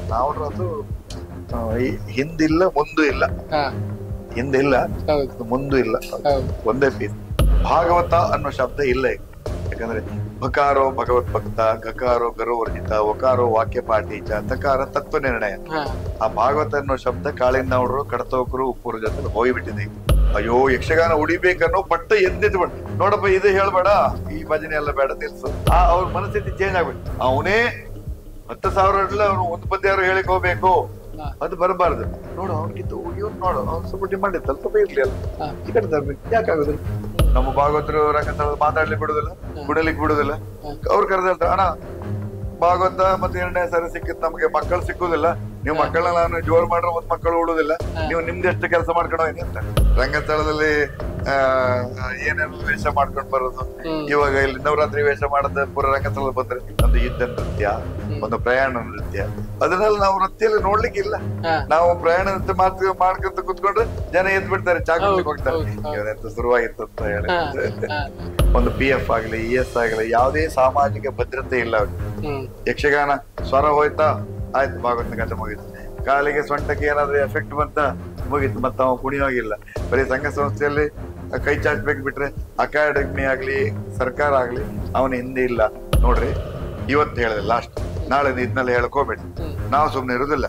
ನಾವುಡ್ರದ್ದು ಆ, ಈ ಹಿಂದಿಲ್ಲ ಮುಂದು ಇಲ್ಲ ಹಾ ಹಿಂದಿಲ್ಲ ಹೌದು ಮುಂದು ಇಲ್ಲ ಹೌದು ಒಂದೇ ಪೀಸ್ ಭಾಗವತ ಅನ್ನೋ ಶಬ್ದ ಇಲ್ಲ ಈಗ ಯಾಕಂದ್ರೆ ಭಕಾರೋ ಭಗವತ್ ಭಕ್ತ ಗಕಾರೋ ಗರುವರ್ಜಿತ ಒಕಾರೋ ವಾಕ್ಯ ಪಾಠೀಚ ತಕಾರ ತತ್ವ ನಿರ್ಣಯ ಹಾ ಆ ಭಾಗವತ ಅನ್ನೋ ಶಬ್ದ ಕಾಳಿನವರು ಕಡತೋಕರು ಉಪ್ಪೂರು ಜೊತೆ ಹೋಗಿಬಿಟ್ಟಿದೆ ಈಗ. ಅಯ್ಯೋ ಯಕ್ಷಗಾನ ಉಳಿಬೇಕನ್ನೋ ಪಟ್ಟ ಎದ್ದಿಟ್ಟು ಬಿಡ ನೋಡಪ್ಪ ಇದು ಹೇಳ್ಬೇಡ ಈ ಭಜನೆ ಎಲ್ಲ ಬೇಡ ನಿಲ್ಸು ಆ ಅವ್ರ ಮನಸ್ಥಿತಿ ಚೇಂಜ್ ಆಗ್ಬಿಟ್ಟು ಅವನೇ ಹತ್ತು ಸಾವಿರ ಇಡ್ಲಿ ಅವ್ನು ಒಂದು ಪದ್ಯ ಯಾರು ಹೇಳಿಕ್ ಹೋಗ್ಬೇಕು ಹಾ. ಅದು ಬರಬಾರ್ದು ನೋಡು ಅವ್ನಿಗಿಂತ ಇವ್ನು ನೋಡು ಅವ್ನು ಸ್ವಲ್ಪ ಡಿಮಾಂಡ್ ಇತ್ತು ಸ್ವಲ್ಪ ಇರ್ಲಿ ಅಲ್ಲ ಹಾ. ಈ ಕಡೆ ತರ್ಬೇಕು ಯಾಕಾಗುದಿಲ್ಲ ನಮ್ಮ ಭಾಗವತರು ರಂಗಸ್ಥಳದ ಮಾತಾಡ್ಲಿಕ್ಕೆ ಬಿಡುದಿಲ್ಲ ಗುಡಲಿಕ್ಕೆ ಬಿಡುದಿಲ್ಲ ಅವ್ರು ಕರೆದ ಅಣ್ಣ ಭಾಗವತ ಮತ್ತೆ ಎರಡನೇ ಸಾರಿ ಸಿಕ್ಕಿತ್ ನಮ್ಗೆ ಮಕ್ಕಳು ಸಿಕ್ಕುದಿಲ್ಲ ನೀವು ಮಕ್ಕಳನ್ನ ನಾನು ಜೋರ್ ಮಾಡ್ರೆ ಮತ್ ಮಕ್ಕಳು ಉಳುದಿಲ್ಲ ನೀವು ನಿಮ್ದೆಷ್ಟು ಕೆಲಸ ಮಾಡ್ಕೊಂಡು ಹೋಗಿ ಅಂತ ರಂಗಸ್ಥಳದಲ್ಲಿ ಆ ಏನೇನು ವೇಷ ಮಾಡ್ಕೊಂಡು ಬರೋದು ಹ್ಮ್. ಇವಾಗ ಇಲ್ಲಿ ನವರಾತ್ರಿ ವೇಷ ಮಾಡದ ಪೂರ ರಂಗಸ್ಥಳದಲ್ಲಿ ಬಂದ್ರೆ ಒಂದು ಯುದ್ಧ ನೃತ್ಯ ಒಂದು ಪ್ರಯಾಣ ನೃತ್ಯ ಅದನ್ನೆಲ್ಲ ನಾವು ವೃತ್ತಿಯಲ್ಲಿ ನೋಡ್ಲಿಕ್ಕೆ ಇಲ್ಲ ಹಾ. ನಾವು ಪ್ರಯಾಣ ನೃತ್ಯ ಮಾತು ಮಾಡ್ಕೊಂತ ಕುತ್ಕೊಂಡ್ರೆ ಜನ ಎದ್ ಬಿಡ್ತಾರೆ ಚಾಕ್ಲೇಟ್ ಹೌದು, ಹೋಗ್ತಾರೆ ಹೌದು, ಹೌದು. ಇವನೆಂತ ಶುರುವಾಗಿತ್ತು ಅಂತ ಹೇಳಿ ಹಾ, ಹಾ. ಒಂದು ಪಿ ಎಫ್ ಆಗ್ಲಿ ಇ ಎಸ್ ಆಗ್ಲಿ ಯಾವುದೇ ಸಾಮಾಜಿಕ ಭದ್ರತೆ ಇಲ್ಲ ಅವ್ರಿಗೆ ಹ್ಮ್ ಯಕ್ಷಗಾನ ಸ್ವರ ಹೋಯ್ತಾ ಆಯ್ತು ಭಾಗವತ ಕಥೆ ಮುಗೀತು ಕಾಲಿಗೆ ಸೊಂಟಕ್ಕೆ ಏನಾದ್ರೂ ಎಫೆಕ್ಟ್ ಬಂತ ಮುಗೀತು ಮತ್ತೆ ಅವ ಕುಣಿಯೋಗಿಲ್ಲ ಬರೀ ಸಂಘ ಸಂಸ್ಥೆಯಲ್ಲಿ ಕೈ ಚಾಚ್ಬೇಕು ಬಿಟ್ರೆ ಅಕಾಡೆಮಿ ಆಗ್ಲಿ ಸರ್ಕಾರ ಆಗ್ಲಿ ಅವನ ಹಿಂದೆ ಇಲ್ಲ ನೋಡ್ರಿ ಇವತ್ತು ಹೇಳಿದೆ ಲಾಸ್ಟ್ ನಾಳೆ ಇದನ್ನೆಲ್ಲ ಹೇಳಕ್ ಹೋಗ್ಬೇಡಿ ಹ್ಮ್. ನಾವು ಸುಮ್ನೆ ಇರುದಿಲ್ಲ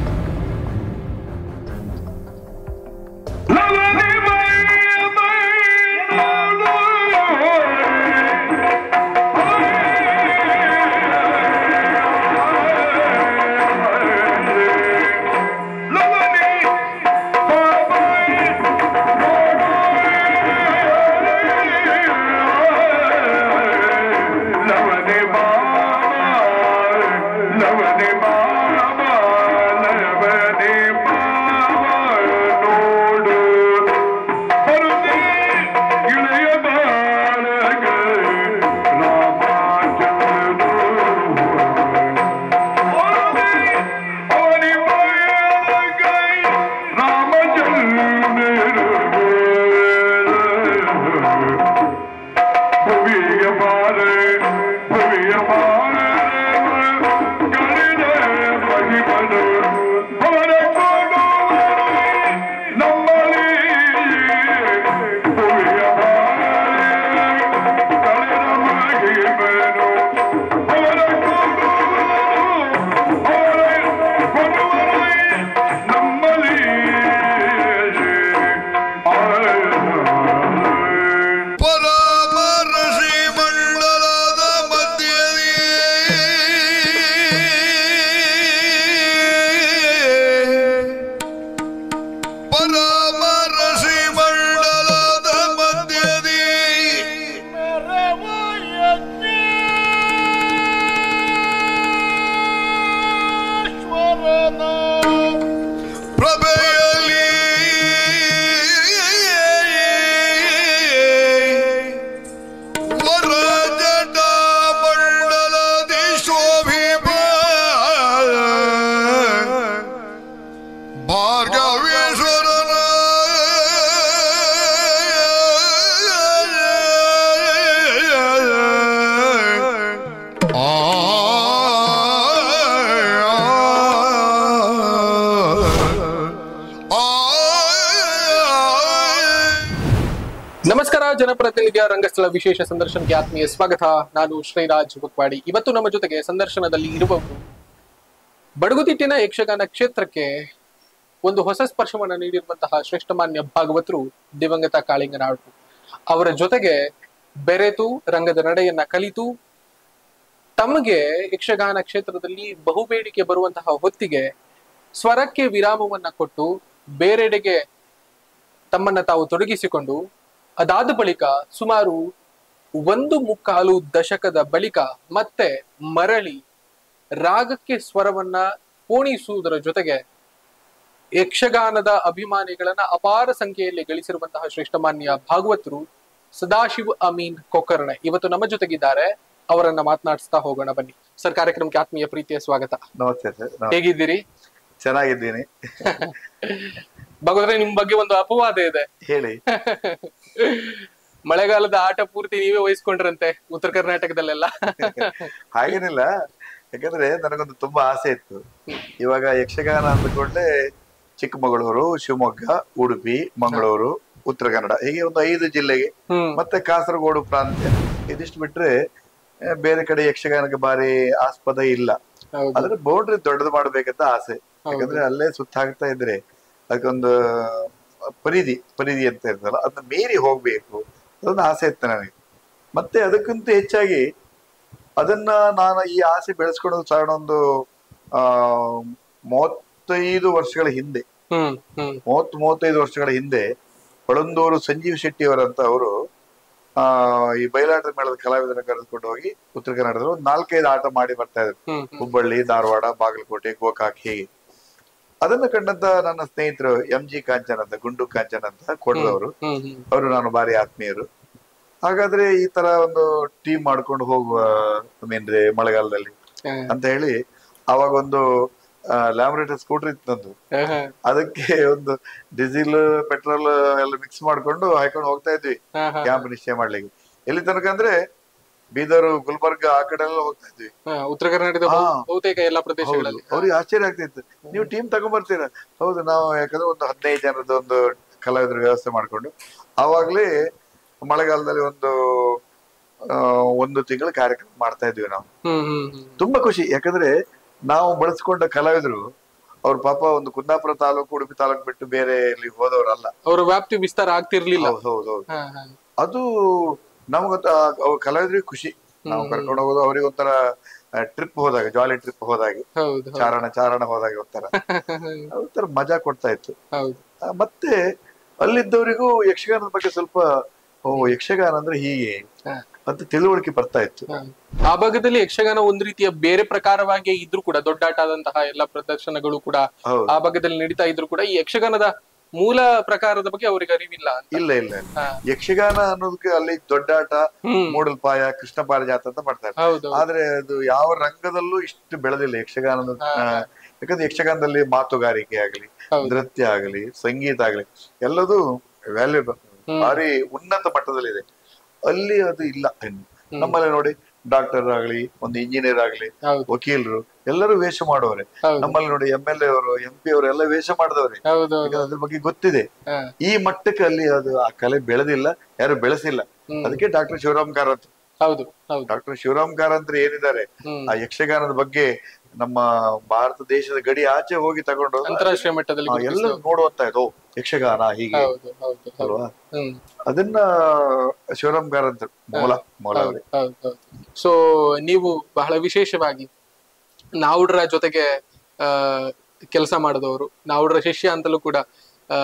ಪರಾಮರ್ಶಿ ಮಂಡಲದ ಮಧ್ಯದಲ್ಲಿ ಪರಾಮರ್ಶಿ ಮಂಡಲದ ಮಧ್ಯದಲ್ಲಿ ಪ್ರಭೆಯಲ್ಲಿ ವರಜಟ ಮಂಡಲದಿ ಶೋಭಿಪ ಭಾರ್ಗವೇಶ್ವರನ ನಮಸ್ಕಾರ ಜನಪ್ರತಿನಿಧಿಯ ರಂಗಸ್ಥಳ ವಿಶೇಷ ಸಂದರ್ಶನಕ್ಕೆ ಆತ್ಮೀಯ ಸ್ವಾಗತ ನಾನು ಶ್ರೀರಾಜ್ ಬುಕ್ವಾಡಿ ಇವತ್ತು ನಮ್ಮ ಜೊತೆಗೆ ಸಂದರ್ಶನದಲ್ಲಿ ಇರುವವರು ಬಡಗುತಿಟ್ಟಿನ ಯಕ್ಷಗಾನ ಕ್ಷೇತ್ರಕ್ಕೆ ಒಂದು ಹೊಸ ಸ್ಪರ್ಶವನ್ನು ನೀಡಿರುವಂತಹ ಶ್ರೇಷ್ಠಮಾನ್ಯ ಭಾಗವತರು ದಿವಂಗತ ಕಾಳಿಂಗನಾಡು ಅವರ ಜೊತೆಗೆ ಬೆರೆತು ರಂಗದ ನಡೆಯನ್ನ ಕಲಿತು ತಮಗೆ ಯಕ್ಷಗಾನ ಕ್ಷೇತ್ರದಲ್ಲಿ ಬಹುಬೇಡಿಕೆ ಬರುವಂತಹ ಹೊತ್ತಿಗೆ ಸ್ವರಕ್ಕೆ ವಿರಾಮವನ್ನ ಕೊಟ್ಟು ಬೇರೆಡೆಗೆ ತಮ್ಮನ್ನ ತಾವು ತೊಡಗಿಸಿಕೊಂಡು ಅದಾದ ಬಳಿಕ ಸುಮಾರು ಒಂದು ಮುಕ್ಕಾಲು ದಶಕದ ಬಳಿಕ ಮತ್ತೆ ಮರಳಿ ರಾಗಕ್ಕೆ ಸ್ವರವನ್ನ ಪೋಣಿಸುವುದರ ಜೊತೆಗೆ ಯಕ್ಷಗಾನದ ಅಭಿಮಾನಿಗಳನ್ನ ಅಪಾರ ಸಂಖ್ಯೆಯಲ್ಲಿ ಗಳಿಸಿರುವಂತಹ ಶ್ರೇಷ್ಠಮಾನ್ಯ ಭಾಗವತರು ಸದಾಶಿವ್ ಅಮೀನ್ ಕೊಕರ್ಣೆ ಇವತ್ತು ನಮ್ಮ ಜೊತೆಗಿದ್ದಾರೆ ಅವರನ್ನ ಮಾತನಾಡಿಸ್ತಾ ಹೋಗೋಣ ಬನ್ನಿ ಸರ್ ಕಾರ್ಯಕ್ರಮಕ್ಕೆ ಆತ್ಮೀಯ ಪ್ರೀತಿಯ ಸ್ವಾಗತ ನಮಸ್ತೆ ಸರ್ ನಮಸ್ತೆ. ಹೇಗಿದ್ದೀರಿ ಚೆನ್ನಾಗಿದ್ದೀನಿ ಭಗವತ್ರೆ ನಿಮ್ ಬಗ್ಗೆ ಒಂದು ಅಪವಾದ ಇದೆ ಹೇಳಿ ಮಳೆಗಾಲದ ಆಟ ಪೂರ್ತಿ ನೀವೇ ವಹಿಸ್ಕೊಂಡ್ರಂತೆ ಉತ್ತರ ಕರ್ನಾಟಕದಲ್ಲೆಲ್ಲ ಹಾಗೇನಿಲ್ಲ ಯಾಕಂದ್ರೆ ನನಗೊಂದು ತುಂಬಾ ಆಸೆ ಇತ್ತು ಇವಾಗ ಯಕ್ಷಗಾನ ಅಂದ್ಕೊಂಡ್ರೆ ಚಿಕ್ಕಮಗಳೂರು ಶಿವಮೊಗ್ಗ ಉಡುಪಿ ಮಂಗಳೂರು ಉತ್ತರ ಕನ್ನಡ ಹೀಗೆ ಒಂದು ಐದು ಜಿಲ್ಲೆಗೆ ಹ್ಮ್ ಮತ್ತೆ ಕಾಸರಗೋಡು ಪ್ರಾಂತ್ಯ ಇದಿಷ್ಟು ಬಿಟ್ರೆ ಆ, ಬೇರೆ ಕಡೆ ಯಕ್ಷಗಾನಕ್ಕೆ ಬಾರಿ ಆಸ್ಪದ ಇಲ್ಲ ಹೌದು ಆದ್ರೆ ಬೌಂಡ್ರಿ ದೊಡ್ಡದು ಮಾಡ್ಬೇಕಂತ ಆಸೆ ಹೌದು. ಯಾಕಂದ್ರೆ ಅಲ್ಲೇ ಸುತ್ತಾಗ್ತಾ ಇದ್ರೆ ಅದಕ್ಕೊಂದು ಪರಿಧಿ ಪರಿಧಿ ಅಂತ ಇರ್ತಲ್ಲ ಅದನ್ನ ಮೀರಿ ಹೋಗ್ಬೇಕು ಅದೊಂದು ಆಸೆ ಇತ್ತು ನನಗೆ ಮತ್ತೆ ಅದಕ್ಕಿಂತ ಹೆಚ್ಚಾಗಿ ಅದನ್ನ ನಾನು ಈ ಆಸೆ ಬೆಳೆಸ್ಕೊಳ್ಳೋದು ಸಾಧಾರಣ ಒಂದು ಆ ಮೂವತ್ತೈದು ವರ್ಷಗಳ ಹಿಂದೆ ಹ್ಮ್ ಹ್ಮ್ ಮೂವತ್ ಮೂವತ್ತೈದು ವರ್ಷಗಳ ಹಿಂದೆ ಹೊಳಂದೂರು ಸಂಜೀವ್ ಶೆಟ್ಟಿ ಅವರಂತ ಅವರು ಆ ಈ ಬಯಲಾಟ ಮೇಳದ ಕಲಾವಿದರನ್ನ ಕರೆದುಕೊಂಡು ಹೋಗಿ ಉತ್ತರ ಕನ್ನಡದಲ್ಲಿ ಒಂದು ನಾಲ್ಕೈದು ಆಟ ಮಾಡಿ ಬರ್ತಾ ಇದ್ರು ಹ್ಮ್ ಹ್ಮ್ ಹುಬ್ಬಳ್ಳಿ ಧಾರವಾಡ ಬಾಗಲಕೋಟೆ ಗೋಕಾಕ್ ಹೀಗೆ ಅದನ್ನ ಕಂಡಂತ ನನ್ನ ಸ್ನೇಹಿತರು ಎಂ ಜಿ ಕಾಂಚನ್ ಅಂತ ಗುಂಡು ಕಾಂಚನ್ ಅಂತ ಕೊಡದವರು ಹ್ಮ್ ಹ್ಮ್ ಅವರು ನಾನು ಭಾರಿ ಆತ್ಮೀಯರು ಹಾಗಾದ್ರೆ ಈ ತರ ಒಂದು ಟೀಮ್ ಮಾಡ್ಕೊಂಡು ಹೋಗುವ ಮೀನ್ರೆ ಮಳೆಗಾಲದಲ್ಲಿ ಹಾ. ಅಂತ ಹೇಳಿ ಅವಾಗ ಒಂದು ಲ್ಯಾಬ್ರೇಟರಿ ಸ್ಕೂಟರ್ ಇತ್ತು ನಂದು ಹಾ, ಹಾ. ಅದಕ್ಕೆ ಒಂದು ಡೀಸೆಲ್ ಪೆಟ್ರೋಲ್ ಎಲ್ಲ ಮಿಕ್ಸ್ ಮಾಡ್ಕೊಂಡು ಹಾಕೊಂಡು ಹೋಗ್ತಾ ಇದ್ವಿ ಹಾ, ಹಾ. ಕ್ಯಾಂಪ್ ನಿಶ್ಚಯ ಮಾಡ್ಲಿಕ್ಕೆ ಎಲ್ಲಿ ತನಕ ಅಂದ್ರೆ ಬೀದರ್ ಗುಲ್ಬರ್ಗ ಆ ಕಡೆ ಎಲ್ಲ ಹೋಗ್ತಾ ಇದ್ವಿ ಹಾ, ಉತ್ತರ ಕರ್ನಾಟಕದ ಹಾ. ಬಹು- ಬಹುತೇಕ ಎಲ್ಲಾ ಪ್ರದೇಶಗಳಲ್ಲಿ ಅವ್ರಿಗೆ ಆಶ್ಚರ್ಯ ಆಗ್ತಿತ್ತು ನೀವು ಟೀಮ್ ತಗೊಂಡ್ಬರ್ತೀರಾ ಹೌದು ನಾವು ಯಾಕಂದ್ರೆ ಒಂದು ಹದಿನೈದು ಜನದ ಒಂದು ಕಲಾವಿದರ ವ್ಯವಸ್ಥೆ ಮಾಡ್ಕೊಂಡು ಆವಾಗ್ಲೇ ಮಳೆಗಾಲದಲ್ಲಿ ಒಂದು ಆ, ಒಂದು ತಿಂಗಳು ಕಾರ್ಯಕ್ರಮ ಮಾಡ್ತಾ ಇದ್ವಿ ನಾವು ಹ್ಮ್ ಹ್ಮ್ ಹ್ಮ್ ತುಂಬಾ ಖುಷಿ ಯಾಕಂದ್ರೆ ನಾವು ಬಳಸ್ಕೊಂಡ ಕಲಾವಿದರು ಅವ್ರ ಪಾಪ ಒಂದು ಕುಂದಾಪುರ ತಾಲೂಕು ಉಡುಪಿ ತಾಲೂಕು ಬಿಟ್ಟು ಬೇರೆ ಇಲ್ಲಿ ಹೋದವರಲ್ಲ ಅವರ ವ್ಯಾಪ್ತಿ ವಿಸ್ತಾರ ಆಗ್ತಿರ್ಲಿಲ್ಲ ಹೌದು ಹೌದು ಹೌದು ಹಾ, ಹಾ. ಅದು ನಮಗಂತ ಅವ್ರ ಕಲಾವಿದರಿಗೆ ಖುಷಿ ನಾವು ಕರ್ಕೊಂಡು ಹೋಗೋದು ಅವ್ರಿಗೆ ಒಂಥರ ಟ್ರಿಪ್ ಹೋದಾಗ ಜಾಲಿ ಟ್ರಿಪ್ ಹೋದಾಗೆ ಹೌದು ಹೌದು. ಚಾರಣ ಚಾರಣ ಹೋದಾಗ ಒಂಥರ ಒಂಥರ ಮಜಾ ಕೊಡ್ತಾ ಇತ್ತು ಹೌದು ಆ, ಮತ್ತೆ ಅಲ್ಲಿದ್ದವರಿಗೂ ಯಕ್ಷಗಾನದ ಬಗ್ಗೆ ಸ್ವಲ್ಪ ಓ ಯಕ್ಷಗಾನ ಅಂದ್ರೆ ಹೀಗೆ ಹಾ. ಅಂತ ತಿಳುವಳಿಕೆ ಬರ್ತಾ ಇತ್ತು ಹಾ. ಆ ಭಾಗದಲ್ಲಿ ಯಕ್ಷಗಾನ ಒಂದು ರೀತಿಯ ಬೇರೆ ಪ್ರಕಾರವಾಗಿ ಇದ್ರು ಕೂಡ ದೊಡ್ಡಾಟ ಆದಂತಹ ಎಲ್ಲ ಪ್ರದರ್ಶನಗಳು ಕೂಡ ಹೌದು ಆ ಭಾಗದಲ್ಲಿ ನಡೀತಾ ಇದ್ರು ಕೂಡ ಈ ಯಕ್ಷಗಾನದ ಮೂಲ ಪ್ರಕಾರದ ಬಗ್ಗೆ ಅವರಿಗೆ ಅರಿವಿಲ್ಲ ಅಂತ ಇಲ್ಲ ಇಲ್ಲ ಇಲ್ಲ. ಹಾ. ಯಕ್ಷಗಾನ ಅನ್ನೋದಕ್ಕೆ ಅಲ್ಲಿ ದೊಡ್ಡಾಟ ಹ್ಮ್ ಮೂಡಲ್ಪಾಯ ಕೃಷ್ಣ ಪಾರಿಜಾತ ಅಂತ ಮಾಡ್ತಾರೆ ಹೌದು ಆದ್ರೆ ಅದು ಯಾವ ರಂಗದಲ್ಲೂ ಇಷ್ಟು ಬೆಳೆದಿಲ್ಲ ಯಕ್ಷಗಾನದ ಆ, ಯಾಕಂದ್ರೆ ಯಕ್ಷಗಾನದಲ್ಲಿ ಮಾತುಗಾರಿಕೆ ಆಗಲಿ ಹೌದು. ನೃತ್ಯ ಆಗಲಿ ಸಂಗೀತ ಆಗಲಿ ಎಲ್ಲದೂ ವ್ಯಾಲ್ಯೂಬಲ್ ಹ್ಮ್. ಭಾರಿ ಉನ್ನತ ಮಟ್ಟದಲ್ಲಿದೆ ಅಲ್ಲಿ ಅದು ಇಲ್ಲ ಇನ್ನು. ನಮ್ಮಲ್ಲಿ ನೋಡಿ ಡಾಕ್ಟರ್ ಆಗಲಿ ಒಂದು ಇಂಜಿನಿಯರ್ ಆಗಲಿ ಹೌದು ವಕೀಲರು ಎಲ್ಲರೂ ವೇಷ ಮಾಡುವರೆ ಹೌದು ನಮ್ಮಲ್ಲಿ ನೋಡಿ ಎಂ ಎಲ್ ಎ ಅವರು ಎಂ ಪಿ ಅವರು ಎಲ್ಲ ವೇಷ ಮಾಡಿದವ್ರೆ ಹೌದು ಹೌದು ಈಗ ಅದ್ರ ಬಗ್ಗೆ ಗೊತ್ತಿದೆ ಹಾ. ಈ ಮಟ್ಟಕ್ಕೆ ಅಲ್ಲಿ ಅದು ಆ ಕಲೆ ಬೆಳೆದಿಲ್ಲ ಯಾರು ಬೆಳೆಸಿಲ್ಲ ಹ್ಮ್. ಅದಕ್ಕೆ ಡಾಕ್ಟರ್ ಶಿವರಾಮ್ ಕಾರಂತ್ ಹೌದು ಹೌದು ಡಾಕ್ಟರ್ ಶಿವರಾಮ್ ಕಾರಂತ್ ಏನಿದ್ದಾರೆ ಹ್ಮ್ ಆ ಯಕ್ಷಗಾನದ ಬಗ್ಗೆ ನಮ್ಮ ಭಾರತ ದೇಶದ ಗಡಿ ಆಚೆ ಹೋಗಿ ತಗೊಂಡು ಅಂತಾರಾಷ್ಟ್ರೀಯ ಮಟ್ಟದಲ್ಲಿ ಎಲ್ಲ ಗುರುತಿಸುವ- ನೋಡುವಂತ ಇದು ಓ, ಯಕ್ಷಗಾನ ಹೀಗೆ ಹೌದು ಹೌದು ಹೌದು ಅಲ್ವಾ ಹ್ಮ್ ಅದನ್ನ ಶಿವರಾಮ್ ಕಾರಂತ್ ಮೂಲ ಮೂಲ ಅವ್ರೆ. ಸೊ ನೀವು ಬಹಳ ವಿಶೇಷವಾಗಿ ನಾವುಡ್ರ ಜೊತೆಗೆ ಆ ಕೆಲಸ ಮಾಡಿದವರು ನಾವುಡ್ರ ಶಿಷ್ಯ ಅಂತಲೂ ಕೂಡ ಆ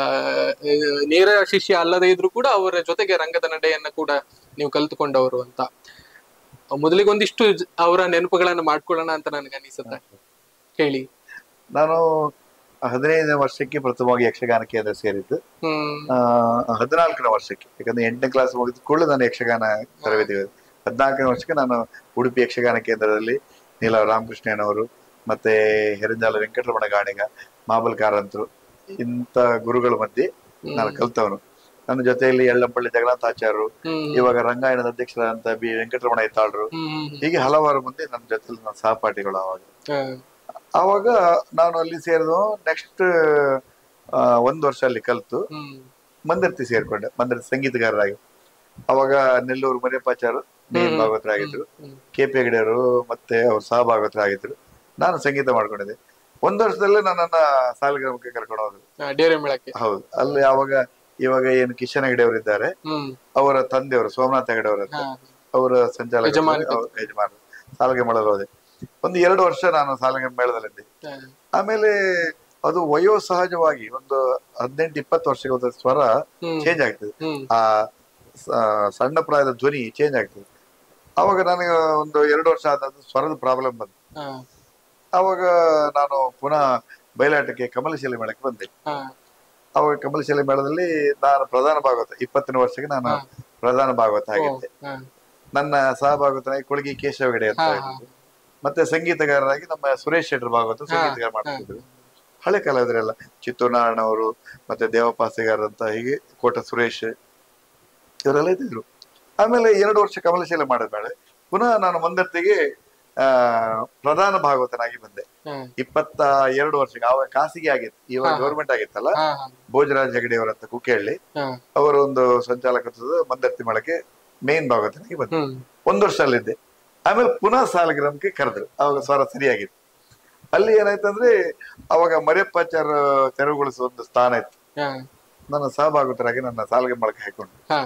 ನೇರ ಶಿಷ್ಯ ಅಲ್ಲದೆ ಇದ್ರು ಕೂಡ ಅವರ ಜೊತೆಗೆ ರಂಗದ ನಡೆಯನ್ನ ಕೂಡ ನೀವು ಕಲ್ತುಕೊಂಡವರು ಅಂತ ಮೊದಲಿಗೆ ಒಂದಿಷ್ಟು ಜ- ಅವರ ನೆನಪುಗಳನ್ನ ಮಾಡ್ಕೊಳ್ಳೋಣ ಅಂತ ನನಗೆ ಅನಿಸುತ್ತೆ ಹೇಳಿ ನಾನು ಹದಿನೈದನೇ ವರ್ಷಕ್ಕೆ ಪ್ರಥಮವಾಗಿ ಯಕ್ಷಗಾನ ಕೇಂದ್ರ ಸೇರಿದ್ದು ಹ್ಮ್ ಆ, ಹದಿನಾಲ್ಕನೇ ವರ್ಷಕ್ಕೆ ಯಾಕಂದ್ರೆ ಎಂಟನೇ ಕ್ಲಾಸ್ ಮುಗಿದ ಕೂಡಲೇ ನಾನು ಯಕ್ಷಗಾನ ತರಬೇತಿ ಹದಿನಾಲ್ಕನೇ ವರ್ಷಕ್ಕೆ ನಾನು ಉಡುಪಿ ಯಕ್ಷಗಾನ ಕೇಂದ್ರದಲ್ಲಿ ನೀಲ ರಾಮಕೃಷ್ಣಯ್ಯನವರು ಮತ್ತೆ ಹೆರಂಜಾಲ ವೆಂಕಟರಮಣ ಗಾಣಿಗ ಮಾಬಲ್ ಕಾರಂತರು ಇಂಥ ಗುರುಗಳ ಮಧ್ಯೆ ನಾನು ಕಲ್ತವನು ನನ್ನ ಜೊತೆಯಲ್ಲಿ ಎಳ್ಳಂಪಳ್ಳಿ ಜಗನ್ನಾಥಾಚಾರ್ಯರು ಹ್ಮ್ ಇವಾಗ ರಂಗಾಯಣದ ಅಧ್ಯಕ್ಷರಾದಂತ ಬಿ ವೆಂಕಟರಮಣ ಇತ್ತಾಳ್ರು ಹ್ಮ್ ಹ್ಮ್ ಹೀಗೆ ಹಲವಾರು ಮಂದಿ ನನ್ನ ಜೊತೆಲಿ ನನ್ನ ಸಹಪಾಠಿಗಳು ಅವಾಗ ಹಾ. ಆವಾಗ ನಾನು ಅಲ್ಲಿ ಸೇರಿದ ನೆಕ್ಸ್ಟ್ ಒಂದ್ ವರ್ಷ ಅಲ್ಲಿ ಕಲ್ತು ಹ್ಮ್ ಮಂದರ್ತಿ ಸೇರ್ಕೊಂಡೆ ಮಂದರ್ತಿ ಸಂಗೀತಗಾರರಾಗಿ ಅವಾಗ ನೆಲ್ಲೂರು ಮರಿಯಪ್ಪಾಚಾರು ಮೇನ್ ಭಾಗವತರಾಗಿದ್ರು ಹ್ಮ್. ಕೆ ಪಿ ಹೆಗಡೆಯವರು ಮತ್ತೆ ಅವ್ರು ಸಹ ಭಾಗವತರಾಗಿದ್ರು ನಾನು ಸಂಗೀತ ಮಾಡ್ಕೊಂಡಿದ್ದೆ ಒಂದ್ ವರ್ಷದಲ್ಲೇ ನನ್ನನ್ನ ಸಾಲಗ್ರಾಮಕ್ಕೆ ಕರ್ಕೊಂಡು ಹೋದ್ರು ಆ, ಡೇರೆ ಮೇಳಕ್ಕೆ ಹೌದು ಅಲ್ಲಿ ಅವಾಗ ಇವಾಗ ಏನು ಕಿಶನ್ ಹೆಗಡೆ ಅವರು ಇದ್ದಾರೆ ಹ್ಮ್ ಅವರ ತಂದೆಯವರು ಸೋಮನಾಥ್ ಹೆಗಡೆ ಅವರು ಅಂತ ಹಾ. ಅವರ ಸಂಚಾಲಕ ಯಜಮಾನ. ಯಜಮಾನ ಸಾಲಿಗೆ ಮಾಡಲು ಹೋದೆ ಒಂದು ಎರಡು ವರ್ಷ ನಾನು ಸಾಲಿಗೆ ಮೇಳದಲ್ಲಿದ್ದೆ ಹಾ. ಆಮೇಲೆ ಅದು ವಯೋ ಸಹಜವಾಗಿ ಒಂದು ಹದಿನೆಂಟು ಇಪ್ಪತ್ತು ವರ್ಷಕ್ಕೆ ಒಂದು ಸ್ವರ ಹ್ಮ್. ಚೇಂಜ್ ಆಗ್ತದೆ ಹ್ಮ್ ಆ ಸ- ಸಣ್ಣ ಪ್ರಾಯದ ಧ್ವನಿ ಚೇಂಜ್ ಆಗ್ತದೆ ಅವಾಗ ನನಗೆ ಒಂದು ಎರಡು ವರ್ಷ ಆದ ಸ್ವರದ ಪ್ರಾಬ್ಲಮ್ ಬಂತು ಹಾ. ಅವಾಗ ನಾನು ಪುನಃ ಬಯಲಾಟಕ್ಕೆ ಕಮಲಶಿಲೆ ಮೇಳಕ್ಕೆ ಬಂದೆ ಹಾ. ಅವಾಗ ಕಮಲಶಿಲೆ ಮೇಳದಲ್ಲಿ ನಾನು ಪ್ರಧಾನ ಭಾಗವತ ಇಪ್ಪತ್ತನೇ ವರ್ಷಕ್ಕೆ ನಾನು ಪ್ರಧಾನ ಭಾಗವತ ಆಗಿದ್ದೆ ಹಾ. ನನ್ನ ಸಹಭಾಗವತನಾಗಿ ಕೊಳಗಿ ಕೇಶವ ಹೆಗಡೆ ಅಂತ ಹಾ, ಇದ್ರು. ಮತ್ತೆ ಸಂಗೀತಗಾರರಾಗಿ ನಮ್ಮ ಸುರೇಶ್ ಶೆಟ್ಟರ್ ಭಾಗವತ ಸಂಗೀತಗಾರ ಮಾಡ್ತಿದ್ರು ಹಳೆ ಕಲಾವಿದರೆಲ್ಲ ಚಿತ್ತೂರು ನಾರಾಯಣ ಅವರು ಮತ್ತೆ ದೇವಪಾಸೆಗಾರ ಅಂತ ಹೀಗೆ ಕೋಟ ಸುರೇಶ್ ಇವರೆಲ್ಲ ಇದ್ದಿದ್ರು ಆಮೇಲೆ ಎರಡು ವರ್ಷ ಕಮಲಶೀಲ ಮಾಡಿದ ಮೇಲೆ ಪುನಃ ನಾನು ಮಂದರ್ತಿಗೆ ಆ ಪ್ರಧಾನ ಭಾಗವತನಾಗಿ ಬಂದೆ ಹ್ಮ್. ಇಪ್ಪತ್ತ ಎರಡು ವರ್ಷಕ್ಕೆ ಆವಾಗ ಖಾಸಗಿ ಆಗಿತ್ತು ಇವಾಗ ಹಾ. ಗೌರ್ಮೆಂಟ್ ಆಗಿತ್ತಲ್ಲ ಹಾ, ಹಾ, ಭೋಜರಾಜ್ ಹೆಗಡೆ ಅವರಂತ ಕುಕ್ಕೇಳಿ ಹಾ. ಅವರ ಒಂದು ಸಂಚಾಲಕತ್ವದ ಮಂದರ್ತಿ ಮಳಕ್ಕೆ ಮೇನ್ ಭಾಗವತನಾಗಿ ಬಂದೆ ಹ್ಮ್. ಒಂದು ವರ್ಷ ಅಲ್ಲಿದ್ದೆ ಆಮೇಲೆ ಪುನಃ ಸಾಲಗ್ರಾಮಕ್ಕೆ ಕರೆದ್ರು ಅವಾಗ ಸ್ವರ ಸರಿಯಾಗಿತ್ತು ಅಲ್ಲಿ ಏನಾಯ್ತಂದ್ರೆ ಅವಾಗ ಮರಿಯಪ್ಪಾಚಾರ ತೆರವುಗೊಳಿಸುವ ಒಂದು ಸ್ಥಾನ ಇತ್ತು ಹಾ, ನನ್ನ ಸಹಭಾಗವತರಾಗಿ ನನ್ನ ಸಾಲಿಗೆ ಮೊಳಕೆ ಹಾಕೊಂಡು ಹಾ.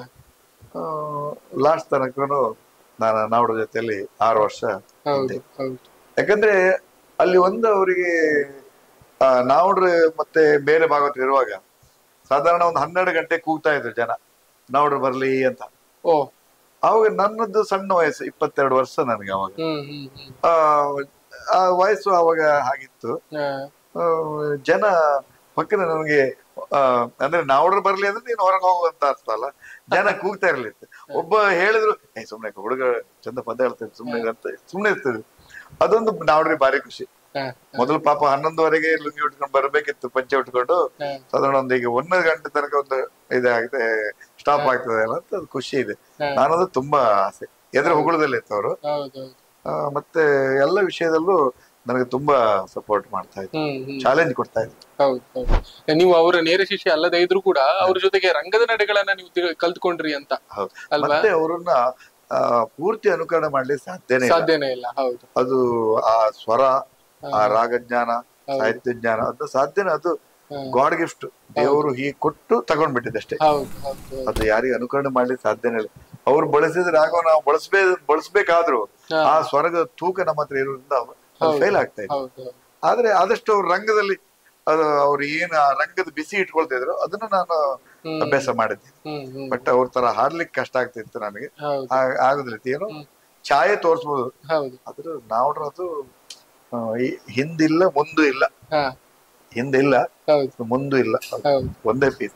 ಲಾಸ್ಟ್ ತನಕನು ನಾನು ನಾವುಡ ಜೊತೆಯಲ್ಲಿ ಆರು ವರ್ಷ ಹೌದು ಇದ್ದೆ. ಹೌದು ಯಾಕಂದ್ರೆ ಅಲ್ಲಿ ಒಂದು ಅವರಿಗೆ ನಾವುಡ್ರು ಮತ್ತೆ ಬೇರೆ ಭಾಗವತರು ಇರುವಾಗ ಸಾಧಾರಣ ಒಂದು ಹನ್ನೆರಡು ಗಂಟೆ ಕೂಗ್ತಾ ಇದ್ರು ಜನ ನಾವುಡ್ರು ಬರ್ಲಿ ಅಂತ ಓ ಅವಾಗ ನನ್ನದು ಸಣ್ಣ ವಯಸ್ಸು ಇಪ್ಪತ್ತೆರಡು ವರ್ಷ ನನಗೆ ಅವಾಗ ಹ್ಮ್ ಹ್ಮ್ ಹ್ಮ್ ಆ, ಆ ವಯಸ್ಸು ಅವಾಗ ಹಾಗಿತ್ತು ಹಾ, ಆ, ಜನ ಪಕ್ಕದ ನನಗೆ ಆ, ಅಂದ್ರೆ ನಾವುಡ್ರು ಬರ್ಲಿ ಅಂದ್ರೆ ನೀನು ಹೊರಗೆ ಹೋಗುವಂತ ಅರ್ಥ ಅಲ್ಲ ಜನ ಕೂಗ್ತಾ ಇರ್ಲಿತ್ತು ಒಬ್ಬ ಹೇಳಿದ್ರು ಏ ಸುಮ್ನೆ ಹುಡುಗ ಚಂದ ಪದ ಹೇಳ್ತೇನೆ ಸುಮ್ನೆ ಇರು" ಅಂತ ಸುಮ್ನೆ ಇರ್ತದೆ ಅದೊಂದು ನಾವ್ರಿ ಭಾರಿ ಖುಷಿ ಹಾ, ಮೊದಲು ಪಾಪ ಹನ್ನೊಂದುವರೆಗೆ ಲುಂಗಿ ಉಟ್ಕೊಂಡು ಬರಬೇಕಿತ್ತು ಪಂಚೆ ಉಟ್ಕೊಂಡು ಹಾ. ಸಾಧಾರಣ ಒಂದು ಈಗ ಒಂದು ಗಂಟೆ ತನಕ ಒಂದು ಇದಾಗಿದೆ ಸ್ಟಾಪ್ ಆಗ್ತದೆ ಅಲ್ಲ ಅಂತ ಅದು ಖುಷಿ ಇದೆ ಹಾ. ನಾನದು ತುಂಬಾ ಆಸೆ ಎದುರು ಹೊಗಳದಲ್ಲಿ ಇತ್ತು ಅವರು ಹೌದು ಹೌದು ಮತ್ತೆ ಎಲ್ಲ ವಿಷಯದಲ್ಲೂ ನನಗೆ ತುಂಬಾ ಸಪೋರ್ಟ್ ಮಾಡ್ತಾ ಇದ್ರು ಹ್ಮ್ ಹ್ಮ್ ಚಾಲೆಂಜ್ ಕೊಡ್ತಾ ಇದ್ರು ಹೌದು ಹೌದು ನೀವು ಅವರ ನೇರ ಶಿಷ್ಯ ಅಲ್ಲದೆ ಇದ್ರು ಕೂಡ ಅವ್ರ ಜೊತೆಗೆ ರಂಗದ ನಡೆಗಳನ್ನ ನೀವು ತಿಳ್- ಕಲ್ತ್ಕೊಂಡ್ರಿ ಅಂತ ಹೌದು ಅಲ್ವಾ? ಮತ್ತೆ ಅವರನ್ನ ಆ, ಪೂರ್ತಿ ಅನುಕರಣೆ ಮಾಡ್ಲಿಕ್ಕೆ ಸಾಧ್ಯನೇ ಇಲ್ಲ ಸಾಧ್ಯನೇ ಇಲ್ಲ ಹೌದು ಅದು ಆ ಸ್ವರ ಆ ರಾಗಜ್ಞಾನ ಹೌದು. ಸಾಹಿತ್ಯ ಜ್ಞಾನ ಅದು ಸಾಧ್ಯನೇ ಅದು ಹಾ. ಗಾಡ್ ಗಿಫ್ಟ್ ದೇವರು ಹೀಗೆ ಕೊಟ್ಟು ತಗೊಂಡ್ಬಿಟ್ಟಿದೆ ಅಷ್ಟೇ ಹೌದು ಹೌದು ಹೌದು. ಅದು ಯಾರಿಗೆ ಅನುಕರಣೆ ಮಾಡ್ಲಿಕ್ಕೆ ಸಾಧ್ಯನೇ ಇಲ್ಲ ಅವ್ರು ಬಳಸಿದ್ರೆ ಆಗೋ ನಾವು ಬಳಸ್ಬೇ ಬಳಸ್ಬೇಕಾದ್ರು ಹಾ. ಆ ಸ್ವರ್ಗದ ತೂಕ ನಮ್ಮ ಹತ್ರ ಇರೋದ್ರಿಂದ ಹೌದು. ಫೇಲ್ ಆಗ್ತಾ ಇದೆ ಹೌದು ಹೌದು ಆದ್ರೆ ಆದಷ್ಟು ಅವ್ರ ರಂಗದಲ್ಲಿ ಅದು ಅವ್ರು ಏನ್ ಆ ರಂಗದ ಬಿಸಿ ಇಟ್ಕೊಳ್ತಾ ಇದ್ರು ಅದನ್ನ ನಾನು ಹ್ಮ್. ಅಭ್ಯಾಸ ಮಾಡಿದ್ದೆ ಹ್ಮ್ ಹ್ಮ್ ಬಟ್ ಅವ್ರ ತರ ಹಾಡ್ಲಿಕ್ಕೆ ಕಷ್ಟ ಆಗ್ತಿತ್ತು ನನಗೆ ಹೌದು ಆ- ಆಗುದಿಲ್ಲ ಏನು ಹ್ಮ್. ಛಾಯೆ ತೋರಿಸ್ಬೋದು ಹೌದು ಆದ್ರೆ ನಾವು ಅದು ಆ, ಈ- ಹಿಂದಿಲ್ಲ ಮುಂದು ಇಲ್ಲ ಹಾ ಹಿಂದಿಲ್ಲ ಹೌದು ಮುಂದು ಇಲ್ಲ ಅದು ಹೌದು ಒಂದೇ ಪೀಸ್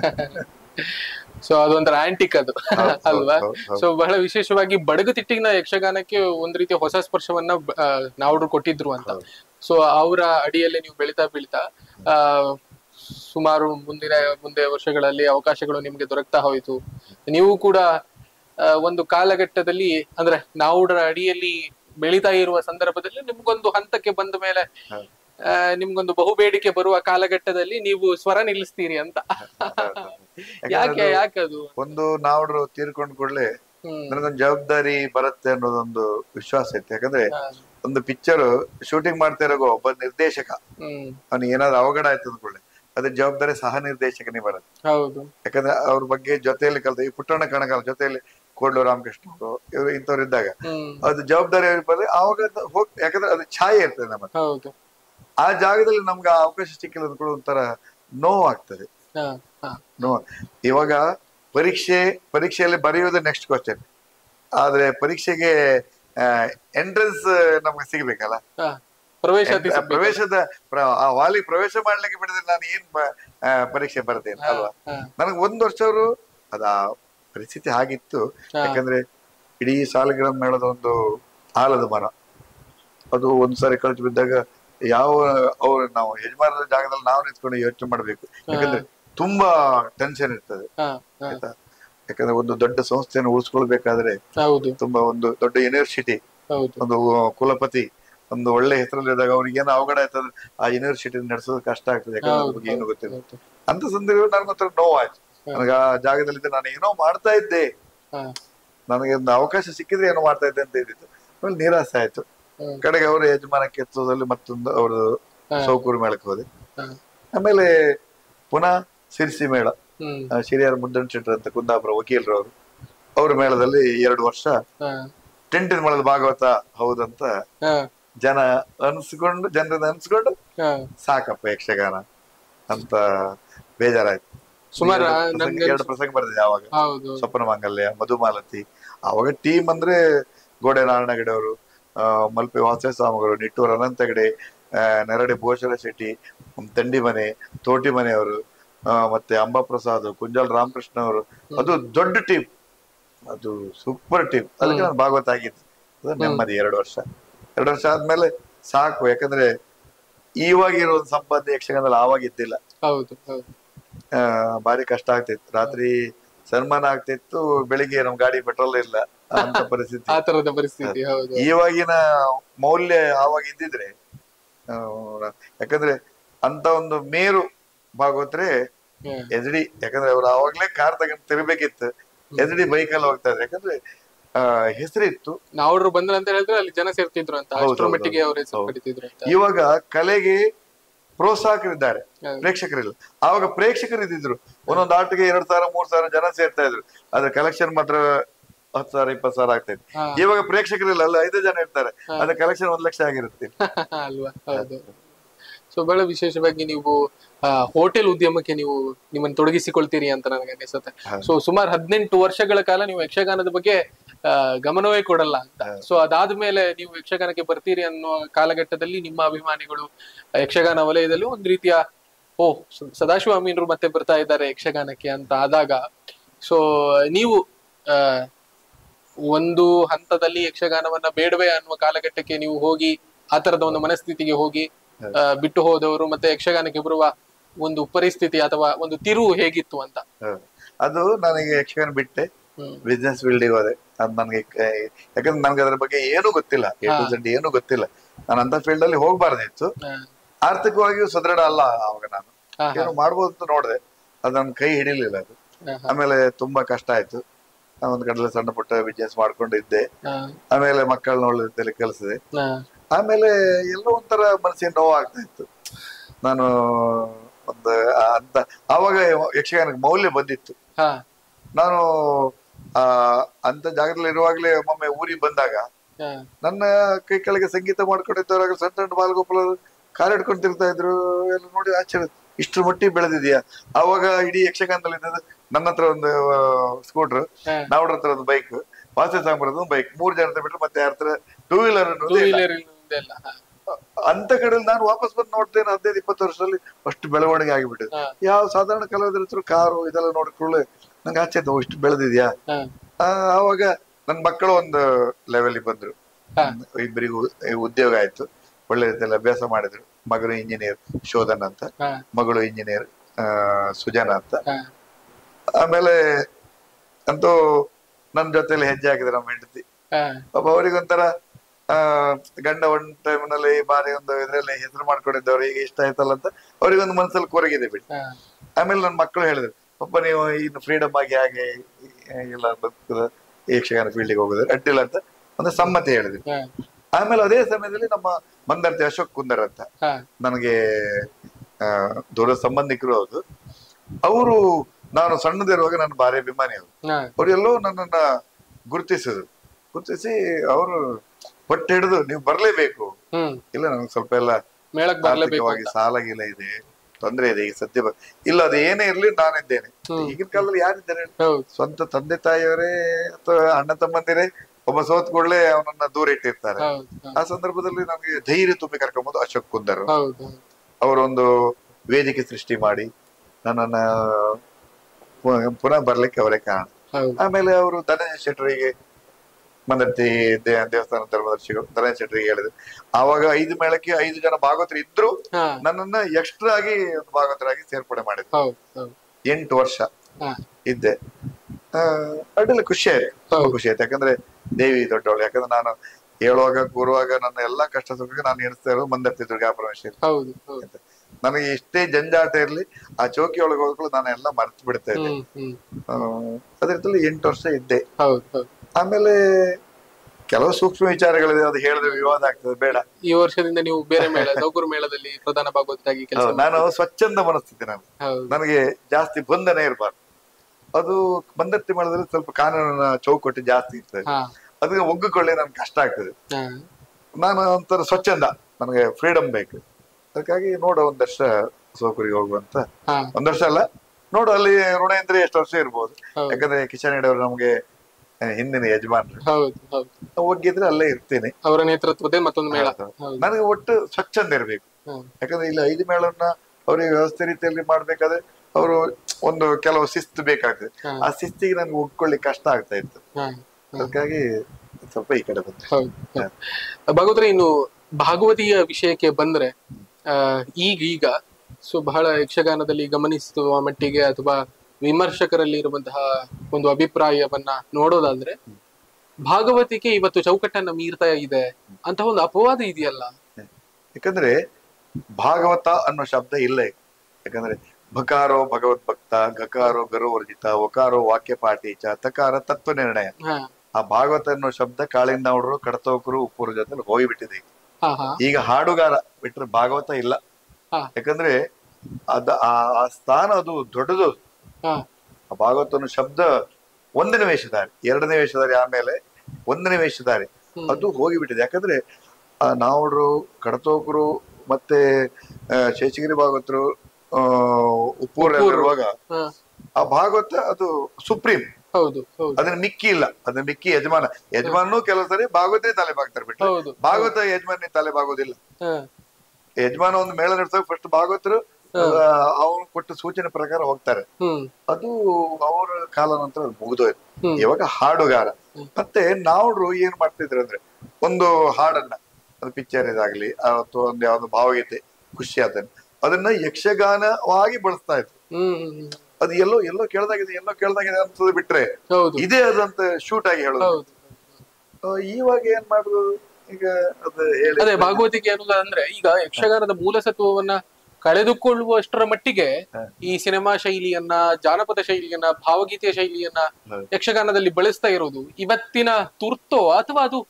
ಸೊ ಅದೊಂಥರ ಆಂಟಿಕ್ ಅದು ಹೌದು, ಅಲ್ವಾ ಹೌದು, ಹೌದು. ಸೊ ಬಹಳ ವಿಶೇಷವಾಗಿ ಬಡಗುತಿಟ್ಟಿನ ಯಕ್ಷಗಾನಕ್ಕೆ ಒಂದ್ ರೀತಿಯ ಹೊಸ ಸ್ಪರ್ಶವನ್ನ ಆ, ನಾವುಡ್ರು ಕೊಟ್ಟಿದ್ರು ಅಂತ ಸೊ ಅವರ ಅಡಿಯಲ್ಲಿ ನೀವು ಬೆಳಿತಾ ಬೆಳಿತಾ ಆ ಸುಮಾರು ಮುಂದಿನ ಮುಂದೆ ವರ್ಷಗಳಲ್ಲಿ ಅವಕಾಶಗಳು ನಿಮ್ಗೆ ದೊರಕ್ತಾ ಹೋಯಿತು ನೀವು ಕೂಡ ಆ, ಒಂದು ಕಾಲಘಟ್ಟದಲ್ಲಿ ಅಂದ್ರೆ ನಾವುಡ್ರ ಅಡಿಯಲ್ಲಿ ಬೆಳಿತಾ ಇರುವ ಸಂದರ್ಭದಲ್ಲಿ ನಿಮ್ಗೊಂದು ಹಂತಕ್ಕೆ ಬಂದ ಮೇಲೆ ಹೌದು. ಆ, ನಿಮ್ಗೊಂದು ಬಹುಬೇಡಿಕೆ ಬರುವ ಕಾಲಘಟ್ಟದಲ್ಲಿ ನೀವು ಸ್ವರ ನಿಲ್ಲಿಸ್ತೀರಿ ಅಂತ ಯಾಕೆ ಅದು ಯಾಕೆ ಅದು ಒಂದು ನಾವ್ರು ತೀರ್ಕೊಂಡ್ ಕೂಡಲೇ ಹ್ಮ್ ನನಗೊಂದು ಜವಾಬ್ದಾರಿ ಬರುತ್ತೆ ಅನ್ನೋದೊಂದು ವಿಶ್ವಾಸ ಇತ್ತು ಯಾಕಂದ್ರೆ ಹಾ, ಒಂದು ಪಿಕ್ಚರ್ ಶೂಟಿಂಗ್ ಮಾಡ್ತಾ ಇರೋ ಒಬ್ಬ ನಿರ್ದೇಶಕ ಹ್ಮ್ ಅವ್ನಿಗೆ ಏನಾದ್ರು ಅವಘಡ ಆಯ್ತು ಅಂದ್ಕೊಳ್ಳಿ ಅದ್ರ ಜವಾಬ್ದಾರಿ ಸಹ ನಿರ್ದೇಶಕನೇ ಬರುತ್ತೆ ಹೌದು ಯಾಕಂದ್ರೆ ಅವ್ರ ಬಗ್ಗೆ ಜೊತೆಯಲ್ಲಿ ಕಲ್ತ ಈ ಪುಟ್ಟಣ್ಣ ಕಣಗಾಲ ಜೊತೆಯಲ್ಲಿ ಕೋಡ್ಲು ರಾಮಕೃಷ್ಣ ಅವರು ಇವರು ಇಂಥವ್ರು ಇದ್ದಾಗ ಹ್ಮ್ ಅದು ಜವಾಬ್ದಾರಿ ಅವ್ರಿಗೆ ಬಂದ್ರೆ ಆವಾಗ ಅದು ಹೋಗ್ ಯಾಕಂದ್ರೆ ಅದು ಛಾಯೆ ಇರ್ತದೆ ನಮ್ಮ ಹತ್ರ. ಹೌದು ಆ ಜಾಗದಲ್ಲಿ ನಮ್ಗೆ ಆ ಅವಕಾಶ ಸಿಕ್ಕಿಲ್ಲ ಅಂದ್ಕೊಳ್ಳೋ ಒಂಥರ ನೋವಾಗ್ತದೆ ಹಾ ಹಾ ನೋವು ಇವಾಗ ಪರೀಕ್ಷೆ ಪರೀಕ್ಷೆಯಲ್ಲಿ ಬರೆಯೋದು ನೆಕ್ಸ್ಟ್ ಕ್ವಶನ್ ಆದ್ರೆ ಪರೀಕ್ಷೆಗೆ ಎಂಟ್ರೆನ್ಸ್ ನಮ್ಗೆ ಸಿಗ್ಬೇಕಲ್ಲ ಹಾ ಪ್ರವೇಶಾತಿ ಆ ಸಿಗ್ಬೇಕು. ಪ್ರವೇಶದ ಪ್ರ- ಆ ವಾಲಿ ಪ್ರವೇಶ ಮಾಡ್ಲಿಕ್ಕೆ ಬಿಡಿದ್ರೆ ನಾನು ಏನ್ ಬ- ಆ, ಪರೀಕ್ಷೆ ಬರ್ತೇನೆ ಹಾ, ಅಲ್ವಾ ಹಾ, ನನಗೆ ಒಂದ್ ವರ್ಷ ಅವರು ಅದ ಆ ಪರಿಸ್ಥಿತಿ ಹಾಗಿತ್ತು ಹಾ. ಯಾಕಂದ್ರೆ ಇಡೀ ಸಾಲಗ್ರಾಮ ಮೇಳದ ಒಂದು ಆಲದ ಮರ ಅದು ಒಂದ್ಸಾರಿ ಕಳ್ತು ಬಿದ್ದಾಗ ಯಾವ ಅವ್ರು ನಾವು ಯಜಮಾನರ ಜಾಗದಲ್ಲಿ ನಾವು ನಿಂತ್ಕೊಂಡು ಯೋಚನೆ ಮಾಡ್ಬೇಕು ಯಾಕಂದ್ರೆ ತುಂಬಾ ಟೆನ್ಷನ್ ಇರ್ತದೆ ಹಾ, ಹಾ. ಆಯ್ತಾ ಯಾಕಂದ್ರೆ ಒಂದು ದೊಡ್ಡ ಸಂಸ್ಥೆಯನ್ನು ಉಳಿಸ್ಕೊಳ್ಬೇಕಾದ್ರೆ ಹೌದು ತುಂಬಾ ಒಂದು ದೊಡ್ಡ ಯೂನಿವರ್ಸಿಟಿ ಹೌದು ಒಂದು ಕುಲಪತಿ ಒಂದು ಒಳ್ಳೆ ಹೆಸರಲ್ಲಿದ್ದಾಗ ಅವ್ರಿಗೆ ಏನೋ ಅವಘಡ ಆಯ್ತಂದ್ರೆ ಆ ಯೂನಿವರ್ಸಿಟಿ ನಡೆಸೋದು ಕಷ್ಟ ಆಗ್ತದೆ ಯಾಕಂದ್ರೆ ಹೌದು, ಅವ್ರಿಗೆ ಏನು ಗೊತ್ತಿಲ್ಲ ಹೌದು. ಅಂತ ಸಂದರ್ಭ ನನಗೆ ಒಂಥರ ನೋವಾಯ್ತು ನನಗೆ ಆ ಜಾಗದಲ್ಲಿದ್ದ ನಾನು ಏನೋ ಮಾಡ್ತಾ ಇದ್ದೆ ಹಾ, ನನಗೆ ಒಂದು ಅವಕಾಶ ಸಿಕ್ಕಿದ್ರೆ ಏನೋ ಮಾಡ್ತಾ ಇದ್ದೆ ಅಂತ ಇದ್ದಿತ್ತು ಆಮೇಲೆ ನಿರಾಸೆ ಆಯ್ತು ಹ್ಮ್. ಕಡೆಗೆ ಅವರ ಯಜಮಾನಕ್ಕೆ ಎತ್ತೋದಲ್ಲಿ ಮತ್ತೊಂದು ಅವರು ಹಾ. ಸೌಕೂರು ಮೇಳಕ್ಕೆ ಹೋದೆ ಹಾ. ಆಮೇಲೆ ಪುನಃ ಸಿರ್ಸಿ ಮೇಳ ಹ್ಮ್ ಆ, ಶಿರಿಯಾರ್ ಮುದ್ದನ್ ಶೆಟ್ಟರ್ ಅಂತ ಕುಂದಾಪುರ ವಕೀಲರು ಅವರು ಅವ್ರ ಮೇಳದಲ್ಲಿ ಎರಡು ವರ್ಷ ಹಾ, ಟೆಂಟಿನ ಮೇಳದ ಭಾಗವತ ಹೌದಂತ ಹಾ, ಜನ ಅನ್ಸ್ಕೊಂಡು ಜನರನ್ನ ಅನ್ಸ್ಕೊಂಡು ಹಾ. ಸಾಕಪ್ಪ ಯಕ್ಷಗಾನ ಅಂತ ಬೇಜಾರಾಯ್ತು ಸುಮಾರು ಎರಡು ಆ, ಪ್ರಸಂಗ- ನನ್ಗೆ ಎರಡು ಪ್ರಸಂಗ ಬರ್ತಿದೆ ಆವಾಗ ಹೌದು ಸ್ವಪ್ನ ಮಾಂಗಲ್ಯ ಮಧುಮಾಲತಿ ಅವಾಗ ಟೀಮ್ ಅಂದ್ರೆ ಗೋಡೆ ನಾರಾಯಣಗಡೆ ಅವರು ಮಲ್ಪೆ ವಾಸವ ಸ್ವಾಮಿಗಳು ನಿಟ್ಟೂರು ಅನಂತ ಹೆಗಡೆ ಆ, ನೆರಡೆ ಭೋಷರ ಶೆಟ್ಟಿ ಹ್ಮ್, ತಂಡಿ ಮನೆ ತೋಟಿ ಮನೆಯವರು ಆ, ಮತ್ತೆ ಅಂಬಾಪ್ರಸಾದ್ ಕುಂಜಾಲ್ ರಾಮಕೃಷ್ಣ ಅವರು ಅದು ದೊಡ್ಡ ಟೀಮ್ ಅದು ಸೂಪರ್ ಟೀಮ್ ಅದಕ್ಕೆ ನಾನು ಭಾಗವತ ಆಗಿದ್ದು ಅದು ನೆಮ್ಮದಿ ಎರಡು ವರ್ಷ ಎರಡು ವರ್ಷ ಆದ್ಮೇಲೆ ಸಾಕು ಯಾಕಂದ್ರೆ ಇವಾಗ ಇರೋ ಸಂಪಾದನೆ ಯಕ್ಷಗಾನದಲ್ಲಿ ಆವಾಗ ಇದ್ದಿಲ್ಲ ಹೌದು ಹೌದು ಆ, ಭಾರಿ ಕಷ್ಟ ಆಗ್ತಿತ್ತು ರಾತ್ರಿ ಸನ್ಮಾನ ಆಗ್ತಿತ್ತು ಬೆಳಿಗ್ಗೆ ನಮ್ ಗಾಡಿ ಪೆಟ್ರೋಲ್ ಇಲ್ಲ ಅಂತ ಪರಿಸ್ಥಿತಿ ಆ ತರದ ಪರಿಸ್ಥಿತಿ ಹೌದು ಇವಾಗಿನ ಮೌಲ್ಯ ಆವಾಗ ಇದ್ದಿದ್ರೆ ಆ, ಯಾಕಂದ್ರೆ ಅಂತ ಒಂದು ಮೇರು ಭಾಗವತ್ರೆ ಹ್ಮ್. ಎಚ್ ಡಿ ಯಾಕಂದ್ರೆ ಅವ್ರು ಆವಾಗ್ಲೇ ಕಾರ್ ತಗೊಂಡ್ ತಿರ್ಬೇಕಿತ್ತು ಎಚ್ ಡಿ ಬೈಕ್ ಅಲ್ಲಿ ಹೋಗ್ತಾ ಇದ್ರು ಯಾಕಂದ್ರೆ ಆ ಹೆಸರಿತ್ತು ನಾವ್ರು ಬಂದ್ರ ಅಂತ ಹೇಳಿದ್ರೆ ಅಲ್ಲಿ ಜನ ಸೇರ್ತಿದ್ರು ಅಂತ ಹೌದು, ಅಷ್ಟರ ಹೌದು, ಮಟ್ಟಿಗೆ ಅವ್ರ ಹೆಸರು ಹೌದು. ಪಡಿತಿದ್ರು ಅಂತ ಇವಾಗ ಕಲೆಗೆ ಪ್ರೋತ್ಸಾಹಕರಿದ್ದಾರೆ ಹೌದು. ಪ್ರೇಕ್ಷಕರಿಲ್ಲ ಆವಾಗ ಪ್ರೇಕ್ಷಕರು ಇದ್ದಿದ್ರು ಒಂದೊಂದು ಆಟಿಗೆ ಎರಡ್ ಸಾವಿರ ಮೂರ್ ಸಾವಿರ ಜನ ಸೇರ್ತಾ ಇದ್ರು ಅದ್ರ ಕಲೆಕ್ಷನ್ ಮಾತ್ರ ಹತ್ತು ಸಾವಿರ ಇಪ್ಪತ್ತು ಸಾವಿರ ಆಗ್ತಾ ಇತ್ತು ಹಾ. ಇವಾಗ ಪ್ರೇಕ್ಷಕರಿಲ್ಲ ಅಲ್ಲ ಐದು ಜನ ಇರ್ತಾರೆ ಅದ್ರ ಕಲೆಕ್ಷನ್ ಒಂದ್ ಲಕ್ಷ ಆಗಿರುತ್ತೆ ಅಲ್ವಾ ಹೌದು ಸೊ ಬಹಳ ವಿಶೇಷವಾಗಿ ನೀವು ಹೋಟೆಲ್ ಉದ್ಯಮಕ್ಕೆ ನೀವು ನಿಮ್ಮನ್ನು ತೊಡಗಿಸಿಕೊಳ್ತೀರಿ ಅಂತ ನನಗೆ ಅನಿಸುತ್ತೆ ಸೊ ಸುಮಾರು ಹದಿನೆಂಟು ವರ್ಷಗಳ ಕಾಲ ನೀವು ಯಕ್ಷಗಾನದ ಬಗ್ಗೆ ಆ, ಗಮನವೇ ಕೊಡಲ್ಲ ಅಂತ ಸೊ ಅದಾದ್ಮೇಲೆ ನೀವು ಯಕ್ಷಗಾನಕ್ಕೆ ಬರ್ತೀರಿ ಅನ್ನೋ ಕಾಲಘಟ್ಟದಲ್ಲಿ ನಿಮ್ಮ ಅಭಿಮಾನಿಗಳು ಆ, ಯಕ್ಷಗಾನ ವಲಯದಲ್ಲಿ ಒಂದ್ ರೀತಿಯ ಓ ಸ- ಸದಾಶಿವ ಅಮೀನ್ರು ಮತ್ತೆ ಬರ್ತಾ ಇದ್ದಾರೆ ಯಕ್ಷಗಾನಕ್ಕೆ ಅಂತ ಆದಾಗ ಸೊ ನೀವು ಆ, ಒಂದು ಹಂತದಲ್ಲಿ ಯಕ್ಷಗಾನವನ್ನ ಬೇಡವೇ ಅನ್ನುವ ಕಾಲಘಟ್ಟಕ್ಕೆ ನೀವು ಹೋಗಿ ಆ ತರದ ಒಂದು ಮನಸ್ಥಿತಿಗೆ ಹೋಗಿ ಆ, ಬಿಟ್ಟು ಹೋದವರು ಮತ್ತೆ ಯಕ್ಷಗಾನಕ್ಕೆ ಬರುವ ಒಂದು ಪರಿಸ್ಥಿತಿ ಅಥವಾ ಒಂದು ತಿರುವು ಹೇಗಿತ್ತು ಅಂತ ಹೌದು. ಅದು ನನಗೆ ಯಕ್ಷಗಾನ ಬಿಟ್ಟೆ ಹ್ಮ್. ಬಿಸ್ನೆಸ್ ಫೀಲ್ಡಿಗೆ ಹೋದೆ ಅದ್ ನನಗೆ ಯಾಕಂದ್ರೆ ನನ್ಗೆ ಅದ್ರ ಬಗ್ಗೆ ಏನು ಗೊತ್ತಿಲ್ಲ ಎ ಟು ಝೆಡ್ ಏನು ಗೊತ್ತಿಲ್ಲ ನಾನು ಅಂತ ಫೀಲ್ಡ್ ಅಲ್ಲಿ ಹೋಗ್ಬಾರ್ದಿತ್ತು ಆ, ಆರ್ಥಿಕವಾಗಿಯೂ ಸದೃಢ ಅಲ್ಲ ಅವಾಗ ನಾನು ಹಾ, ಹಾ. ಏನು ಮಾಡ್ಬೋದು ಅಂತ ನೋಡಿದೆ ಅದು ನನ್ನ ಕೈ ಹಿಡಿಲಿಲ್ಲ ಅದು ಹಾ, ಹಾ. ಆಮೇಲೆ ತುಂಬಾ ಕಷ್ಟ ಆಯ್ತು ನಾನು ಒಂದ್ ಕಡೆ ಸಣ್ಣ ಪುಟ್ಟ ಬಿಸ್ನೆಸ್ ಮಾಡ್ಕೊಂಡಿದ್ದೆ ಆ, ಆಮೇಲೆ ಮಕ್ಕಳನ್ನ ಒಳ್ಳೆ ರೀತಿಯಲ್ಲಿ ಕಲಿಸಿದೆ ಆ, ಆಮೇಲೆ ಎಲ್ಲೋ ಒಂಥರ ಮನಸ್ಸಿಗೆ ನೋವು ಆಗ್ತಾ ಇತ್ತು ನಾನು ಒಂದು ಆ- ಅಂತ ಆವಾಗ ಯಕ್ಷಗಾನಕ್ಕೆ ಮೌಲ್ಯ ಬಂದಿತ್ತು ಹಾ, ನಾನು ಆ ಅಂತ ಜಾಗದಲ್ಲಿ ಇರುವಾಗಲೇ ಒಮ್ಮೊಮ್ಮೆ ಊರಿಗೆ ಬಂದಾಗ ಆ, ನನ್ನ ಕೈ ಕೆಳಗೆ ಸಂಗೀತ ಮಾಡ್ಕೊಂಡಿದ್ದವರಾಗ ಸಣ್ಣ ಸಣ್ಣ ಬಾಲಗೋಪಾಲ ಕಾರ್ ಹಿಡ್ಕೊಂಡು ತಿರ್ತಾ ಇದ್ರು ಎಲ್ಲ ನೋಡಿ ಆಶ್ಚರ್ಯ ಇಷ್ಟ್ರ ಮಟ್ಟಿಗೆ ಬೆಳೆದಿದ್ಯಾ ಆವಾಗ ಇಡೀ ಯಕ್ಷಗಾನದಲ್ಲಿ ಇದ್ದದ್ದು ನನ್ನ ಹತ್ರ ಒಂದು ಸ್ಕೂಟರ್ ಹಾ. ನಾವ್ರ ಹತ್ರ ಒಂದು ಬೈಕ್ ವಾಸೆ ಸಾಂಬರದ ಒಂದು ಬೈಕ್ ಮೂರ್ ಜನ ಬಿಟ್ರೆ ಮತ್ತೆ ಯಾರ ಹತ್ರ ಟೂ ವೀಲರ್ ಟೂ ಅನ್ನೋದು ಇಲ್ಲ. ವೀಲರ್ ಇದೆಲ್ಲ ಹಾ, ಅಂತ ಕಡೆ ನಾನು ವಾಪಸ್ ಬಂದು ನೋಡ್ತೇನೆ ಹದಿನೈದು ಇಪ್ಪತ್ತು ವರ್ಷದಲ್ಲಿ ಅಷ್ಟು ಬೆಳವಣಿಗೆ ಆಗಿಬಿಟ್ಟಿದೆ ಹಾ. ಯಾವ ಸಾಧಾರಣ ಕಲಾವಿದರ ಹತ್ರ ಕಾರು ಇದೆಲ್ಲ ನೋಡಿಕೊಳ್ಳೆ ನಂಗೆ ಆಶ್ಚರ್ಯ ಓ, ಇಷ್ಟು ಬೆಳೆದಿದ್ಯಾ ಹಾ, ಆ, ಆವಾಗ ನನ್ನ ಮಕ್ಕಳು ಒಂದು ಲೆವೆಲ್ ಬಂದ್ರು ಹಾ. ಇಬ್ಬರಿಗೂ ಉದ್ಯೋಗ ಆಯ್ತು ಒಳ್ಳೆ ರೀತಿಯಲ್ಲಿ ಅಭ್ಯಾಸ ಮಾಡಿದ್ರು ಮಗನು ಇಂಜಿನಿಯರ್ ಶೋಧನ್ ಅಂತ ಹಾ, ಮಗಳು ಇಂಜಿನಿಯರ್ ಸುಜನ ಅಂತ ಹಾ, ಆಮೇಲೆ ಅಂತೂ ನನ್ನ ಜೊತೆಲಿ ಹೆಜ್ಜೆ ಹಾಕಿದ್ರು ನಮ್ಮ ಹೆಂಡತಿ ಹಾ, ಪಾಪ ಅವರಿಗೊಂಥರ ಆ ಗಂಡ ಒಂದ್ ಟೈಮ್ನಲ್ಲಿ ಬಾರಿ ಒಂದು ಇದ್ರಲ್ಲಿ ಹೆಸರು ಮಾಡ್ಕೊಂಡಿದ್ದವ್ರು ಈಗ ಇಷ್ಟ ಆಯ್ತಲ್ಲ ಅಂತ ಅವ್ರಿಗೊಂದು ಮನ್ಸಲ್ಲಿ ಕೊರಗಿದೆ ಬಿಡಿ ಹಾ, ಆಮೇಲೆ ನನ್ನ ಮಕ್ಕಳು ಹೇಳಿದ್ರು ಪಾಪ ನೀವು ಇನ್ನು ಫ್ರೀಡಮ್ ಆಗಿ ಹಾಗೆ ಇಲ್ಲ ಬದುಕುದ ಯಕ್ಷಗಾನ ಫೀಲ್ಡಿಗೆ ಹೋಗುದು ಅಡ್ಡಿಲ್ಲ ಅಂತ ಒಂದು ಸಮ್ಮತಿ ಹೇಳಿದ್ರು ಹಾ, ಆಮೇಲೆ ಅದೇ ಸಮಯದಲ್ಲಿ ನಮ್ಮ ಮಂದರ್ತಿ ಅಶೋಕ್ ಕುಂದರ್ ಅಂತ ಹಾ, ನನಗೆ ಆ, ದೂರ ಸಂಬಂಧಿಕರು ಹೌದು ಅವರು ನಾನು ಸಣ್ಣದಿರುವಾಗ ನನ್ನ ಭಾರಿ ಅಭಿಮಾನಿ ಅವರು ಹಾ, ಅವರೆಲ್ಲೋ ನನ್ನನ್ನ ಗುರುತಿಸಿದ್ರು ಗುರುತಿಸಿ ಅವರು ಹೊಟ್ಟೆ ಹಿಡಿದು ನೀವು ಬರ್ಲೇಬೇಕು ಹ್ಮ್ ಇಲ್ಲ ನನಗೆ ಸ್ವಲ್ಪ ಎಲ್ಲ ಮೇಳಕ್ ಬರ್ಲೇಬೇಕು ಆರ್ಥಿಕವಾಗಿ ಅಂತ ಸಾಲ ಗೀಲ ಇದೆ ತೊಂದರೆ ಇದೆ ಈಗ ಸದ್ಯ ಬ- ಇಲ್ಲ ಅದು ಏನೇ ಇರ್ಲಿ ನಾನಿದ್ದೇನೆ ಹ್ಮ್. ಈಗಿನ ಕಾಲದಲ್ಲಿ ಯಾರಿದ್ದಾರೆ ಹೇಳಿ? ಹೌದು ಸ್ವಂತ ತಂದೆ ತಾಯಿಯವರೇ ಅಥವಾ ಅಣ್ಣ ತಮ್ಮಂದಿರೇ ಒಬ್ಬ ಸೋತ್ ಕೂಡಲೇ ಅವನನ್ನ ದೂರ ಇಟ್ಟಿರ್ತಾರೆ ಹೌದು ಹೌದು, ಆ ಸಂದರ್ಭದಲ್ಲಿ ನನಗೆ ಧೈರ್ಯ ತುಂಬಿ ಕರ್ಕೊಂಬೋದು ಅಶೋಕ್ ಕುಂದರ್ ಹೌದು ಹೌದು. ಅವರೊಂದು ವೇದಿಕೆ ಸೃಷ್ಟಿ ಮಾಡಿ ನನ್ನನ್ನ ಪು- ಪುನಃ ಬರ್ಲಿಕ್ಕೆ ಅವರೇ ಕಾರಣ ಹೌದು ಆಮೇಲೆ ಅವರು ಧನಂಜಯ ಶೆಟ್ಟರಿಗೆ ಮಂದರ್ತಿ ದೇ- ದೇವಸ್ಥಾನ ಧರ್ಮದರ್ಶಿಗಳು ಧನಂಜಯ ಶೆಟ್ಟರಿಗೆ ಹೇಳಿದ್ರು ಆವಾಗ ಐದು ಮೇಳಕ್ಕೆ ಐದು ಜನ ಭಾಗವತರು ಇದ್ರು ಹಾ ನನ್ನನ್ನ ಎಕ್ಸ್ಟ್ರಾ ಆಗಿ ಒಂದು ಭಾಗವತರಾಗಿ ಸೇರ್ಪಡೆ ಮಾಡಿದ್ರು ಹೌದು ಹೌದು ಎಂಟು ವರ್ಷ ಹಾ ಇದ್ದೆ ಆ, ಅಡ್ಡಿಲ್ಲ ಖುಷಿ ಆಯ್ತು ತುಂಬಾ ಹೌದು. ಖುಷಿ ಆಯ್ತು ಯಾಕಂದ್ರೆ ದೇವಿ ದೊಡ್ಡವಳು ಯಾಕಂದ್ರೆ ನಾನು ಹೇಳುವಾಗ ಕೂರುವಾಗ ನನ್ನ ಎಲ್ಲಾ ಕಷ್ಟ ಸುಖಕ್ಕೆ ನಾನು ಎಣಿಸ್ತಾ ಇರೋದು ಮಂದರ್ತಿ ದುರ್ಗಾ ಪರಮೇಶ್ವರಿ ಹೌದು ಹೌದು ಅಂತ ನನಗೆ ಎಷ್ಟೇ ಜಂಜಾಟ ಇರ್ಲಿ ಆ ಚೌಕಿ ಒಳಗೆ ಹೋಗ್ಲು ನಾನು ಎಲ್ಲ ಮರ್ತು ಬಿಡ್ತಾ ಇದ್ದೆ ಹ್ಮ್ ಹ್ಮ್ ಆ, ಅದರಲ್ಲಿ ಎಂಟು ವರ್ಷ ಇದ್ದೆ ಹೌದು ಹೌದು ಆಮೇಲೆ ಕೆಲವು ಸೂಕ್ಷ್ಮ ವಿಚಾರಗಳಿದೆ ಅದು ಹೇಳಿದ್ರೆ ವಿವಾದ ಆಗ್ತದೆ ಬೇಡ ಈ ವರ್ಷದಿಂದ ನೀವು ಬೇರೆ ಮೇಳ ಸೌಕೂರು ಮೇಳದಲ್ಲಿ ಪ್ರಧಾನ ಭಾಗವತರಾಗಿ ಕೆಲಸ ಹೌದು, ನಾನು ಸ್ವಚ್ಛಂದ ಮನಸ್ಥಿತಿ ನಾನು ಹೌದು ನನಗೆ ಜಾಸ್ತಿ ಬಂಧನ ಇರಬಾರ್ದು ಅದು ಬಂದರ್ತಿ ಮಾಡೋದ್ರಲ್ಲಿ ಸ್ವಲ್ಪ ಕಾನೂನಿನ ಚೌಕಟ್ಟು ಜಾಸ್ತಿ ಇರ್ತದೆ ಹಾ ಅದಕ್ಕೆ ಒಗ್ಗಿಕೊಳ್ಳಿ ನನ್ಗೆ ಕಷ್ಟ ಆಗ್ತದೆ ಹಾ ನಾನು ಒಂಥರ ಸ್ವಚ್ಛಂದ ನನಗೆ ಫ್ರೀಡಮ್ ಬೇಕು ಅದಕ್ಕಾಗಿ ನೋಡ ಒಂದ್ ವರ್ಷ ಸೋಕುರಿಗೆ ಹೋಗುವಂತ ಹಾ ಒಂದ್ ವರ್ಷ ಅಲ್ಲ ನೋಡು ಅಲ್ಲಿ ಋಣ ಅಂದ್ರೆ ಎಷ್ಟು ವರ್ಷ ಇರ್ಬೋದು ಹೌದು. ಯಾಕಂದ್ರೆ ಕಿಶನ್ ರೆಡ್ಡಿ ಅವರು ನಮ್ಗೆ ಆ, ಹಿಂದಿನ ಯಜಮಾನ್ರು ಹೌದು ಹೌದು ಒಗ್ಗಿದ್ರೆ ಅಲ್ಲೇ ಇರ್ತೇನೆ ಅವರ ನೇತೃತ್ವದೇ ಮತ್ತೊಂದು ಮೇಳ ಹೌದು. ಹೌದು ನನಗೆ ಒಟ್ಟು ಸ್ವಚ್ಛಂದ ಇರ್ಬೇಕು ಹ್ಮ್. ಯಾಕಂದ್ರೆ ಇಲ್ಲಿ ಐದು ಮೇಳನ್ನ ಅವರಿಗೆ ವ್ಯವಸ್ಥೆ ರೀತಿಯಲ್ಲಿ ಮಾಡ್ಬೇಕಾದ್ರೆ ಅವರು ಒಂದು ಕೆಲವು ಶಿಸ್ತು ಬೇಕಾಗ್ತದೆ ಹಾ. ಆ ಶಿಸ್ತಿಗೆ ನನ್ಗೆ ಒಗ್ಕೊಳ್ಳಿಕ್ಕೆ ಕಷ್ಟ ಆಗ್ತಾ ಇತ್ತು ಹಾ ಅದಕ್ಕಾಗಿ ಸ್ವಲ್ಪ ಈ ಕಡೆ ಬಂದೆ ಹೌದು ಭಗವತ್ರೆ ಇನ್ನು ಭಾಗವತಿಯ ವಿಷಯಕ್ಕೆ ಬಂದ್ರೆ ಆ, ಈಗ ಈಗ ಸೊ ಬಹಳ ಯಕ್ಷಗಾನದಲ್ಲಿ ಗಮನಿಸುವ ಮಟ್ಟಿಗೆ ಅಥವಾ ವಿಮರ್ಶಕರಲ್ಲಿ ಇರುವಂತಹ ಒಂದು ಅಭಿಪ್ರಾಯವನ್ನ ನೋಡೋದಾದ್ರೆ ಭಾಗವತಿಕೆ ಇವತ್ತು ಚೌಕಟ್ಟನ್ನ ಮೀರ್ತಾ ಇದೆ ಅಂತ ಒಂದು ಅಪವಾದ ಇದೆಯಲ್ಲ ಯಾಕಂದ್ರೆ ಭಾಗವತ ಅನ್ನೋ ಶಬ್ದ ಇಲ್ಲ ಈಗ. ಯಾಕಂದ್ರೆ ಭಕಾರೋ ಭಗವತ್ ಭಕ್ತ ಗಕಾರೋ ಗರುವರ್ಜಿತ ಒಕಾರೋ ವಾಕ್ಯ ಪಾಠೀಚ ತಕಾರ ತತ್ವ ನಿರ್ಣಯ ಹಾ ಆ ಭಾಗವತ ಅನ್ನೋ ಶಬ್ದ ಕಾಳಿಂದವರು ಕಡತೋಕರು ಉಪ್ಪೂರು ಜೊತೆ ಹೋಗಿಬಿಟ್ಟಿದೆ ಈಗ. ಹಾ ಹಾ ಈಗ ಹಾಡುಗಾರ ಬಿಟ್ರೆ ಭಾಗವತ ಇಲ್ಲ ಹಾ ಯಾಕಂದ್ರೆ ಅದ ಆ ಆ ಸ್ಥಾನ ಅದು ದೊಡ್ಡದು ಹಾ ಆ ಭಾಗವತ ಅನ್ನೋ ಶಬ್ದ ಒಂದನೇ ವೇಷಧಾರಿ ಎರಡನೇ ವೇಷಧಾರಿ ಆಮೇಲೆ ಒಂದನೇ ವೇಷಧಾರಿ ಅದು ಹೋಗಿಬಿಟ್ಟಿದೆ ಯಾಕಂದ್ರೆ ಆ ನಾವುಡ್ರು ಕಡತೋಕರು ಮತ್ತೆ ಆ, ಶೇಷಗಿರಿ ಭಾಗವತರು ಆ ಉಪ್ಪೂರಲ್ಲಿರುವಾಗ ಹಾ ಆ ಭಾಗವತ ಅದು ಸುಪ್ರೀಂ ಹೌದು ಹೌದು ಅದನ್ನ ಮಿಕ್ಕಿ ಇಲ್ಲ ಅದನ್ನ ಮಿಕ್ಕಿ ಯಜಮಾನ ಯಜಮಾನನು ಕೆಲವು ಸರಿ ಭಾಗವತೇ ತಲೆ ಬಾಗ್ತಾರೆ ಬಿಟ್ಟು ಹೌದು ಭಾಗವತ ಯಜಮಾನ ತಲೆ ಬಾಗೋದಿಲ್ಲ ಹಾ ಯಜಮಾನ ಒಂದು ಮೇಳ ನಡೆಸೋ ಫಸ್ಟ್ ಭಾಗವತರು ಅವನು ಕೊಟ್ಟ ಸೂಚನೆ ಪ್ರಕಾರ ಹೋಗ್ತಾರೆ ಹ್ಮ್ ಅದು ಅವರ ಕಾಲ ನಂತರ ಅದು ಮುಗಿದೋಯ್ತು ಹ್ಮ್. ಇವಾಗ ಹಾಡುಗಾರ ಮತ್ತೆ ನಾವ್ರು ಏನ್ ಮಾಡ್ತಿದ್ರು ಅಂದ್ರೆ ಒಂದು ಹಾಡನ್ನ ಅದು ಪಿಕ್ಚರ್ ಇದಾಗ್ಲಿ ಅಥವಾ ಒಂದು ಯಾವ್ದು ಭಾವಗೀತೆ ಖುಷಿ ಅದನ್ನ ಅದನ್ನ ಯಕ್ಷಗಾನವಾಗಿ ಬಳಸ್ತಾ ಇದ್ರು ಹ್ಮ್ ಹ್ಮ್, ಹ್ಮ್. ಅದು ಎಲ್ಲೋ ಎಲ್ಲೋ ಕೇಳ್ದಾಗಿದೆ ಎಲ್ಲೋ ಕೇಳ್ದಾಗಿದೆ ಅಂತದ್ ಬಿಟ್ರೆ ಹೌದು ಇದೇ ಅದಂತ ಶೂಟ್ ಆಗಿ ಹೇಳೋದು ಹೌದು ಆ, ಇವಾಗ ಏನ್ ಮಾಡುದು ಈಗ ಅದು ಹೇಳಿ ಅದೇ ಭಾಗವತಿಕೆ ಅನ್ನೋದು ಅಂದ್ರೆ ಈಗ ಯಕ್ಷಗಾನದ ಮೂಲಸತ್ವವನ್ನ ಕಳೆದುಕೊಳ್ಳುವಷ್ಟರ ಮಟ್ಟಿಗೆ ಈ ಸಿನಿಮಾ ಶೈಲಿಯನ್ನ ಜಾನಪದ ಶೈಲಿಯನ್ನ ಭಾವಗೀತೆಯ ಶೈಲಿಯನ್ನ ಹೌದು. ಯಕ್ಷಗಾನದಲ್ಲಿ ಬಳಸ್ತಾ ಇರೋದು ಇವತ್ತಿನ ತುರ್ತೋ ಅಥವಾ ಅದು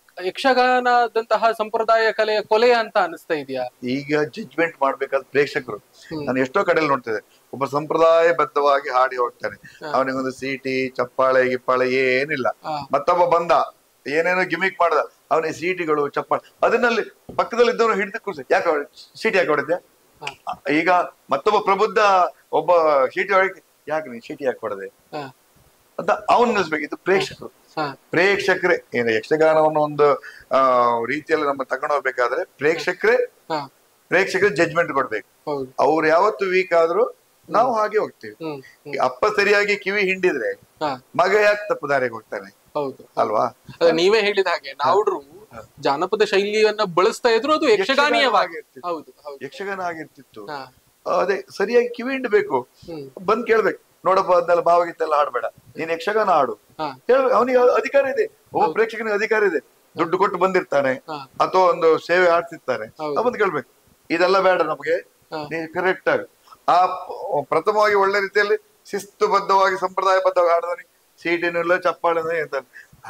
ಯಕ್ಷಗಾನದಂತಹ ಸಂಪ್ರದಾಯ ಕಲೆಯ ಕೊಲೆ ಅಂತ ಅನಿಸ್ತಾ ಇದೆಯಾ ಈಗ ಜಡ್ಜ್ಮೆಂಟ್ ಮಾಡ್ಬೇಕಾದ ಪ್ರೇಕ್ಷಕರು ಹ್ಮ್. ನಾನು ಎಷ್ಟೋ ಕಡೆಯಲ್ಲಿ ನೋಡ್ತಿದ್ದೆ ಒಬ್ಬ ಸಂಪ್ರದಾಯಬದ್ಧವಾಗಿ ಹಾಡಿ ಹೋಗ್ತಾನೆ ಅವನಿಗೊಂದು ಸೀಟಿ ಚಪ್ಪಾಳೆ ಗಿಪ್ಪಾಳೆ ಏನಿಲ್ಲ ಆ, ಮತ್ತೊಬ್ಬ ಬಂದ ಏನೇನೋ ಗಿಮಿಕ್ ಮಾಡ್ದ ಅವನಿಗೆ ಸೀಟಿಗಳು ಚಪ್ಪಾಳೆ ಅದನ್ನಲ್ಲಿ ಪಕ್ಕದಲ್ಲಿ ಇದ್ದವನು ಹಿಡಿದು ಕೂರ್ಸಿ ಯಾಕೆ ಹೊಡ್- ಸೀಟಿ ಯಾಕೆ ಹೊಡೆದೆ ಆ, ಈಗ ಮತ್ತೊಬ್ಬ ಪ್ರಬುದ್ಧ ಒಬ್ಬ ಸೀಟಿ ಹೊಡಕ್ಕೆ ಯಾಕೆ ನೀನ್ ಸೀಟಿ ಯಾಕೆ ಹೊಡೆದೆ ಆ, ಅಂತ ಅವನ್ ನಿಲ್ಸ್ಬೇಕು ಇದು ಪ್ರೇಕ್ಷಕರು ಆ, ಪ್ರೇಕ್ಷಕರೇ ಏನು ಯಕ್ಷಗಾನವನ್ನು ಒಂದು ಆ ರೀತಿಯಲ್ಲಿ ನಮ್ಮ ತಗೊಂಡು ಹೋಗ್ಬೇಕಾದ್ರೆ ಪ್ರೇಕ್ಷಕರೇ ಆ, ಪ್ರೇಕ್ಷಕರು ಜಡ್ಜ್ಮೆಂಟ್ ಕೊಡ್ಬೇಕು ಹೌದು ಅವ್ರು ಯಾವತ್ತು ವೀಕ್ ಆದ್ರೂ ನಾವು ಹಾಗೆ ಹೋಗ್ತೀವಿ ಹ್ಮ್ ಹ್ಮ್. ಈ ಅಪ್ಪ ಸರಿಯಾಗಿ ಕಿವಿ ಹಿಂಡಿದ್ರೆ ಆ, ಮಗ ಯಾಕೆ ತಪ್ಪು ದಾರಿಗೆ ಹೋಗ್ತಾನೆ ಹೌದು ಅಲ್ವಾ ಅದೇ ನೀವೇ ಹೇಳಿದ ಹಾಗೆ ನಾವುಡ್ರು ಜಾನಪದ ಶೈಲಿಯನ್ನ ಬಳಸ್ತಾ ಇದ್ರು ಅದು ಯಕ್ಷಗಾನೀಯವಾಗಿ ಯಕ್ಷಗಾನ ಹೌದು ಹೌದು ಯಕ್ಷಗಾನ ಆಗಿರ್ತಿತ್ತು ಹಾ ಅದೇ ಸರಿಯಾಗಿ ಕಿವಿ ಹಿಂಡಬೇಕು ಹ್ಮ್ ಬಂದ್ ಕೇಳ್ಬೇಕು ನೋಡಪ್ಪ ಅದನ್ನೆಲ್ಲ ಭಾವಗೀತೆಲ್ಲ ಹಾಡ್ಬೇಡ ನೀನ್ ಯಕ್ಷಗಾನ ಹಾಡು ಹಾ ಹೇಳ್ಬೇಕು ಅವನಿಗೆ ಅಧಿಕಾರ ಇದೆ ಒಬ್ಬ ಪ್ರೇಕ್ಷಕನಿಗೆ ಅಧಿಕಾರ ಇದೆ ದುಡ್ಡು ಕೊಟ್ಟು ಬಂದಿರ್ತಾನೆ ಹಾ ಅಥವಾ ಒಂದು ಸೇವೆ ಆಡ್ತಿರ್ತಾನೆ ಹೌದು. ಬಂದ್ ಕೇಳ್ಬೇಕು ಇದೆಲ್ಲ ಬೇಡ ನಮಗೆ ಹಾ. ನೀನ್ ಕರೆಕ್ಟ್ ಆಗಿ ಆ ಪ- ಪ್ರಥಮವಾಗಿ ಒಳ್ಳೆ ರೀತಿಯಲ್ಲಿ ಶಿಸ್ತುಬದ್ಧವಾಗಿ ಸಂಪ್ರದಾಯಬದ್ಧವಾಗಿ ಹಾಡಿದವನಿಗೆ ಸೀಟಿನಿಲ್ಲ ಚಪ್ಪಾಳೆ ಇರ್ತಾನೆ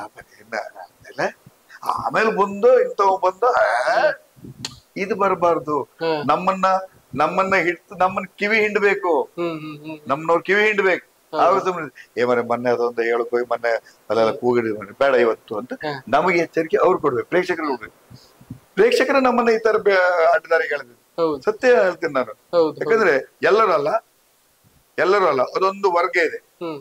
ಆಮೇಲೆ ಆಮೇಲೆ ಬಂದು ಇಂಥವ್ ಬಂದು ಆ, ಇದು ಬರಬಾರ್ದು ಹಾ. ನಮ್ಮನ್ನ ನಮ್ಮನ್ನ ಹಿಡ್ತು ನಮ್ಮನ್ನ ಕಿವಿ ಹಿಂಡ್ಬೇಕು ಹ್ಮ್ ಹ್ಮ್ ಹ್ಮ್ ನಮ್ಮನವ್ರು ಕಿವಿ ಹಿಂಡ್ಬೇಕು ಆಗ ಸುಮ್ಮನೆ ಏ ಮರೆ ಮೊನ್ನೆ ಅದೊಂದು ಹೇಳಕ್ ಹೋಗಿ ಮೊನ್ನೆ ಅಲ್ಲೆಲ್ಲ ಕೂಗಿಡಿದ್ ಮನೆ ಬೇಡ ಇವತ್ತು ಅಂತ ಹಾ. ನಮಗೆ ಎಚ್ಚರಿಕೆ ಅವ್ರು ಕೊಡ್ಬೇಕು ಪ್ರೇಕ್ಷಕರು ಕೊಡ್ಬೇಕು ಪ್ರೇಕ್ಷಕರ ನಮ್ಮನ್ನ ಈ ತರ ಬೆ- ಅಡ್ಡದಾರಿಗೆ ಎಳೆದಿದ್ದು ಹೌದು ಸತ್ಯ ಹೇಳ್ತೀನಿ ನಾನು ಹೌದು ಹೌದು. ಯಾಕಂದ್ರೆ ಎಲ್ಲರೂ ಅಲ್ಲ ಎಲ್ಲರೂ ಅಲ್ಲ ಅದೊಂದು ವರ್ಗ ಇದೆ ಹ್ಮ್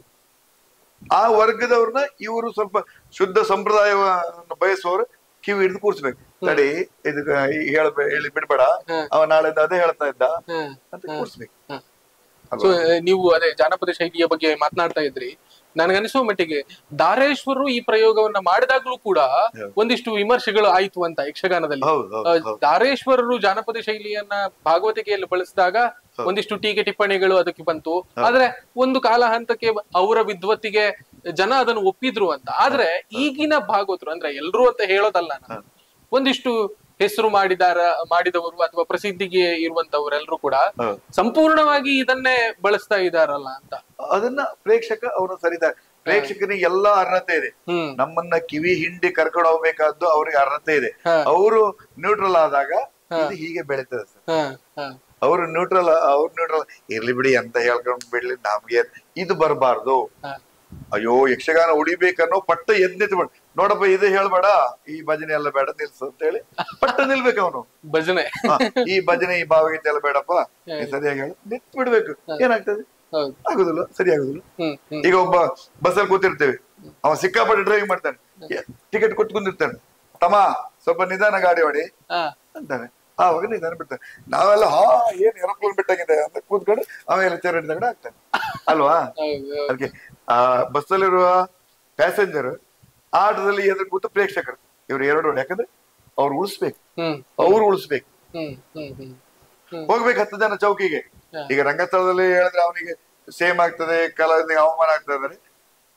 ಆ ವರ್ಗದವ್ರನ್ನ ಇವರು ಸ್ವಲ್ಪ ಶುದ್ಧ ಸಂಪ್ರದಾಯವನ್ನು ಬಯಸುವವರು ಕಿವಿ ಹಿಡಿದು ಕೂರ್ಸ್ಬೇಕು ತಡಿ ಇದು ಹೇಳ ಹೇಳಿ ಬಿಡ್ಬೇಡ ಹ್ಮ್. ಅವ ನಾಳೆಯಿಂದ ಅದೇ ಹೇಳ್ತಾ ಇದ್ದ ಹ್ಮ್ ಅಂತ ಕೂರ್ಸ್ಬೇಕು ಹ್ಮ್. ಅಲ್ವಾ? ಸೊ ನೀವು ಅದೇ ಜಾನಪದ ಶೈಲಿಯ ಬಗ್ಗೆ ಮಾತನಾಡ್ತಾ ಇದ್ರಿ ನನಗನಿಸುವ ಮಟ್ಟಿಗೆ ದಾರೇಶ್ವರರು ಈ ಪ್ರಯೋಗವನ್ನ ಮಾಡಿದಾಗ್ಲೂ ಕೂಡ ಒಂದಿಷ್ಟು ವಿಮರ್ಶೆಗಳು ಆಯ್ತು ಅಂತ ಯಕ್ಷಗಾನದಲ್ಲಿ ಹೌದು ಹೌದು ಆ, ಹೌದು ದಾರೇಶ್ವರರು ಜಾನಪದ ಶೈಲಿಯನ್ನ ಭಾಗವತಿಕೆಯಲ್ಲಿ ಬಳಸಿದಾಗ ಒಂದಿಷ್ಟು ಟೀಕೆ ಟಿಪ್ಪಣಿಗಳು ಅದಕ್ಕೆ ಬಂತು ಆದ್ರೆ ಒಂದು ಕಾಲ ಹಂತಕ್ಕೆ ಅವರ ವಿದ್ವತ್ತಿಗೆ ಜನ ಅದನ್ನು ಒಪ್ಪಿದ್ರು ಅಂತ ಆದ್ರೆ ಈಗಿನ ಭಾಗವತರು ಅಂದ್ರೆ ಎಲ್ರು ಅಂತ ಹೇಳೋದಲ್ಲ ನಾನು ಒಂದಿಷ್ಟು ಹೆಸರು ಮಾಡಿದಾರ ಮಾಡಿದವರು ಅಥವಾ ಪ್ರಸಿದ್ಧಿಗೆ ಇರುವಂತವರೆಲ್ಲರೂ ಕೂಡ ಹೌದು. ಸಂಪೂರ್ಣವಾಗಿ ಇದನ್ನೇ ಬಳಸ್ತಾ ಇದಾರಲ್ಲ ಅಂತ ಅದನ್ನ ಪ್ರೇಕ್ಷಕ ಅವನು ಸರಿದಾರೆ ಪ್ರೇಕ್ಷಕನಿಗೆ ಎಲ್ಲಾ ಅರ್ಹತೆ ಇದೆ ಹ್ಮ್ ನಮ್ಮನ್ನ ಕಿವಿ ಹಿಂಡಿ ಕರ್ಕೊಂಡು ಹೋಗ್ಬೇಕಾದ್ದು ಅವ್ರಿಗೆ ಅರ್ಹತೆ ಇದೆ ಹಾ. ಅವರು ನ್ಯೂಟ್ರಲ್ ಆದಾಗ ಇದು ಹೀಗೆ ಬೆಳೀತದೆ ಸರ್ ಹ, ಹ. ಅವ್ರು ನ್ಯೂಟ್ರಲ್ ಅವ್ರು ನ್ಯೂಟ್ರಲ್ ಇರ್ಲಿ ಬಿಡಿ ಅಂತ ಹೇಳ್ಕೊಂಡ್ ಬಿಡ್ಲಿ ನಮ್ಗೆ ಇದು ಬರಬಾರ್ದು ಹ. ಅಯ್ಯೋ ಯಕ್ಷಗಾನ ಉಳಿಬೇಕನ್ನೋ ಪಟ್ಟ ಎದ್ ನಿಂತ್ಬಿಡ್ ನೋಡಪ್ಪ ಇದು ಹೇಳ್ಬೇಡ ಈ ಭಜನೆ ಎಲ್ಲ ಬೇಡ ನಿಲ್ಸು ಅಂತ ಹೇಳಿ ಪಟ್ಟ ನಿಲ್ಬೇಕು ಅವನು ಭಜನೆ ಈ ಭಜನೆ ಈ ಭಾವಗೀತೆ ಎಲ್ಲ ಬೇಡಪ್ಪ ನೀನ್ ಸರಿಯಾಗಿ ಹೇಳು ನಿಂತ್ ಬಿಡ್ಬೇಕು ಏನಾಗ್ತದೆ ಹೌದು ಆಗುದಿಲ್ಲ ಸರಿ ಆಗುದಿಲ್ಲ ಹ್ಮ್ ಹ್ಮ್ ಈಗ ಒಬ್ಬ ಬಸ್ಸಲ್ಲಿ ಕೂತಿರ್ತೇವೆ ಅವ ಸಿಕ್ಕಾಪಟ್ಟೆ ಡ್ರೈವಿಂಗ್ ಮಾಡ್ತಾನೆ ಟಿಕೆಟ್ ಕೊಟ್ಟು ಕುಂದಿರ್ತಾನೆ ತಮ್ಮ ಸ್ವಲ್ಪ ನಿಧಾನ ಗಾಡಿ ಹೊಡಿ ಹ, ಅಂತಾನೆ ಆವಾಗ ನಿಧಾನ ಬಿಡ್ತಾನೆ ನಾವೆಲ್ಲ ಹಾ ಏನ್ ಏರೋಪ್ಲೇನ್ ಬಿಟ್ಟಾಗಿದೆ ಅಂತ ಕೂತ್ಕೊಂಡು ಆಮೇಲೆ ಚೇರ್ ಹಿಡಿದಾಗ ಆಗ್ತಾನೆ ಅಲ್ವಾ ಹೌದು ಹೌದು. ಅದಕ್ಕೆ ಆ ಬಸ್ಸಲ್ಲಿರುವ ಪ್ಯಾಸೆಂಜರ್ ಆಟದಲ್ಲಿ ಎದುರು ಕೂತು ಪ್ರೇಕ್ಷಕರು ಇವ್ರು ಎರಡು ಯಾಕಂದ್ರೆ ಅವ್ರು ಉಳಿಸ್ಬೇಕು ಹ್ಮ್ ಅವ್ರು ಉಳಿಸ್ಬೇಕು ಹ್ಮ್ ಹ್ಮ್ ಹ್ಮ್ ಹ್ಮ್ ಹೋಗ್ಬೇಕು ಹತ್ತು ಜನ ಚೌಕಿಗೆ ಹಾ. ಈಗ ರಂಗಸ್ಥಳದಲ್ಲಿ ಹೇಳಿದ್ರೆ ಅವನಿಗೆ ಸೇಮ್ ಆಗ್ತದೆ ಕಲಾವಿದನಿಗೆ ಅವಮಾನ ಆಗ್ತದೆ ಅಂದ್ರೆ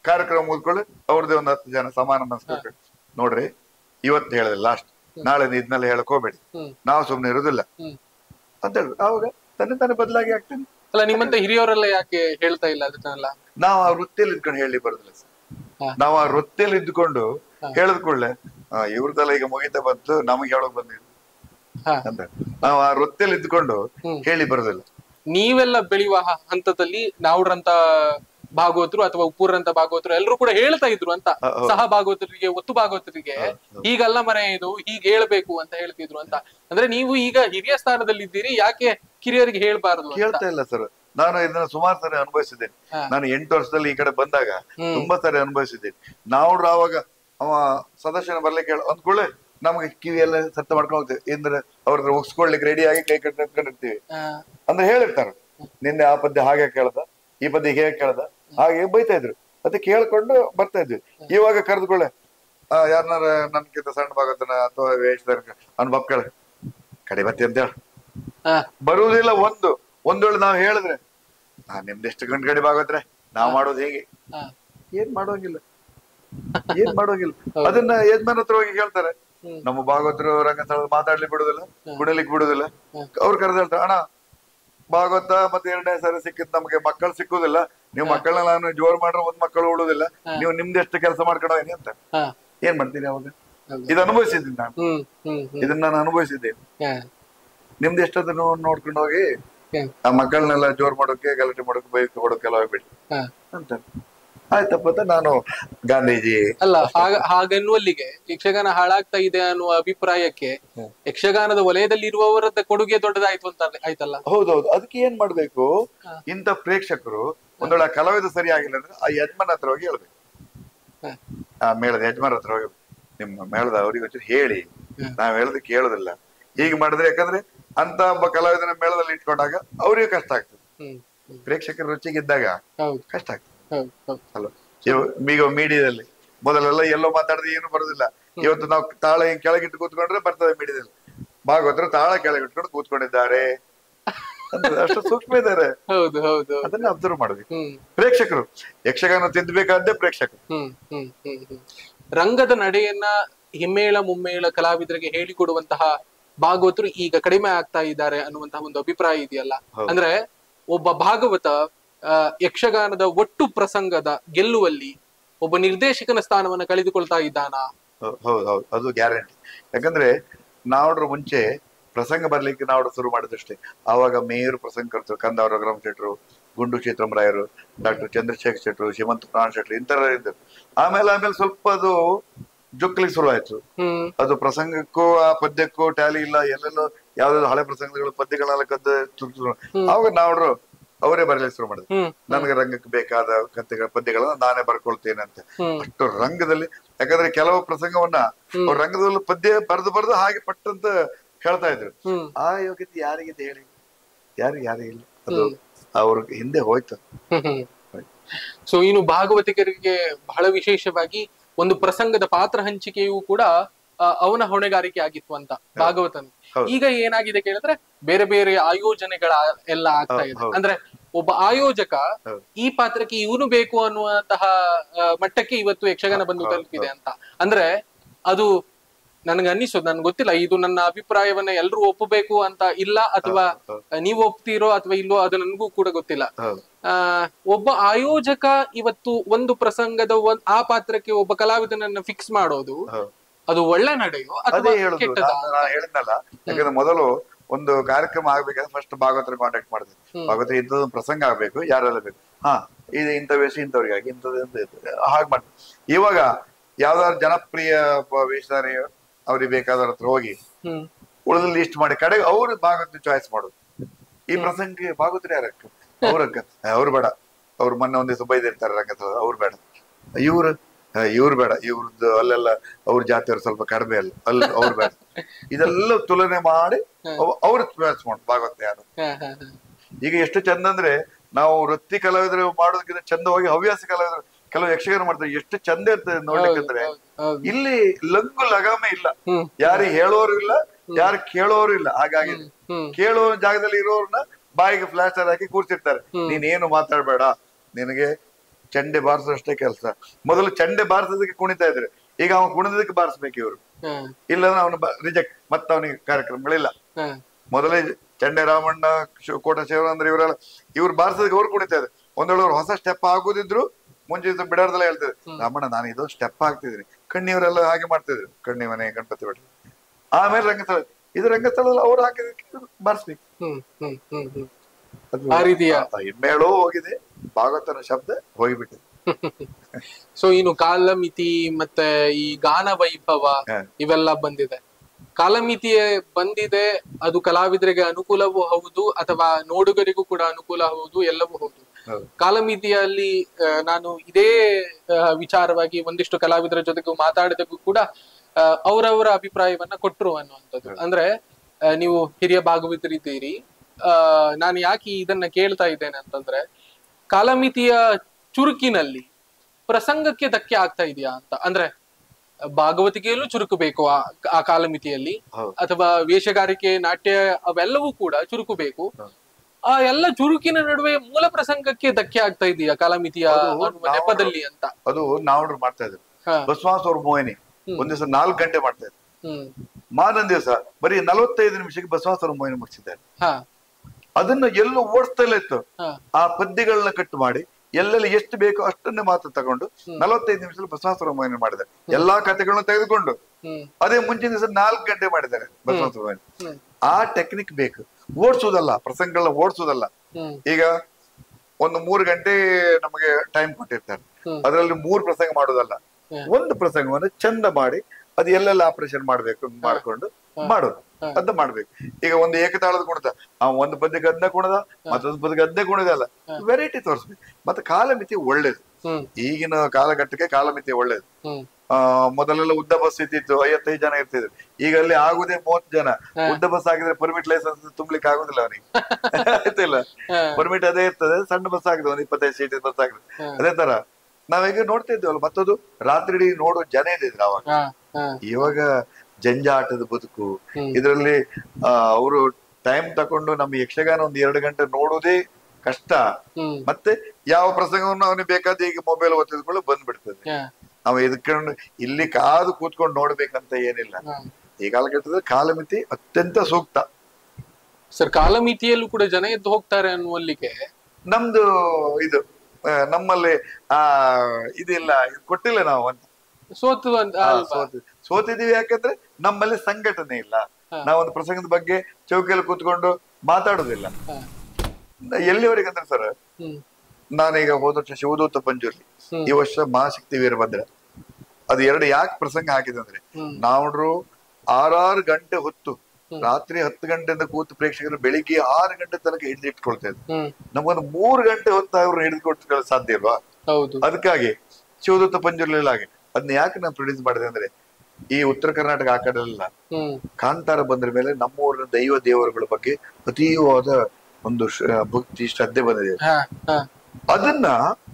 ಕಾರ್ಯಕ್ರಮ ಮುಗಿದ್ಕೊಳ್ಳಿ ಅವ್ರದ್ದೇ ಒಂದು ಹತ್ತು ಜನ ಸಮಾನ ಮನಸ್ಕ ನೋಡ್ರಿ ಇವತ್ತು ಹೇಳಿದೆ ಲಾಸ್ಟ್ ನಾಳೆ ಇದನ್ನೆಲ್ಲ ಹೇಳಕ್ ಹೋಗ್ಬೇಡಿ ಹ್ಮ್. ನಾವು ಸುಮ್ನೆ ಇರುದಿಲ್ಲ ಹ್ಮ್. ಅಂತ ಹೇಳಿ ಅವಾಗ ತನ್ನೆ ತಾನೇ ಬದಲಾಗಿ ಆಗ್ತೇನೆ ಅಲ್ಲ ನಿಮ್ಮಂತ ಹಿರಿಯವರೆಲ್ಲ ಯಾಕೆ ಹೇಳ್ತಾ ಇಲ್ಲ ಅದನ್ನೆಲ್ಲ ನಾವು ಆ ವೃತ್ತಿಯಲ್ಲಿ ಇದ್ಕೊಂಡು ಹೇಳಿ ಬರುದಿಲ್ಲ ಸರ್ ಹಾ. ನಾವು ಆ ವೃತ್ತಿಯಲ್ಲಿ ಇದ್ದುಕೊಂಡು ಹೇಳಿದ ಕೂಡಲೇ ಇವ್ರದೆಲ್ಲ ಈಗ ಮುಗಿತಾ ಬಂತು ನಮಗೆ ಹೇಳಕ್ ಬಂದಿಲ್ಲ ಹಾ. ಅಂತ ನಾವು ಆ ವೃತ್ತಿಯಲ್ಲಿ ಇದ್ದುಕೊಂಡು ಹ್ಮ್. ಹೇಳಿ ಬರುದಿಲ್ಲ ನೀವೆಲ್ಲ ಬೆಳೆಯುವ ಹ- ಹಂತದಲ್ಲಿ ನಾವ್ರಂತ ಭಾಗವತರು ಅಥವಾ ಉಪ್ಪೂರಂತ ಭಾಗವತರು ಎಲ್ಲರೂ ಕೂಡ ಹೇಳ್ತಾ ಇದ್ರು ಅಂತ ಹ, ಹೌದು. ಸಹ ಭಾಗವತರಿಗೆ ಒತ್ತು ಭಾಗವತರಿಗೆ ಹೀಗಲ್ಲ ಮರೆ ಇದು ಹೀಗೆ ಹೇಳ್ಬೇಕು ಅಂತ ಹೇಳ್ತಿದ್ರು ಅಂತ ಅಂದ್ರೆ ನೀವು ಈಗ ಹಿರಿಯ ಸ್ಥಾನದಲ್ಲಿ ಇದ್ದೀರಿ ಯಾಕೆ ಕಿರಿಯರಿಗೆ ಹೇಳ್ಬಾರದು ಅಂತ ಕೇಳ್ತಾ ಇಲ್ಲ ಸರ್ ನಾನು ಇದನ್ನ ಸುಮಾರು ಸಾರಿ ಅನುಭವಿಸಿದ್ದೇನೆ ಹಾ. ನಾನು ಎಂಟು ವರ್ಷದಲ್ಲಿ ಈ ಕಡೆ ಬಂದಾಗ ಹ್ಮ್. ತುಂಬಾ ಸಾರಿ ಅನುಭವಿಸಿದ್ದೇನೆ ನಾವು ಅವಾಗ ಅವ ಸದಸ್ಯನ ಬರ್ಲಿಕ್ಕೆ ಹೇಳ ಅಂದ್ಕೊಳ್ಳೆ ನಮಗೆ ಕಿವಿ ಎಲ್ಲ ಸತ್ತ ಮಾಡ್ಕೊಂಡು ಹೋಗ್ತೇವೆ ಅಂದ್ರೆ ಅವ್ರ ಹತ್ರ ಒಗ್ಸ್ಕೊಳ್ಲಿಕ್ಕೆ ರೆಡಿ ಆಗಿ ಕೈ ಕಟ್ಟಿ ನಿಂತ್ಕೊಂಡಿರ್ತೀವಿ ಆ, ಅಂದ್ರೆ ಹೇಳಿರ್ತಾರೆ ನಿನ್ನೆ ಆ ಪದ್ಯ ಹಾಗೆ ಕೇಳ್ದ ಈ ಪದ್ಯ ಹೇಗೆ ಕೇಳ್ದ ಹಾಗೆ ಬೈತಾ ಇದ್ರು ಮತ್ತೆ ಕೇಳ್ಕೊಂಡು ಬರ್ತಾ ಇದ್ವಿ ಇವಾಗ ಕರೆದುಕೊಳ್ಳೆ ಯಾರನ್ನಾರ ನನ್ಕಿಂತ ಸಣ್ಣ ಭಾಗತನ ಅಥವಾ ವೇಷಧಾರ ಅವ್ನ ಮಕ್ಕಳ ಕಡೆ ಬತ್ತಿ ಅಂತ ಹೇಳ ಆ, ಬರುವುದಿಲ್ಲ ಒಂದು ಒಂದ್ ವೇಳೆ ನಾವ್ ಹೇಳಿದ್ರೆ ನಾ ನಿಮ್ದು ಎಷ್ಟು ಗಂಟೆ ಗಡಿ ಭಾಗವತ್ರೆ ನಾವ್ ಮಾಡೋದು ಹೇಗೆ ಆ, ಏನ್ ಮಾಡೋಂಗಿಲ್ಲ ಏನ್ ಮಾಡೋಂಗಿಲ್ಲ ಅದನ್ನ ಯಜಮಾನ್ ಹತ್ರ ಹೋಗಿ ಹೇಳ್ತಾರೆ ಹ್ಮ್. ನಮ್ಮ ಭಾಗವತರು ರಂಗಸ್ಥಳದ ಮಾತಾಡ್ಲಿಕ್ಕೆ ಬಿಡುದಿಲ್ಲ ಗುಡಲಿಕ್ಕೆ ಬಿಡುದಿಲ್ಲ ಹ್ಮ್. ಅವ್ರು ಕರೆದು ಹೇಳ್ತಾರೆ ಅಣ್ಣ ಭಾಗವತ ಮತ್ತೆ ಎರಡನೇ ಸಾರಿ ಸಿಕ್ಕಿದ್ ನಮ್ಗೆ ಮಕ್ಕಳು ಸಿಕ್ಕುದಿಲ್ಲ ನೀವು ಮಕ್ಕಳನ್ನ ನಾನು ಜೋರ್ ಮಾಡ್ರೆ ಒಂದ್ ಮಕ್ಕಳು ಉಳುದಿಲ್ಲ ನೀವು ನಿಮ್ದು ಎಷ್ಟು ಕೆಲಸ ಮಾಡ್ಕೊಂಡು ಹೋಗಿ ಅಂತ ಆ, ಏನ್ ಮಾಡ್ತೀನಿ ಅವಾಗ ಹೌದು. ಇದು ಅನುಭವಿಸಿದ್ದೀನಿ ನಾನು ಹ್ಮ್ ಹ್ಮ್ ಹ್ಮ್ ಇದನ್ನ ನಾನು ಅನುಭವಿಸಿದ್ದೇನೆ ಆ, ನಿಮ್ದು ಎಷ್ಟದನ್ನು ನೋಡ್ಕೊಂಡು ಹೋಗಿ ಹ್ಮ್. ಆ ಮಕ್ಕಳನ್ನೆಲ್ಲ ಜೋರ್ ಮಾಡೋಕೆ ಗಲಾಟೆ ಮಾಡೋಕೆ ಬೈಕ್ ಕೊಡೋಕೆಲ್ಲ ಹೋಗ್ಬೇಡಿ ಆ. ಅಂತ ಆಯ್ತಪ್ಪ ಅಂತ ನಾನು ಗಾಂಧೀಜಿ ಅಲ್ಲ ಹಾಗ ಹಾಗನ್ನುವಲ್ಲಿಗೆ ಯಕ್ಷಗಾನ ಹಾಳಾಗ್ತಾ ಇದೆ ಅನ್ನುವ ಅಭಿಪ್ರಾಯಕ್ಕೆ ಯಕ್ಷಗಾನದ ವಲಯದಲ್ಲಿ ಇರುವವರದ ಕೊಡುಗೆ ದೊಡ್ಡದಾಯ್ತು ಅಂತ ಆಯ್ತಲ್ಲ ಹೌದೌದು ಅದಕ್ಕೆ ಏನ್ ಮಾಡ್ಬೇಕು ಹಾ. ಇಂಥ ಪ್ರೇಕ್ಷಕರು ಒಂದ್ ವೇಳೆ ಆ ಕಲಾವಿದ ಸರಿ ಆಗಿಲ್ಲ ಅಂದ್ರೆ ಆ ಯಜಮಾನ್ ಹತ್ರ ಹೋಗಿ ಹೇಳ್ಬೇಕು ಹ. ಆ ಮೇಳದ ಯಜಮಾನ್ ಹತ್ರ ಹೋಗಿ ನಿಮ್ಮ ಮೇಳದ ಅವ್ರಿಗೆ ಒಂಚೂರು ಹೇಳಿ ಹ್ಮ್. ನಾವ್ ಹೇಳೋದಕ್ಕೆ ಕೇಳೋದಿಲ್ಲ ಹೀಗೆ ಮಾಡಿದ್ರೆ ಯಾಕಂದ್ರೆ ಅಂತ ಒಬ್ಬ ಕಲಾವಿದನ ಮೇಳದಲ್ಲಿ ಇಟ್ಕೊಂಡಾಗ ಅವ್ರಿಗೆ ಕಷ್ಟ ಆಗ್ತದೆ ಹ್ಮ್ ಹ್ಮ್. ಪ್ರೇಕ್ಷಕರ ರುಚಿಗಿದ್ದಾಗ ಹೌದು ಕಷ್ಟ ಆಗ್ತದೆ ಹೌದು ಹೌದು ಅಲ್ವಾ ಇವ- ಈಗ ಮೀಡಿಯಾದಲ್ಲಿ ಮೊದಲೆಲ್ಲ ಎಲ್ಲೋ ಮಾತಾಡಿದ್ರೆ ಏನು ಬರುದಿಲ್ಲ ಇವತ್ತು ನಾವು ತಾಳ ಹಿಂಗ್ ಕೆಳಗಿಟ್ಟು ಕೂತ್ಕೊಂಡ್ರೆ ಬರ್ತದೆ ಮೀಡಿಯಾದಲ್ಲಿ ಭಾಗವತರು ತಾಳ ಕೆಳಗಿಟ್ಕೊಂಡು ಕೂತ್ಕೊಂಡಿದ್ದಾರೆ ಅಂತ ಅಷ್ಟು ಸೂಕ್ಷ್ಮ ಇದ್ದಾರೆ ಹೌದು ಹೌದು ಅದನ್ನ ಅಬ್ಸರ್ವ್ ಮಾಡ್ಬೇಕು ಹ್ಮ್ ಪ್ರೇಕ್ಷಕರು ಯಕ್ಷಗಾನ ತಿದ್ದಬೇಕಾದ್ದೇ ಪ್ರೇಕ್ಷಕರು ಹ್ಮ್ ಹ್ಮ್ ಹ್ಮ್ ಹ್ಮ್ ರಂಗದ ನಡೆಯನ್ನ ಹಿಮ್ಮೇಳ ಮುಮ್ಮೇಳ ಕಲಾವಿದರಿಗೆ ಹೇಳಿಕೊಡುವಂತಹ ಭಾಗವತರು ಈಗ ಕಡಿಮೆ ಆಗ್ತಾ ಇದ್ದಾರೆ ಅನ್ನುವಂತಹ ಒಂದು ಅಭಿಪ್ರಾಯ ಇದೆಯಲ್ಲ ಹೌದು. ಅಂದ್ರೆ ಒಬ್ಬ ಭಾಗವತ ಆ, ಯಕ್ಷಗಾನದ ಒಟ್ಟು ಪ್ರಸಂಗದ ಗೆಲ್ಲುವಲ್ಲಿ ಒಬ್ಬ ನಿರ್ದೇಶಕನ ಸ್ಥಾನವನ್ನ ಕಳೆದುಕೊಳ್ತಾ ಇದ್ದಾನಾ ಹೌ- ಹೌದು ಹೌದು ಅದು ಗ್ಯಾರಂಟಿ ಯಾಕಂದ್ರೆ ನಾವ್ರ ಮುಂಚೆ ಪ್ರಸಂಗ ಬರ್ಲಿಕ್ಕೆ ನಾವ್ರ ಶುರು ಮಾಡಿದಷ್ಟೇ ಆವಾಗ ಮೇಯರ್ ಪ್ರಸಂಗ ಕರ್ತರು ಕಂದಾವರ ರಘುರಾಮ್ ಶೆಟ್ರು ಗುಂಡು ಚಿತ್ರಮರಾಯರು ಡಾಕ್ಟರ್ ಚಂದ್ರಶೇಖರ್ ಶೆಟ್ರು ಶ್ರೀಮಂತ ಪ್ರಾಣ ಶೆಟ್ರು ಇಂತರ ಇದ್ದರು ಆಮೇಲೆ ಆಮೇಲೆ ಸ್ವಲ್ಪ ಅದು ಜುಕ್ಲಿಕ್ಕೆ ಶುರು ಆಯ್ತು ಹ್ಮ್ ಅದು ಪ್ರಸಂಗಕ್ಕೂ ಆ ಪದ್ಯಕ್ಕೂ ಟ್ಯಾಲಿ ಇಲ್ಲ ಎಲ್ಲೆಲ್ಲೋ ಯಾವ್ದಾದ್ರು ಹಳೆ ಪ್ರಸಂಗಗಳು ಪದ್ಯಗಳೆಲ್ಲ ಕದ್ದು ತುರ್ತು ಶುರು- ಅವಾಗ ನಾವ್ರು ಅವರೇ ಬರಲಿಕ್ಕೆ ಶುರು ಮಾಡಿದ್ರು ಹ್ಮ್ ನನಗೆ ರಂಗಕ್ಕೆ ಬೇಕಾದ ಕಥೆಗಳ ಪದ್ಯಗಳನ್ನ ನಾನೇ ಬರ್ಕೊಳ್ತೇನೆ ಅಂತ ಹ್ಮ್ ಅಷ್ಟು ರಂಗದಲ್ಲಿ ಯಾಕಂದ್ರೆ ಕೆಲವು ಪ್ರಸಂಗವನ್ನ ಅವ್ರ ರಂಗದಲ್ಲಿ ಪದ್ಯ ಬರೆದು ಬರೆದು ಹಾಗೆ ಪಟ್ಟಂತ ಹೇಳ್ತಾ ಇದ್ರು ಹ್ಮ್ ಆ ಯೋಗ್ಯತೆ ಯಾರಿಗಿದೆ ಹೇಳಿ ಯಾರಿಗೆ ಯಾರಿಗೆ ಇಲ್ಲ ಅದು ಅವ್ರ ಹಿಂದೆ ಹೋಯ್ತು ಸೊ ಇನ್ನು ಭಾಗವತಿಕರಿಗೆ ಬಹಳ ವಿಶೇಷವಾಗಿ ಒಂದು ಪ್ರಸಂಗದ ಪಾತ್ರ ಹಂಚಿಕೆಯೂ ಕೂಡ ಆ, ಅವನ ಹೊಣೆಗಾರಿಕೆ ಆಗಿತ್ತು ಅಂತ ಭಾಗವತನ ಹೌದು. ಈಗ ಏನಾಗಿದೆ ಕೇಳಿದ್ರೆ ಬೇರೆ ಬೇರೆ ಆಯೋಜನೆಗಳ ಎಲ್ಲ ಆಗ್ತಾ ಹೌದು, ಇದೆ ಹೌದು. ಅಂದ್ರೆ ಒಬ್ಬ ಆಯೋಜಕ ಹೌದು. ಈ ಪಾತ್ರಕ್ಕೆ ಇವನು ಬೇಕು ಅನ್ನುವಂತಹ ಆ, ಮಟ್ಟಕ್ಕೆ ಇವತ್ತು ಯಕ್ಷಗಾನ ಬಂದು ಹೌದು, ತಲುಪಿದೆ ಅಂತ ಅಂದ್ರೆ ಅದು ನನಗೆ ಅನ್ನಿಸೋದು ನನ್ಗೆ ಗೊತ್ತಿಲ್ಲ ಇದು ನನ್ನ ಅಭಿಪ್ರಾಯವನ್ನ ಎಲ್ಲರೂ ಒಪ್ಪಬೇಕು ಅಂತ ಇಲ್ಲ ಅಥವಾ ಹೌದು, ನೀವು ಒಪ್ತೀರೋ ಅಥವಾ ಇಲ್ವೋ ಅದು ನನಗೂ ಕೂಡ ಗೊತ್ತಿಲ್ಲ ಹೌದು ಆ ಒಬ್ಬ ಆಯೋಜಕ ಇವತ್ತು ಒಂದು ಪ್ರಸಂಗದ ಒಂದ್ ಆ ಪಾತ್ರಕ್ಕೆ ಒಬ್ಬ ಕಲಾವಿದನನ್ನ ಫಿಕ್ಸ್ ಮಾಡೋದು ಹೌದು ಅದು ಒಳ್ಳೆ ನಡೆಯೋ ಅಥವಾ ಅದೇ ಹೇಳುದು ಕೆಟ್ಟದ ನಾನು ನಾನು ಹೇಳಿದ್ನಲ್ಲ ಯಾಕಂದ್ರೆ ಮೊದಲು ಒಂದು ಕಾರ್ಯಕ್ರಮ ಆಗ್ಬೇಕಾದ್ರೆ ಫಸ್ಟ್ ಭಾಗವತರ ಕಾಂಟ್ಯಾಕ್ಟ್ ಮಾಡಿದೆ ಭಾಗವತ ಇಂಥದ್ದು ಪ್ರಸಂಗ ಆಗ್ಬೇಕು ಯಾರೆಲ್ಲ ಬೇಕು ಹಾ ಇದು ಇಂಥ ವೇಷ ಇಂಥವ್ರಿಗಾಗಿ ಇಂಥದ್ದು ಹಾಗೆ ಮಾಡಿ ಇವಾಗ ಯಾವ್ದಾದ್ರು ಜನಪ್ರಿಯ ಒಬ್ಬ ವೇಷಧಾರಿ ಅವ್ರಿಗೆ ಬೇಕಾದವ್ರ ಹತ್ರ ಹೋಗಿ ಹ್ಮ್ ಉಳಿದ ಲಿಸ್ಟ್ ಮಾಡಿ ಕಡೆಗೆ ಅವ್ರು ಭಾಗವತ ಚಾಯ್ಸ್ ಮಾಡೋದು ಈ ಪ್ರಸಂಗಕ್ಕೆ ಭಾಗವತರು ಯಾರಕ್ಕ ಅವ್ರಕ್ಕ ಅವ್ರು ಬೇಡ ಅವ್ರು ಮೊನ್ನೆ ಒಂದ್ ದಿವಸ ಬೈದಿರ್ತಾರೆ ರಂಗದ ಅವ್ರು ಬೇಡ ಇವ್ರು ಆ, ಇವ್ರು ಬೇಡ ಇವ್ರದ್ದು ಅಲ್ಲೆಲ್ಲ ಅವ್ರ ಜಾತಿಯವ್ರು ಸ್ವಲ್ಪ ಕಡಿಮೆ ಅಲ್ಲ ಅಲ್ಲಿ ಅವ್ರು ಬೇಡ ಇದೆಲ್ಲ ತುಲನೆ ಮಾಡಿ ಅವ್- ಅವ್ರು ಚಾಯ್ಸ್ ಮಾಡೋದು ಭಾಗವತ ಯಾರು ಹ, ಹ, ಹ. ಈಗ ಎಷ್ಟು ಚಂದ ಅಂದ್ರೆ ನಾವು ವೃತ್ತಿ ಕಲಾವಿದರು ಮಾಡೋದಕ್ಕಿಂತ ಚಂದವಾಗಿ ಹವ್ಯಾಸ ಕಲಾವಿದರು ಕೆಲವು ಯಕ್ಷಗಾನ ಮಾಡ್ತಾರೆ ಎಷ್ಟು ಚಂದ ಇರ್ತದೆ ನೋಡ್ಲಿಕ್ಕಂದ್ರೆ ಹೌದು, ಹೌದು. ಇಲ್ಲಿ ಲಂಗು ಲಗಾಮೆ ಇಲ್ಲ ಹ್ಮ್ ಯಾರಿಗೆ ಹೇಳೋರು ಇಲ್ಲ ಯಾರು ಕೇಳೋರು ಇಲ್ಲ ಹಾಗಾಗಿ ಹ್ಮ್ ಕೇಳುವ ಜಾಗದಲ್ಲಿ ಇರೋರ್ನ ಬಾಯಿಗೆ ಫ್ಲಾಶರ್ ಹಾಕಿ ಕೂರ್ಸಿರ್ತಾರೆ ನೀನ್ ಏನು ಮಾತಾಡ್ಬೇಡ ನಿನಗೆ ಚಂಡೆ ಬಾರಿಸೋಷ್ಟೇ ಕೆಲಸ ಮೊದಲು ಚಂಡೆ ಬಾರಿಸೋದಕ್ಕೆ ಕುಣಿತಾ ಇದ್ರು ಈಗ ಅವನು ಕುಣಿದಕ್ಕೆ ಬಾರಿಸ್ಬೇಕು ಇವರು ಹ, ಇಲ್ಲದ್ರೆ ಅವನು ರಿಜೆಕ್ಟ್ ಮತ್ತೆ ಅವನಿಗೆ ಕಾರ್ಯಕ್ರಮಗಳಿಲ್ಲ ಹ, ಮೊದಲೇ ಚಂಡೆ ರಾಮಣ್ಣ ಶಿ- ಕೋಟ ಶಿವರಾಂದ್ರ ಇವರೆಲ್ಲ ಇವ್ರು ಬಾರಿಸೋದಕ್ಕೆ ಅವ್ರು ಕುಣಿತಾ ಇದ್ರು ಒಂದ್ ವೇಳೆ ಅವ್ರು ಹೊಸ ಸ್ಟೆಪ್ ಆಗೋದಿದ್ರು ಮುಂಚೆ ದಿವಸ ಬಿಡಾರ್ದಲ್ಲ ಹೇಳ್ತಿದ್ರು ರಾಮಣ್ಣ ನಾನು ಇದು ಸ್ಟೆಪ್ ಹಾಕ್ತಿದ್ದೀನಿ ಕಣ್ಣಿಯವರೆಲ್ಲ ಹಾಗೆ ಮಾಡ್ತಿದ್ರು ಕಣ್ಣಿ ಮನೆ ಗಣಪತಿ ಬಿಟ್ಟು ಆಮೇಲೆ ರಂಗಸ್ಥಳ ಇದು ರಂಗಸ್ಥಳದಲ್ಲಿ ಅವ್ರು ಹಾಕಿದಕ್ಕೆ ಇವ್ರು ಬಾರಿಸ್ಬೇಕು ಹ್ಮ್ ಹ್ಮ್ ಹ್ಮ್ ಹ್ಮ್ ಅದು ಆ ರೀತಿಯ ಆ ಹಿಮ್ಮೇಳೋ ಹೋಗಿದೆ ಭಾಗವತನ ಶಬ್ದ ಹೋಗಿಬಿಟ್ಟಿದೆ ಸೊ ಇನ್ನು ಕಾಲಮಿತಿ ಮತ್ತೆ ಈ ಗಾನ ವೈಭವ ಹ. ಇವೆಲ್ಲ ಬಂದಿದೆ ಕಾಲಮಿತಿ ಬಂದಿದೆ ಅದು ಕಲಾವಿದರಿಗೆ ಅನುಕೂಲವೂ ಹೌದು ಅಥವಾ ನೋಡುಗರಿಗೂ ಕೂಡ ಅನುಕೂಲ ಹೌದು ಎಲ್ಲವೂ ಹೌದು ಹೌದು. ಕಾಲಮಿತಿಯಲ್ಲಿ ಆ, ನಾನು ಇದೇ ಆ, ವಿಚಾರವಾಗಿ ಒಂದಿಷ್ಟು ಕಲಾವಿದರ ಜೊತೆಗೂ ಮಾತಾಡಿದಕ್ಕೂ ಕೂಡ ಆ, ಅವರವರ ಅಭಿಪ್ರಾಯವನ್ನ ಕೊಟ್ರು ಅನ್ನುವಂಥದ್ದು ಅಂದ್ರೆ ಆ, ನೀವು ಹಿರಿಯ ಭಾಗವತರಿದ್ದೀರಿ ಆ ನಾನು ಯಾಕೆ ಇದನ್ನ ಕೇಳ್ತಾ ಇದ್ದೇನೆ ಅಂತಂದ್ರೆ ಕಾಲಮಿತಿಯ ಚುರುಕಿನಲ್ಲಿ ಪ್ರಸಂಗಕ್ಕೆ ಧಕ್ಕೆ ಆಗ್ತಾ ಇದೆಯಾ ಅಂತ ಅಂದ್ರೆ ಭಾಗವತಿಕೆಯಲ್ಲೂ ಚುರುಕು ಬೇಕು ಆ ಆ ಕಾಲಮಿತಿಯಲ್ಲಿ ಹೌದು. ಅಥವಾ ವೇಷಗಾರಿಕೆ ನಾಟ್ಯ ಅವೆಲ್ಲವೂ ಕೂಡ ಚುರುಕು ಬೇಕು ಆ ಎಲ್ಲ ಚುರುಕಿನ ನಡುವೆ ಮೂಲ ಪ್ರಸಂಗಕ್ಕೆ ಧಕ್ಕೆ ಆಗ್ತಾ ಇದೆಯಾ ಕಾಲಮಿತಿಯ ಅದು ಅನ್ನುವ ನಾವು- ನೆಪದಲ್ಲಿ ಅಂತ ಅದು ನಾವು ಮಾಡ್ತಾ ಇದ್ರು ಹ. ಬಸವಾಸ್ ಅವ್ರ ಮೋಹಿನಿ ಒಂದ್ ದಿವಸ ನಾಲ್ಕು ಗಂಟೆ ಮಾಡ್ತಾ ಇದ್ರು ಹ್ಮ್ ಮಾರನೇ ದಿವಸ ಬರೀ ನಲವತ್ತೈದು ನಿಮಿಷಕ್ಕೆ ಬಸವಾಸ್ ಅವ್ರ ಮೋಹಿನಿ ಮುಗಿಸಿದ್ದಾರೆ ಹ ಅದನ್ನ ಎಲ್ಲೂ ಓಡಿಸ್ತಲೇ ಇತ್ತು ಹ ಆ ಪದ್ಯಗಳನ್ನ ಕಟ್ ಮಾಡಿ ಎಲ್ಲೆಲ್ಲಿ ಎಷ್ಟು ಬೇಕೋ ಅಷ್ಟನ್ನೇ ಮಾತು ತಗೊಂಡು ನಲವತ್ತೈದು ನಿಮಿಷದಲ್ಲಿ ಬಸವಾಸುರ ಮೋಹಿನಿ ಮಾಡಿದ್ದಾರೆ ಎಲ್ಲಾ ಕಥೆಗಳನ್ನ ತೆಗೆದುಕೊಂಡು ಹ್ಮ್ ಅದೇ ಮುಂಚಿನ ದಿವಸ ನಾಲ್ಕು ಗಂಟೆ ಮಾಡಿದ್ದಾರೆ ಬಸವಾಸುರ ಮೋಹಿನಿ ಹ್ಮ್ ಆ ಟೆಕ್ನಿಕ್ ಬೇಕು ಓಡಿಸೋದಲ್ಲ ಪ್ರಸಂಗಗಳನ್ನ ಓಡಿಸೋದಲ್ಲ ಹ್ಮ್ ಈಗ ಒಂದು ಮೂರು ಗಂಟೆ ನಮಗೆ ಟೈಮ್ ಕೊಟ್ಟಿರ್ತಾರೆ ಹ್ಮ್. ಅದರಲ್ಲಿ ಮೂರು ಪ್ರಸಂಗ ಮಾಡೋದಲ್ಲ ಹ್ಮ್. ಒಂದು ಪ್ರಸಂಗವನ್ನು ಚಂದ ಮಾಡಿ ಅದು ಎಲ್ಲೆಲ್ಲ ಆಪರೇಷನ್ ಮಾಡ್ಬೇಕು ಮಾಡ್ಕೊಂಡು ಮಾಡೋದು ಅದ ಮಾಡ್ಬೇಕು ಈಗ ಒಂದು ಏಕತಾಳದ ಕುಣಿತ ಆ ಒಂದು ಪದ್ಯಕ್ಕೆ ಅದನ್ನೇ ಕುಣದ ಮತ್ತೊಂದು ಪದ್ಯಕ್ಕೆ ಅದನ್ನೇ ಕುಣಿದಲ್ಲ ವೆರೈಟಿ ತೋರಿಸ್ಬೇಕು ಮತ್ತೆ ಕಾಲಮಿತಿ ಒಳ್ಳೇದು ಹ್ಮ್ ಈಗಿನ ಕಾಲಘಟ್ಟಕ್ಕೆ ಕಾಲಮಿತಿ ಒಳ್ಳೇದು ಹ್ಮ್ ಆ ಮೊದಲೆಲ್ಲ ಉದ್ದ ಬಸ್ ಇದ್ದಿತ್ತು ಐವತ್ತೈದು ಜನ ಇರ್ತಿದ್ರು ಈಗ ಅಲ್ಲಿ ಆಗುದೇ ಮೂವತ್ತು ಜನ ಉದ್ದ ಬಸ್ ಆಗಿದ್ರೆ ಪರ್ಮಿಟ್ ಲೈಸೆನ್ಸ್ ತುಂಬಲಿಕ್ಕೆ ಆಗುದಿಲ್ಲ ಅವನಿಗೆ ಆಯ್ತಿಲ್ಲ ಹ. ಪರ್ಮಿಟ್ ಅದೇ ಇರ್ತದೆ ಸಣ್ಣ ಬಸ್ ಆಗಿದೆ ಒಂದು ಇಪ್ಪತ್ತೈದು ಸೀಟ್ ಬಸ್ ಆಗಿದೆ ಹ. ಅದೇ ತರ ನಾವೀಗ ನೋಡ್ತಾ ಇದ್ದೇವಲ್ಲ ಮತ್ತದು ರಾತ್ರಿ ಇಡೀ ನೋಡೋ ಜನ ಇದ್ದಿದ್ರು ಅವಾಗ ಹ ಹ ಇವಾಗ ಜಂಜಾಟದ ಬದುಕು ಹ್ಮ್. ಇದರಲ್ಲಿ ಅವರು ಟೈಮ್ ತಕೊಂಡು ನಮ್ಮ ಯಕ್ಷಗಾನ ಒಂದ್ ಎರಡು ಗಂಟೆ ನೋಡೋದೇ ಕಷ್ಟ ಹ್ಮ್ ಮತ್ತೆ ಯಾವ ಪ್ರಸಂಗವನ್ನು ಅವನಿಗೆ ಬೇಕಾದ ಈಗ ಮೊಬೈಲ್ ಒತ್ತಿದ್ಕೊಳ್ಳಿ ಬಂದ್ಬಿಡ್ತದೆ ಹ ನಾವು ಇದಕ್ಕೊಂಡು ಇಲ್ಲಿ ಕಾದು ಕೂತ್ಕೊಂಡು ನೋಡ್ಬೇಕಂತ ಏನಿಲ್ಲ ಹ ಈ ಕಾಲಘಟ್ಟದಲ್ಲಿ ಕಾಲಮಿತಿ ಅತ್ಯಂತ ಸೂಕ್ತ ಸರ್ ಕಾಲಮಿತಿಯಲ್ಲೂ ಕೂಡ ಜನ ಎದ್ದು ಹೋಗ್ತಾರೆ ಅನ್ನುವಲ್ಲಿಗೆ ನಮ್ದು ಇದು ಆ, ನಮ್ಮಲ್ಲಿ ಆ ಇದಿಲ್ಲ ಇದು ಕೊಟ್ಟಿಲ್ಲ ನಾವು ಅಂತ ಸೋತು ಅಂತ ಆ, ಅಲ್ವಾ? ಸೋತಿ ಸೋತಿದೀವಿ ಯಾಕಂದ್ರೆ ನಮ್ಮಲ್ಲಿ ಸಂಘಟನೆ ಇಲ್ಲ ಹಾ. ನಾವೊಂದು ಪ್ರಸಂಗದ ಬಗ್ಗೆ ಚೌಕಿಯಲ್ಲಿ ಕೂತ್ಕೊಂಡು ಮಾತಾಡುದಿಲ್ಲ ಹ. ಎಲ್ಲಿವರೆಗೆ ಅಂದ್ರೆ ಸರ್ ಹ್ಮ್ ನಾನೀಗ ಹೋದ ವರ್ಷ ಶಿವದೂತ ಪಂಜುರ್ಲಿ ಹ್ಮ್. ಈ ವರ್ಷ ಮಹಾಶಕ್ತಿ ವೀರಭದ್ರ ಅದು ಎರಡು ಯಾಕೆ ಪ್ರಸಂಗ ಹಾಕಿದೆ ಅಂದ್ರೆ ಹ್ಮ್. ನಾವು ಆರಾರು ಗಂಟೆ ಹೊತ್ತು ರಾತ್ರಿ ಹತ್ತು ಗಂಟೆಯಿಂದ ಕೂತು ಪ್ರೇಕ್ಷಕರು ಬೆಳಿಗ್ಗೆ ಆರು ಗಂಟೆ ತನಕ ಹಿಡಿದು ಇಟ್ಕೊಳ್ತಾ ಇದ್ರು ಹ್ಮ್ ನಮಗೊಂದು ಮೂರು ಗಂಟೆ ಹೊತ್ತು ಅವ್ರು ಹಿಡಿದು ಸಾಧ್ಯ ಇಲ್ವಾ ಹೌದು ಅದಕ್ಕಾಗಿ ಶಿವದೂತ ಪಂಜುರ್ಲಿಲ್ಲ ಹಾಗೆ ಅದನ್ನ ಯಾಕೆ ನಾನು ಪ್ರೊಡ್ಯೂಸ್ ಮಾಡಿದೆ ಅಂದ್ರೆ ಈ ಉತ್ತರ ಕರ್ನಾಟಕ ಆ ಕಡೆ ಎಲ್ಲ ಹ್ಮ್ ಕಾಂತಾರ ಬಂದ್ರ ಮೇಲೆ ನಮ್ಮೂರಿನ ದೈವ ದೇವರುಗಳ ಬಗ್ಗೆ ಅತೀವಾದ ಒಂದು ಶ್ರ- ಭಕ್ತಿ ಶ್ರದ್ಧೆ ಬಂದಿದೆ ಹ ಹ ಅದನ್ನ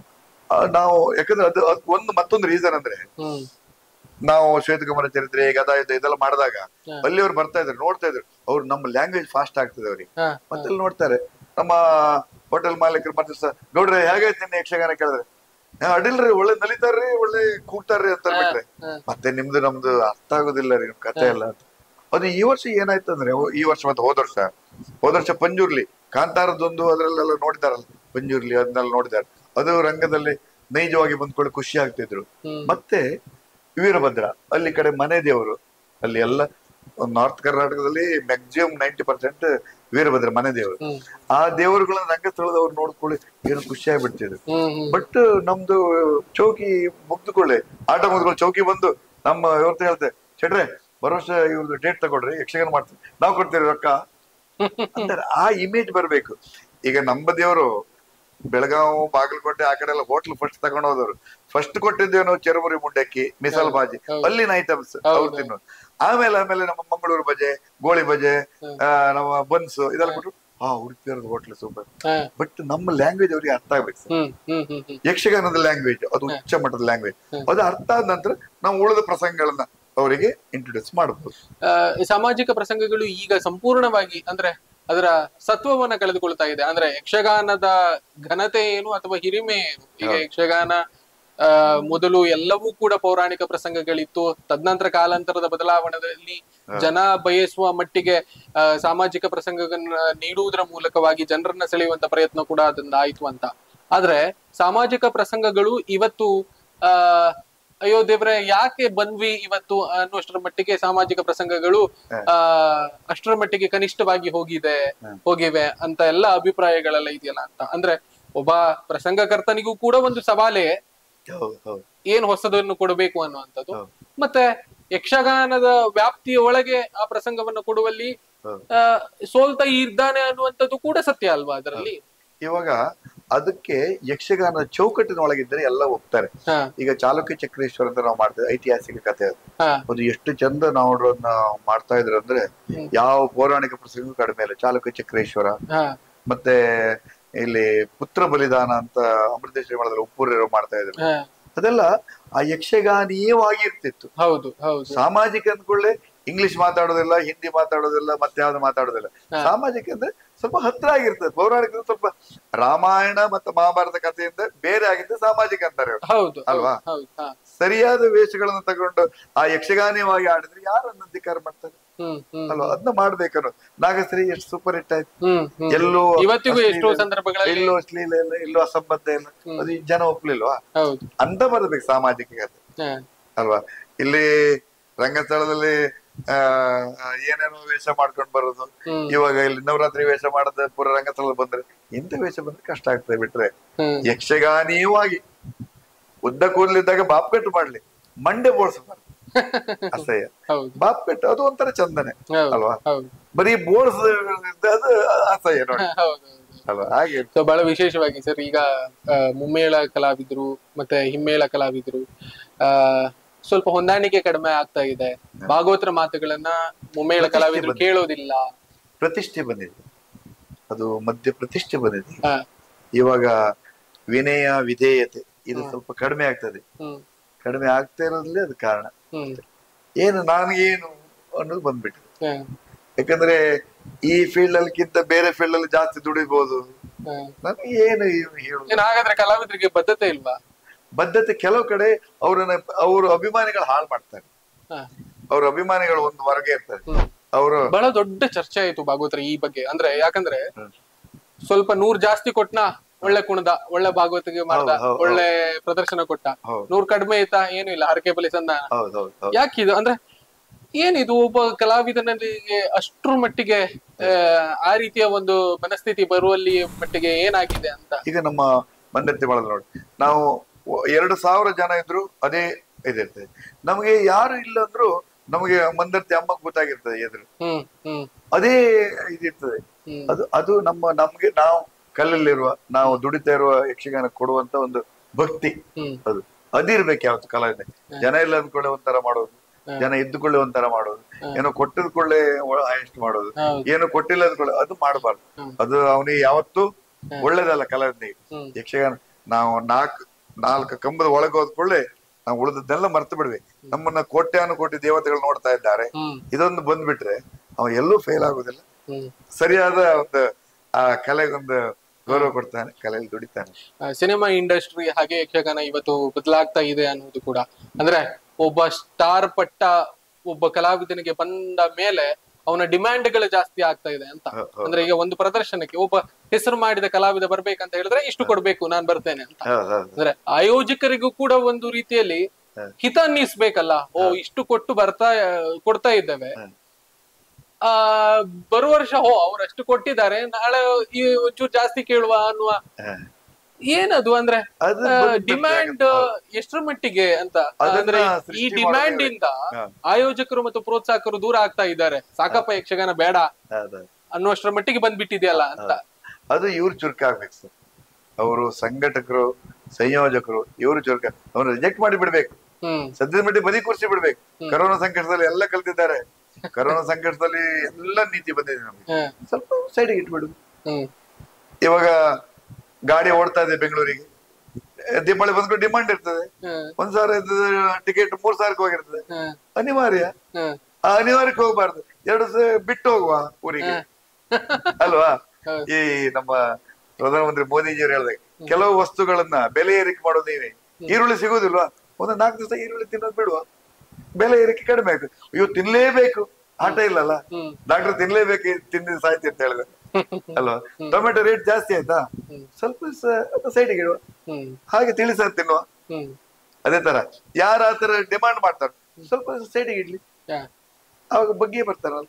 ಆ, ನಾವು ಯಾಕಂದ್ರೆ ಅದು ಅದು ಒಂದು ಮತ್ತೊಂದು ರೀಸನ್ ಅಂದ್ರೆ ಹ್ಮ್ ನಾವು ಶ್ವೇತಕುಮಾರ ಚರಿತ್ರೆ ಗದಾಯುಧ ಇದೆಲ್ಲ ಮಾಡಿದಾಗ ಹ. ಅಲ್ಲಿ ಅವ್ರು ಬರ್ತಾ ಇದ್ರು ನೋಡ್ತಾ ಇದ್ರು ಅವ್ರು ನಮ್ಮ ಲ್ಯಾಂಗ್ವೇಜ್ ಫಾಸ್ಟ್ ಆಗ್ತದೆ ಅವ್ರಿಗೆ ಹ ಮತ್ತೆ ಅಲ್ಲಿ ನೋಡ್ತಾರೆ ನಮ್ಮ ಹೋಟೆಲ್ ಮಾಲೀಕರು ಮತ್ತೆ ಸ- ಗೌಡ್ರೆ ಹೇಗಾಯ್ತು ನಿನ್ನೆ ಯಕ್ಷಗಾನ ಕೇಳಿದ್ರೆ "ಹಾ, ಅಡ್ಡಿಲ್ರಿ ಒಳ್ಳೆ ನಲಿತಾರ್ರಿ ಒಳ್ಳೆ ಕೂಗ್ತಾರ್ರಿ ಅಂತ ಬಿಟ್ರೆ ಹ. ಮತ್ತೆ ನಿಮ್ದು ನಮ್ದು ಅರ್ಥ ಆಗೋದಿಲ್ಲ ರೀ ನಿಮ್ ಕತೆ ಎಲ್ಲ ಅಂತ ಅದು ಈ ವರ್ಷ ಏನಾಯ್ತು ಅಂದ್ರೆ ಓ- ಈ ವರ್ಷ ಮತ್ತೆ ಹೋದ ವರ್ಷ ಹೋದ ವರ್ಷ ಪಂಜುರ್ಲಿ ಕಾಂತಾರದೊಂದು ಅದ್ರಲ್ಲೆಲ್ಲ ನೋಡಿದಾರಲ್ಲ ಪಂಜುರ್ಲಿ ಅದನ್ನೆಲ್ಲ ನೋಡಿದಾರೆ ಅದು ರಂಗದಲ್ಲಿ ನೈಜವಾಗಿ ಬಂದ್ಕೊಂಡು ಖುಷಿ ಆಗ್ತಿದ್ರು ಹ್ಮ್. ಮತ್ತೆ ವೀರಭದ್ರ ಅಲ್ಲಿ ಕಡೆ ಮನೆ ದೇವರು ಅಲ್ಲಿ ಎಲ್ಲ ನಾರ್ತ್ ಕರ್ನಾಟಕದಲ್ಲಿ ಮ್ಯಾಕ್ಸಿಮಮ್ ನೈಂಟಿ ಪರ್ಸೆಂಟ್ ವೀರಭದ್ರ ಮನೆ ದೇವರು ಹ್ಮ್. ಆ ದೇವರುಗಳನ್ನ ರಂಗಸ್ಥಳದವ್ರು ನೋಡ್ಕೊಳ್ಳಿ ಏನು ಖುಷಿ ಆಗ್ಬಿಡ್ತಿದ್ರು ಹ್ಮ್ ಹ್ಮ್ ಬಟ್ ನಮ್ದು ಚೌಕಿ ಮುಗ್ದುಕೊಳ್ಳಿ ಆಟ ಮುಗ್ದುಕೊಳ್ಳಿ ಚೌಕಿ ಬಂದು ನಮ್ಮ ಇವ್ರದ್ದು ಹೇಳ್ತೆ ಚಡ್ರೆ ಬರೋ ವರ್ಷ ಇವ್ರದ್ದು ಡೇಟ್ ತಗೊಳ್ರಿ ಯಕ್ಷಗಾನ ಮಾಡ್ತೀವಿ ನಾವು ಕೊಡ್ತೀವಿ ರೊಕ್ಕ ಅಂತಾರೆ ಆ ಇಮೇಜ್ ಬರ್ಬೇಕು ಈಗ ನಮ್ಮ ದೇವರು ಬೆಳಗಾವ್ ಬಾಗಲಕೋಟೆ ಆ ಕಡೆ ಎಲ್ಲ ಹೋಟ್ಲ್ ಫಸ್ಟ್ ತಗೊಂಡ್ ಹೋದವ್ರು ಫಸ್ಟ್ ಕೊಟ್ಟಿದ್ದೇವೆ ನಾವು ಚೆರುಮುರಿ ಮುಂಡಕ್ಕಿ ಮಿಸಲ್ ಬಾಜಿ ಹೌದು. ಅಲ್ಲಿನ ಐಟಮ್ಸ್ ಹೌದು. ಅವ್ರು ತಿನ್ನೋದು ಆಮೇಲೆ ಆಮೇಲೆ ನಮ್ಮ ಮಂಗಳೂರು ಬಜೆ ಗೋಳಿ ಬಜೆ ಆ, ನಮ್ಮ ಬನ್ಸ್ ಇದೆಲ್ಲ ಕೊಟ್ಟು ಹಾ ಉಡುಪಿಯವ್ರದ್ದು ಹೋಟ್ಲ್ ಸೂಪರ್ ಹ ಬಟ್ ನಮ್ಮ ಲ್ಯಾಂಗ್ವೇಜ್ ಅವ್ರಿಗೆ ಅರ್ಥ ಆಗ್ಬೇಕು ಸರ್ ಹ್ಮ್ ಹ್ಮ್ ಹ್ಮ್ ಹ್ಮ್ ಯಕ್ಷಗಾನದ ಲ್ಯಾಂಗ್ವೇಜ್ ಅದು ಉಚ್ಚ ಮಟ್ಟದ ಲ್ಯಾಂಗ್ವೇಜ್ ಅದು ಅರ್ಥ ಆದ ನಂತರ ನಾವು ಉಳಿದ ಪ್ರಸಂಗಗಳನ್ನ ಅವರಿಗೆ ಇಂಟ್ರೊಡ್ಯೂಸ್ ಮಾಡಬಹುದು ಆ, ಸಾಮಾಜಿಕ ಪ್ರಸಂಗಗಳು ಈಗ ಸಂಪೂರ್ಣವಾಗಿ ಅಂದ್ರೆ ಅದರ ಸತ್ವವನ್ನ ಕಳೆದುಕೊಳ್ತಾ ಇದೆ ಅಂದ್ರೆ ಯಕ್ಷಗಾನದ ಘನತೆ ಏನು ಅಥವಾ ಹಿರಿಮೆ ಏನು ಈಗ ಯಕ್ಷಗಾನ ಆ ಮೊದಲು ಎಲ್ಲವೂ ಕೂಡ ಪೌರಾಣಿಕ ಪ್ರಸಂಗಗಳಿತ್ತು ತದನಂತರ ಕಾಲಾಂತರದ ಬದಲಾವಣೆಯಲ್ಲಿ ಜನ ಬಯಸುವ ಮಟ್ಟಿಗೆ ಆ, ಸಾಮಾಜಿಕ ಪ್ರಸಂಗಗಳನ್ನ ನೀಡುವುದರ ಮೂಲಕವಾಗಿ ಜನರನ್ನ ಸೆಳೆಯುವಂತ ಪ್ರಯತ್ನ ಕೂಡ ಅದರಿಂದ ಆಯ್ತು ಅಂತ ಆದ್ರೆ ಸಾಮಾಜಿಕ ಪ್ರಸಂಗಗಳು ಇವತ್ತು ಆ ಅಯ್ಯೋ ದೇವ್ರೆ ಯಾಕೆ ಬಂದ್ವಿ ಇವತ್ತು ಅನ್ನುವಷ್ಟರ ಮಟ್ಟಿಗೆ ಸಾಮಾಜಿಕ ಪ್ರಸಂಗಗಳು ಆ ಅಷ್ಟರ ಮಟ್ಟಿಗೆ ಕನಿಷ್ಠವಾಗಿ ಹೋಗಿದೆ ಹೋಗಿವೆ ಅಂತ ಎಲ್ಲ ಅಭಿಪ್ರಾಯಗಳೆಲ್ಲ ಇದೆಯಲ್ಲ ಅಂತ ಅಂದ್ರೆ ಒಬ್ಬ ಪ್ರಸಂಗಕರ್ತನಿಗೂ ಕೂಡ ಒಂದು ಸವಾಲೇ ಹೌದು ಹೌದು ಏನ್ ಹೊಸದನ್ನು ಕೊಡಬೇಕು ಅನ್ನುವಂಥದ್ದು ಮತ್ತೆ ಯಕ್ಷಗಾನದ ವ್ಯಾಪ್ತಿಯ ಒಳಗೆ ಆ ಪ್ರಸಂಗವನ್ನು ಕೊಡುವಲ್ಲಿ ಹೌದು. ಆ, ಸೋಲ್ತಾ ಇದ್ದಾನೆ ಅನ್ನುವಂಥದ್ದು ಕೂಡ ಸತ್ಯ ಅಲ್ವಾ ಅದರಲ್ಲಿ ಇವಾಗ ಅದಕ್ಕೆ ಯಕ್ಷಗಾನ ಚೌಕಟ್ಟಿನ ಒಳಗಿದ್ದರೆ ಎಲ್ಲ ಒಪ್ತಾರೆ ಹಾ ಈಗ ಚಾಲುಕ್ಯ ಚಕ್ರೇಶ್ವರ ಅಂತ ನಾವು ಮಾಡ್ತೇವೆ ಐತಿಹಾಸಿಕ ಕಥೆ ಅದು ಹಾ ಅದು ಎಷ್ಟು ಚಂದ ನಾವು ಅದನ್ನ ಮಾಡ್ತಾ ಇದ್ರು ಅಂದ್ರೆ ಹ್ಮ್. ಯಾವ ಪೌರಾಣಿಕ ಪ್ರಸಂಗ ಕಡಿಮೆ ಇಲ್ಲ ಚಾಲುಕ್ಯ ಚಕ್ರೇಶ್ವರ ಹಾ ಮತ್ತೆ ಇಲ್ಲಿ ಪುತ್ರ ಬಲಿದಾನ ಅಂತ ಅಮೃತೇಶ್ವರಿ ಮಾಡಿದ್ರೆ ಉಪ್ಪೂರರು ಮಾಡ್ತಾ ಇದ್ರು ಹಾ ಅದೆಲ್ಲ ಆ ಯಕ್ಷಗಾನೀಯವಾಗಿ ಇರ್ತಿತ್ತು ಹೌದು ಹೌದು ಸಾಮಾಜಿಕ ಅಂದ್ಕೊಳ್ಳೆ ಇಂಗ್ಲಿಷ್ ಮಾತಾಡೋದಿಲ್ಲ ಹಿಂದಿ ಮಾತಾಡೋದಿಲ್ಲ ಮತ್ತೆ ಯಾವ್ದು ಮಾತಾಡೋದಿಲ್ಲ ಸಾಮಾಜಿಕ ಅಂದ್ರೆ ಸ್ವಲ್ಪ ಹತ್ರ ಆಗಿರ್ತದೆ ಪೌರಾಣಿಕ ಅಂದ್ರೆ ಸ್ವಲ್ಪ ರಾಮಾಯಣ ಮತ್ತು ಮಹಾಭಾರತ ಕಥೆಯಿಂದ ಬೇರೆ ಆಗಿದ್ದು ಸಾಮಾಜಿಕ ಅಂತಾರೆ ಅವ್ರು. ಹೌದು ಅಲ್ವಾ? ಹೌದು ಹಾ ಸರಿಯಾದ ವೇಷಗಳನ್ನು ತಗೊಂಡು ಆ ಯಕ್ಷಗಾನೀಯವಾಗಿ ಆಡಿದ್ರೆ ಯಾರನ್ನ ಅಧಿಕಾರ ಮಾಡ್ತಾರೆ ಹ್ಮ್ ಹ್ಮ್ ಅಲ್ವಾ ಅದನ್ನ ಮಾಡ್ಬೇಕನ್ನು ನಾಗಶ್ರೀ ಎಷ್ಟು ಸೂಪರ್ ಹಿಟ್ ಆಯ್ತು ಹ್ಮ್ ಹ್ಮ್ ಎಲ್ಲೂ ಇವತ್ತಿಗೂ ಅಶ್ಲೀಲ ಎಷ್ಟೋ ಇಲ್ಲ, ಸಂದರ್ಭಗಳಲ್ಲಿ ಎಲ್ಲೂ ಅಶ್ಲೀಲ ಇಲ್ಲ ಎಲ್ಲೂ ಅಸಂಬದ್ಧ ಇಲ್ಲ ಅದು ಈ ಜನ ಒಪ್ಲಿಲ್ವಾ ಹೌದು ಅಂತ ಬರ್ಬೇಕು ಸಾಮಾಜಿಕ ಕಥೆ ಹಾ ಅಲ್ವಾ ಇಲ್ಲಿ ರಂಗಸ್ಥಳದಲ್ಲಿ ಆ ಏನೇನೋ ವೇಷ ಮಾಡ್ಕೊಂಡ್ ಬರೋದು ಹ್ಮ್. ಇವಾಗ ಇಲ್ಲಿ ನವರಾತ್ರಿ ವೇಷ ಮಾಡದ ಪೂರ ರಂಗಸ್ಥಳ ಬಂದ್ರೆ ಇಂಥ ವೇಷ ಬಂದ್ರೆ ಕಷ್ಟ ಆಗ್ತದೆ ಬಿಟ್ರೆ ಹ್ಮ್ ಯಕ್ಷಗಾನೀಯವಾಗಿ ಉದ್ದ ಕೂದಲಿದ್ದಾಗ ಬಾಪ್ಕಟ್ಟು ಮಾಡ್ಲಿ ಮಂಡೆ ಬೋಳ್ಸಬಾರ್ದು ಅಸಹ್ಯ ಹೌದು ಬಾಪ್ಕಟ್ಟು ಅದು ಒಂಥರ ಚಂದನೆ ಹೌದು ಅಲ್ವಾ ಹೌದು ಬರೀ ಬೋಳ್ಸ ಅದು ಅಸಹ್ಯ ನೋಡಿ ಹೌದು ಅಲ್ವಾ ಹಾಗೆ ಸೊ ಬಹಳ ವಿಶೇಷವಾಗಿ ಸರ್ ಈಗ ಆ, ಮುಮ್ಮೇಳ ಕಲಾವಿದರು ಮತ್ತೆ ಹಿಮ್ಮೇಳ ಕಲಾವಿದರು ಆ ಸ್ವಲ್ಪ ಹೊಂದಾಣಿಕೆ ಕಡಿಮೆ ಆಗ್ತಾ ಇದೆ ಭಾಗವತರ ಮಾತುಗಳನ್ನ ಮುಮ್ಮೇಳ ಕಲಾವಿದರು ಕೇಳೋದಿಲ್ಲ ಪ್ರತಿಷ್ಠೆ ಬಂದಿದೆ ಅದು ಮಧ್ಯ ಪ್ರತಿಷ್ಠೆ ಬಂದಿದೆ ಹಾ ಇವಾಗ ವಿನಯ ವಿಧೇಯತೆ ಇದು ಸ್ವಲ್ಪ ಕಡಿಮೆ ಆಗ್ತದೆ ಹ್ಮ್ ಕಡಿಮೆ ಆಗ್ತಾ ಇರೋದ್ರಲ್ಲಿ ಅದು ಕಾರಣ ಹ್ಮ್ ಏನು ನನಗೇನು ಅನ್ನೋದು ಬಂದ್ಬಿಟ್ಟಿದೆ ಹಾ, ಯಾಕಂದ್ರೆ ಈ ಫೀಲ್ಡ್ ಅಲ್ಲಿಗಿಂತ ಬೇರೆ ಫೀಲ್ಡ್ ಅಲ್ಲಿ ಜಾಸ್ತಿ ದುಡಿಬಹುದು ಹಾ. ನನಗೆ ಏನು ಹೇಳುದು ಏನ್ ಹಾಗಾದ್ರೆ ಕಲಾವಿದರಿಗೆ ಬದ್ಧತೆ ಇಲ್ವಾ ಬದ್ಧತೆ ಕೆಲವು ಕಡೆ ಅವ್ರನ್ನ ಅವ್ರ ಅಭಿಮಾನಿಗಳು ಹಾಳು ಮಾಡ್ತಾರೆ ಹಾ. ಅವ್ರ ಅಭಿಮಾನಿಗಳು ಒಂದು ವರ್ಗ ಇರ್ತಾರೆ ಹ್ಮ್. ಅವರು ಬಹಳ ದೊಡ್ಡ ಚರ್ಚೆ ಆಯ್ತು ಭಾಗವತರ ಈ ಬಗ್ಗೆ ಅಂದ್ರೆ ಯಾಕಂದ್ರೆ ಹ್ಮ್. ಸ್ವಲ್ಪ ನೂರ್ ಜಾಸ್ತಿ ಕೊಟ್ನ ಒಳ್ಳೆ ಕುಣದ ಒಳ್ಳೆ ಭಾಗವತಿಗೆ ಮಾಡ್ದ ಹೌದು, ಹೌದು, ಒಳ್ಳೆ ಪ್ರದರ್ಶನ ಕೊಟ್ಟ ಹೌದು. ನೂರ್ ಕಡಿಮೆ ಆಯ್ತಾ ಏನು ಇಲ್ಲ ಹರಕೆ ಬಲಿ ಸಂದ ಹೌದು ಹೌದು ಹೌದು ಯಾಕಿದು ಅಂದ್ರೆ ಏನಿದು ಒಬ್ಬ ಕಲಾವಿದನಲ್ಲಿ ಅಷ್ಟ್ರ ಮಟ್ಟಿಗೆ ಆ, ಆ ರೀತಿಯ ಒಂದು ಮನಸ್ಥಿತಿ ಬರುವಲ್ಲಿ ಮಟ್ಟಿಗೆ ಏನಾಗಿದೆ ಅಂತ ಈಗ ನಮ್ಮ ಮಂದರ್ತಿ ಬಳದ ನೋಡಿ ನಾವು ಒ- ಎರಡು ಸಾವಿರ ಜನ ಇದ್ರು ಅದೇ ಇದಿರ್ತದೆ ನಮಗೆ ಯಾರು ಇಲ್ಲ ಅಂದ್ರು ನಮಗೆ ಮಂದರ್ತಿ ಅಮ್ಮಗ್ ಗೊತ್ತಾಗಿರ್ತದೆ ಎದುರು ಹ್ಮ್ ಹ್ಮ್ ಅದೇ ಇದಿರ್ತದೆ ಹ್ಮ್ ಅದು ಅದು ನಮ್ಮ ನಮ್ಗೆ ನಾವು ಕಲ್ಲಲ್ಲಿರುವ ನಾವು ದುಡಿತಾ ಇರುವ ಯಕ್ಷಗಾನ ಕೊಡುವಂತ ಒಂದು ಭಕ್ತಿ ಹ್ಮ್ ಅದು ಅದಿರ್ಬೇಕು ಯಾವತ್ತು ಕಲಾವಿದ ಜನ ಇಲ್ಲ ಅಂದ್ಕೊಳ್ಳೆ ಒಂಥರ ಮಾಡೋದು ಜನ ಇದ್ದುಕೊಳ್ಳೆ ಒಂಥರ ಮಾಡೋದು ಏನೋ ಕೊಟ್ಟದ ಕೊಳ್ಳೆ ಎಷ್ಟು ಮಾಡೋದು ಹೌದು ಏನು ಕೊಟ್ಟಿಲ್ಲ ಅಂದ್ಕೊಳ್ಳೆ ಅದು ಮಾಡಬಾರ್ದು ಹ್ಮ್. ಅದು ಅವನಿಗೆ ಯಾವತ್ತೂ ಒಳ್ಳೇದಲ್ಲ ಕಲಾವಿದನಿಗೆ ಹ್ಮ್ ಯಕ್ಷಗಾನ ನಾವು ನಾಲ್ಕು ನಾಲ್ಕು ಕಂಬದ ಒಳಗೆ ಹೋದ್ಕೊಳ್ಳೆ ನಾವು ಉಳಿದದ್ದೆಲ್ಲ ಮರ್ತು ಬಿಡ್ವಿ ನಮ್ಮನ್ನ ಕೋಟ್ಯಾನು ಕೋಟಿ ದೇವತೆಗಳು ನೋಡ್ತಾ ಇದ್ದಾರೆ ಹ್ಮ್ ಇದೊಂದು ಬಂದ್ಬಿಟ್ರೆ ಅವ ಎಲ್ಲೂ ಫೇಲ್ ಆಗುದಿಲ್ಲ ಹ್ಮ್ ಸರಿಯಾದ ಒಂದು ಆ ಕಲೆಗೊಂದು ಗೌರವ ಕೊಡ್ತಾನೆ ಕಲೆಯಲ್ಲಿ ದುಡಿತಾನೆ ಆ, ಸಿನಿಮಾ ಇಂಡಸ್ಟ್ರಿ ಹಾಗೆ ಯಕ್ಷಗಾನ ಇವತ್ತು ಬದಲಾಗ್ತಾ ಇದೆ ಅನ್ನೋದು ಕೂಡ ಅಂದ್ರೆ ಒಬ್ಬ ಸ್ಟಾರ್ ಪಟ್ಟ ಒಬ್ಬ ಕಲಾವಿದನಿಗೆ ಬಂದ ಮೇಲೆ ಅವನ ಡಿಮ್ಯಾಂಡ್ಗಳು ಜಾಸ್ತಿ ಆಗ್ತಾ ಇದೆ ಅಂತ ಹೌದು, ಹೌದು. ಅಂದ್ರೆ ಈಗ ಒಂದು ಪ್ರದರ್ಶನಕ್ಕೆ ಒಬ್ಬ ಹೆಸರು ಮಾಡಿದ ಕಲಾವಿದ ಬರ್ಬೇಕಂತ ಹೇಳಿದ್ರೆ ಇಷ್ಟು ಕೊಡ್ಬೇಕು ನಾನ್ ಬರ್ತೇನೆ ಅಂತ ಹೌದು ಹೌದು ಅಂದ್ರೆ ಆಯೋಜಕರಿಗೂ ಕೂಡ ಒಂದು ರೀತಿಯಲ್ಲಿ ಹಿತ ಅನ್ನಿಸ್ಬೇಕಲ್ಲ ಓ ಇಷ್ಟು ಕೊಟ್ಟು ಬರ್ತಾ ಕೊಡ್ತಾ ಇದ್ದೇವೆ ಹ್ಮ್. ಆ ಬರುವ ವರ್ಷ ಓ ಅವ್ರು ಅಷ್ಟು ಕೊಟ್ಟಿದ್ದಾರೆ ನಾಳೆ ಈ ಒಂಚೂರು ಜಾಸ್ತಿ ಕೇಳುವ ಅನ್ನುವ ಹ. ಏನದು ಅಂದ್ರೆ ಅದು ಬಂದ್ಬಿಟ್ರೆ ಡಿಮ್ಯಾಂಡ್ ಎಷ್ಟರ ಮಟ್ಟಿಗೆ ಅಂತ ಅದನ್ನ ಅಂದ್ರೆ ಈ ಸೃಷ್ಟಿ ಡಿಮ್ಯಾಂಡ್ ಮಾಡೋದೇ ಇಂದ ಹ. ಆಯೋಜಕರು ಮತ್ತು ಪ್ರೋತ್ಸಾಹಕರು ದೂರ ಆಗ್ತಾ ಇದ್ದಾರೆ ಸಾಕಪ್ಪ ಯಕ್ಷಗಾನ ಬೇಡ ಹೌದು, ಹೌದು. ಅನ್ನುವಷ್ಟರ ಮಟ್ಟಿಗೆ ಬಂದ್ಬಿಟ್ಟಿದೆಯಲ್ಲ ಅಂತ ಅದು ಇವ್ರು ಚುರುಕಾಗ್ಬೇಕು ಸರ್ ಅವರು ಸಂಘಟಕರು ಸಂಯೋಜಕರು ಇವರು ಚುರುಕ ಅವ್ರು ರಿಜೆಕ್ಟ್ ಮಾಡಿ ಬಿಡ್ಬೇಕು ಹ್ಮ್ ಸದ್ಯದ ಮಟ್ಟಿಗೆ ಬದಿ ಕೂರಿಸಿ ಬಿಡ್ಬೇಕು ಕರೋನಾ ಸಂಕಟದಲ್ಲಿ ಎಲ್ಲ ಕಲ್ತಿದ್ದಾರೆ ಕರೋನಾ ಸಂಕಟದಲ್ಲಿ ಎಲ್ಲ ನೀತಿ ಬಂದಿದೆ ನಮ್ಗೆ ಹ್ಮ್ ಸ್ವಲ್ಪ ಸೈಡಿಗೆ ಇಟ್ಬಿಡು ಹ್ಮ್ ಇವಾಗ ಗಾಡಿ ಓಡ್ತಾ ಇದೆ ಬೆಂಗಳೂರಿಗೆ ದಿಬ್ಬಳ್ಳಿ ಬಂದ್ಕೊಂಡು ಡಿಮಾಂಡ್ ಇರ್ತದೆ ಹ್ಮ್ ಒಂದ್ ಸಾವಿರ ಟಿಕೆಟ್ ಮೂರ್ ಸಾವಿರಕ್ಕೆ ಹೋಗಿರ್ತದೆ ಹ್ಮ್ ಅನಿವಾರ್ಯ ಹ್ಮ್ ಆ ಅನಿವಾರ್ಯಕ್ಕೆ ಹೋಗ್ಬಾರ್ದು ಎರಡು ಸ ಬಿಟ್ಟು ಹೋಗುವ ಊರಿಗೆ ಅಲ್ವಾ ಹೌದು. ಈ ನಮ್ಮ ಪ್ರಧಾನಮಂತ್ರಿ ಮೋದಿಜಿಯವರು ಹೇಳಿದಾಗ ಕೆಲವು ವಸ್ತುಗಳನ್ನ ಬೆಲೆ ಏರಿಕೆ ಮಾಡೋದು ನೀವೇ ಈರುಳ್ಳಿ ಸಿಗುದಿಲ್ವಾ ಒಂದು ನಾಲ್ಕು ದಿವಸ ಈರುಳ್ಳಿ ತಿನ್ನೋದು ಬಿಡುವ ಬೆಲೆ ಏರಿಕೆ ಕಡಿಮೆ ಆಗುತ್ತೆ ಅಯ್ಯೋ ತಿನ್ಲೇಬೇಕು ಆಟ ಇಲ್ಲಲ್ಲ ಹ್ಮ್. ಡಾಕ್ಟರ್ ತಿನ್ಲೇಬೇಕು ತಿಂದಿದ ಸಾಯ್ತಿ ಅಂತ ಹೇಳಿದ್ರೆ ಅಲ್ವಾ ಟೊಮೆಟೊ ರೇಟ್ ಜಾಸ್ತಿ ಆಯ್ತಾ ಸ್ವಲ್ಪ ಸೈಡಿಗೆ ಇಡುವ ಹ್ಮ್ ಹಾಗೆ ತಿಳಿಸ ತಿನ್ನುವ ಹ್ಮ್ ಅದೇ ತರ ಯಾರ ಆ ತರ ಡಿಮಾಂಡ್ ಮಾಡ್ತಾರೆ ಸ್ವಲ್ಪ ಸೈಡಿಗೆ ಇಡ್ಲಿ ಯಾ. ಅವಾಗ ಬಗ್ಗೆ ಬರ್ತಾರಲ್ಲ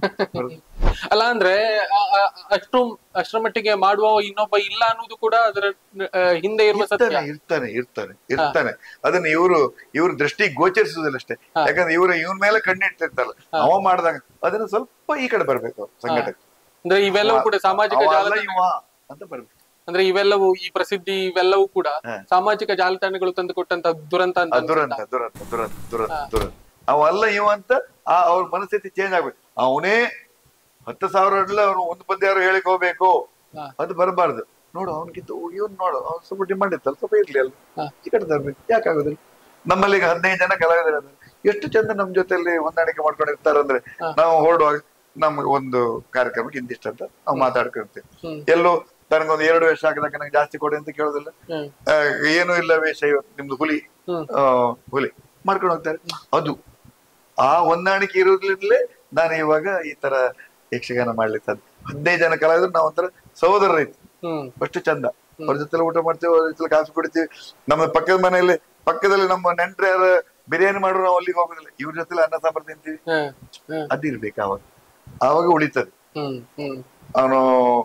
ಅಲ್ಲ ಅಂದ್ರೆ ಆ- ಆ- ಅಷ್ಟು ಅಷ್ಟರ ಮಟ್ಟಿಗೆ ಮಾಡುವ ಇನ್ನೊಬ್ಬ ಇಲ್ಲ ಅನ್ನೋದು ಕೂಡ ಅದರ ಆ, ಹಿಂದೆ ಇರುವ ಸತ್ಯ ಇರ್ತಾನೆ ಇರ್ತಾನೆ ಇರ್ತಾನೆ ಇರ್ತಾನೆ ಅದನ್ನ ಇವರು ಇವ್ರ ದೃಷ್ಟಿಗೆ ಗೋಚರಿಸುದಿಲ್ಲ ಅಷ್ಟೇ ಯಾಕಂದ್ರೆ ಇವರು ಇವನ್ ಮೇಲೆ ಕಣ್ಣಿಟ್ಟಿರ್ತಾರಲ್ಲ ಅವ ಮಾಡ್ದಾಗ ಅದನ್ನ ಸ್ವಲ್ಪ ಈ ಕಡೆ ಬರ್ಬೇಕು ಅವ್ರು ಸಂಘಟಕ ಅಂದ್ರೆ ಇವೆಲ್ಲವೂ ಕೂಡ ಸಾಮಾಜಿಕ ಅವ ಅಲ್ಲ ಜಾಲತಾಣ ಇವ ಅಂತ ಬರ್ಬೇಕು ಅಂದ್ರೆ ಇವೆಲ್ಲವೂ ಈ ಪ್ರಸಿದ್ಧಿ ಇವೆಲ್ಲವೂ ಕೂಡ ಹಾ. ಸಾಮಾಜಿಕ ಜಾಲತಾಣಗಳು ತಂದು ಕೊಟ್ಟಂತ ದುರಂತ ಅಂತ ಆ ದುರಂತ ದುರಂತ ದುರಂತ ದುರಂತ ದುರಂತ ಅವ ಅಲ್ಲ ಇವ ಅಂತ ಆ ಅವ್ರ ಮನಸ್ಥಿತಿ ಚೇಂಜ್ ಆಗ್ಬೇಕು ಅವನೇ ಹತ್ತು ಸಾವಿರ ಇಡ್ಲಿ ಅವ್ರು ಒಂದು ಪದ್ಯ ಯಾರು ಹೇಳಿಕ್ ಹೋಗ್ಬೇಕು ಹಾ. ಅದು ಬರಬಾರ್ದು ನೋಡು ಅವನಿಗಿಂತ ಇವನ್ ನೋಡು ಅವ್ನು ಸ್ವಲ್ಪ ಡಿಮಾಂಡ್ ಇತ್ತಲ್ಲ ಸ್ವಲ್ಪ ಇರ್ಲಿ ಅಲ್ಲ ಹಾ. ಈ ಕಡೆ ತರ್ಬೇಕು ಯಾಕಾಗುದಿಲ್ಲ ನಮ್ಮಲ್ಲಿ ಈಗ ಹದಿನೈದು ಜನ ಕಲಾವಿದರು ಎಷ್ಟು ಚಂದ ನಮ್ ಜೊತೆಲಿ ಹೊಂದಾಣಿಕೆ ಮಾಡ್ಕೊಂಡಿರ್ತಾರಂದ್ರೆ ನಾವು ಹೊರಡುವಾಗ ನಮ್ಗೆ ಒಂದು ಕಾರ್ಯಕ್ರಮಕ್ಕೆ ಇಂದಿಷ್ಟ ಅಂತ ನಾವು ಮಾತಾಡ್ಕೊಂಡಿರ್ತೀವಿ ಹ್ಮ್. ಎಲ್ಲೋ ತನಗೊಂದು ಎರಡು ವೇಷ ಹಾಕಿದಾಗ ನಂಗೆ ಜಾಸ್ತಿ ಕೊಡಿ ಅಂತ ಕೇಳೋದಿಲ್ಲ ಹ್ಮ್. ಆ, ಏನು ಇಲ್ಲ ವೇಷ ಇವತ್ತು ನಿಮ್ದು ಹುಲಿ ಹ್ಮ್. ಆ, ಹುಲಿ ಮಾಡ್ಕೊಂಡು ಹೋಗ್ತಾರೆ ಅದು ಆ ಹೊಂದಾಣಿಕೆ ಇರೋದ್ರಿಂದಲೇ ನಾನು ಇವಾಗ ಈ ತರ ಯಕ್ಷಗಾನ ಮಾಡ್ಲಿಕ್ಕೆ ಸಾಧ್ಯ ಹದಿನೈದು ಜನ ಕಲಾವಿದ್ರು ನಾವು ಒಂಥರ ಸಹೋದರ ಇತ್ತು ಹ್ಮ್ ಅಷ್ಟು ಚಂದ ಅವ್ರ ಜೊತೆ ಊಟ ಮಾಡ್ತೀವಿ ಅವ್ರ ಜೊತೆ ಕಾಫಿ ಕುಡಿತೀವಿ ನಮ್ಮ ಪಕ್ಕದ ಮನೆಯಲ್ಲಿ ಪಕ್ಕದಲ್ಲಿ ನಮ್ಮ ನೆಂಟ್ರು ಯಾರು ಬಿರಿಯಾನಿ ಮಾಡೋರು ನಾವು ಅಲ್ಲಿಗೆ ಹೋಗೋದಿಲ್ಲ ಇವ್ರ ಜೊತೆ ಅನ್ನ ಸಾಂಬಾರ್ ತಿಂತೀವಿ ಹ್ಮ್ ಹ್ಮ್ ಅದಿರ್ಬೇಕು ಅವಾಗ ಆವಾಗ ಉಳಿತದೆ ಹ್ಮ್ ಹ್ಮ್ ಅವನು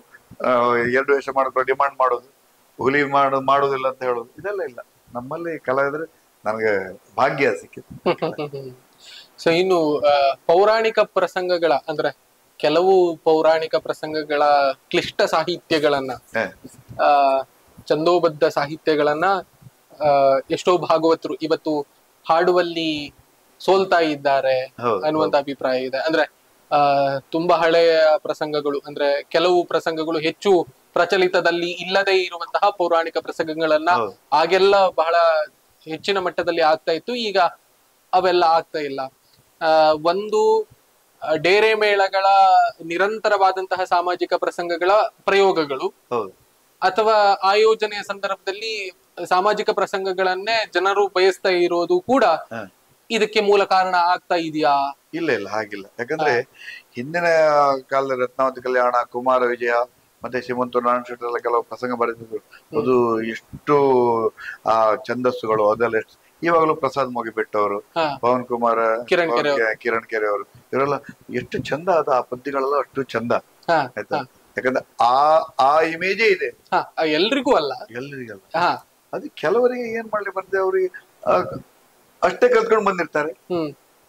ಎರಡು ವೇಷ ಮಾಡ್ಕೊಂಡು ಡಿಮಾಂಡ್ ಮಾಡೋದು ಹುಲಿ ಮಾಡು ಮಾಡೋದಿಲ್ಲ ಅಂತ ಹೇಳೋದು ಇದೆಲ್ಲ ಇಲ್ಲ ನಮ್ಮಲ್ಲಿ ಕಲಾವಿದ್ರೆ ನನಗೆ ಭಾಗ್ಯ ಸಿಕ್ಕಿತ್ತು ಸೊ ಇನ್ನು ಆ, ಪೌರಾಣಿಕ ಪ್ರಸಂಗಗಳ ಅಂದ್ರೆ ಕೆಲವು ಪೌರಾಣಿಕ ಪ್ರಸಂಗಗಳ ಕ್ಲಿಷ್ಟ ಸಾಹಿತ್ಯಗಳನ್ನ ಹ. ಆ ಚಂದೋಬದ್ಧ ಸಾಹಿತ್ಯಗಳನ್ನ ಆ, ಎಷ್ಟೋ ಭಾಗವತರು ಇವತ್ತು ಹಾಡುವಲ್ಲಿ ಸೋಲ್ತಾ ಇದ್ದಾರೆ ಹೌದು, ಅನ್ನುವಂತ ಅಭಿಪ್ರಾಯ ಇದೆ ಅಂದ್ರೆ ಆ ತುಂಬಾ ಹಳೆಯ ಪ್ರಸಂಗಗಳು ಅಂದ್ರೆ ಕೆಲವು ಪ್ರಸಂಗಗಳು ಹೆಚ್ಚು ಪ್ರಚಲಿತದಲ್ಲಿ ಇಲ್ಲದೆ ಇರುವಂತಹ ಪೌರಾಣಿಕ ಪ್ರಸಂಗಗಳನ್ನ ಹೌದು. ಆಗೆಲ್ಲ ಬಹಳ ಹೆಚ್ಚಿನ ಮಟ್ಟದಲ್ಲಿ ಆಗ್ತಾ ಇತ್ತು ಈಗ ಅವೆಲ್ಲ ಆಗ್ತಾ ಇಲ್ಲ ಆ ಒಂದು ಆ, ಡೇರೆ ಮೇಳಗಳ ನಿರಂತರವಾದಂತಹ ಸಾಮಾಜಿಕ ಪ್ರಸಂಗಗಳ ಪ್ರಯೋಗಗಳು ಹೌದು ಅಥವಾ ಆಯೋಜನೆಯ ಸಂದರ್ಭದಲ್ಲಿ ಸಾಮಾಜಿಕ ಪ್ರಸಂಗಗಳನ್ನೇ ಜನರು ಬಯಸ್ತಾ ಇರೋದು ಕೂಡ ಹ. ಇದಕ್ಕೆ ಮೂಲ ಕಾರಣ ಆಗ್ತಾ ಇದೆಯಾ ಇಲ್ಲ ಇಲ್ಲ ಹಾಗಿಲ್ಲ ಯಾಕಂದ್ರೆ ಹಿಂದಿನ ಕಾಲದ ರತ್ನಾವತಿ ಕಲ್ಯಾಣ ಕುಮಾರ ವಿಜಯ ಮತ್ತೆ ಶ್ರೀಮಂತ ನಾರಾಯಣ ಶೆಟ್ಟರ್ ಎಲ್ಲ ಕೆಲವು ಪ್ರಸಂಗ ಬರೆದಿದ್ರು ಅದು ಎಷ್ಟು ಆ ಛಂದಸ್ಸುಗಳು ಅದೆಲ್ಲ ಎಷ್ಟು ಇವಾಗಲೂ ಪ್ರಸಾದ್ ಮುಗಿಬಿಟ್ಟವರು ಹಾ. ಪವನ್ ಕುಮಾರ್ ಕಿರಣ್ ಕೆರೆ ಪವನ್ ಕೆ- ಕಿರಣ್ ಕೆರೆ ಅವರು ಇವರೆಲ್ಲ ಎಷ್ಟು ಚಂದ ಅದ ಆ ಪದ್ಯಗಳೆಲ್ಲ ಅಷ್ಟು ಚಂದ ಹಾ ಆಯ್ತಾ ಯಾಕಂದ್ರೆ ಆ ಆ ಇಮೇಜೇ ಇದೆ ಹಾ ಎಲ್ರಿಗೂ ಅಲ್ಲ ಎಲ್ರಿಗಲ್ಲ ಹಾ ಅದು ಕೆಲವರಿಗೆ ಏನ್ ಮಾಡ್ಲಿ ಬರ್ತದೆ ಅವ್ರಿಗೆ ಆ, ಅಷ್ಟೇ ಕಲ್ತ್ಕೊಂಡು ಬಂದಿರ್ತಾರೆ ಹ್ಮ್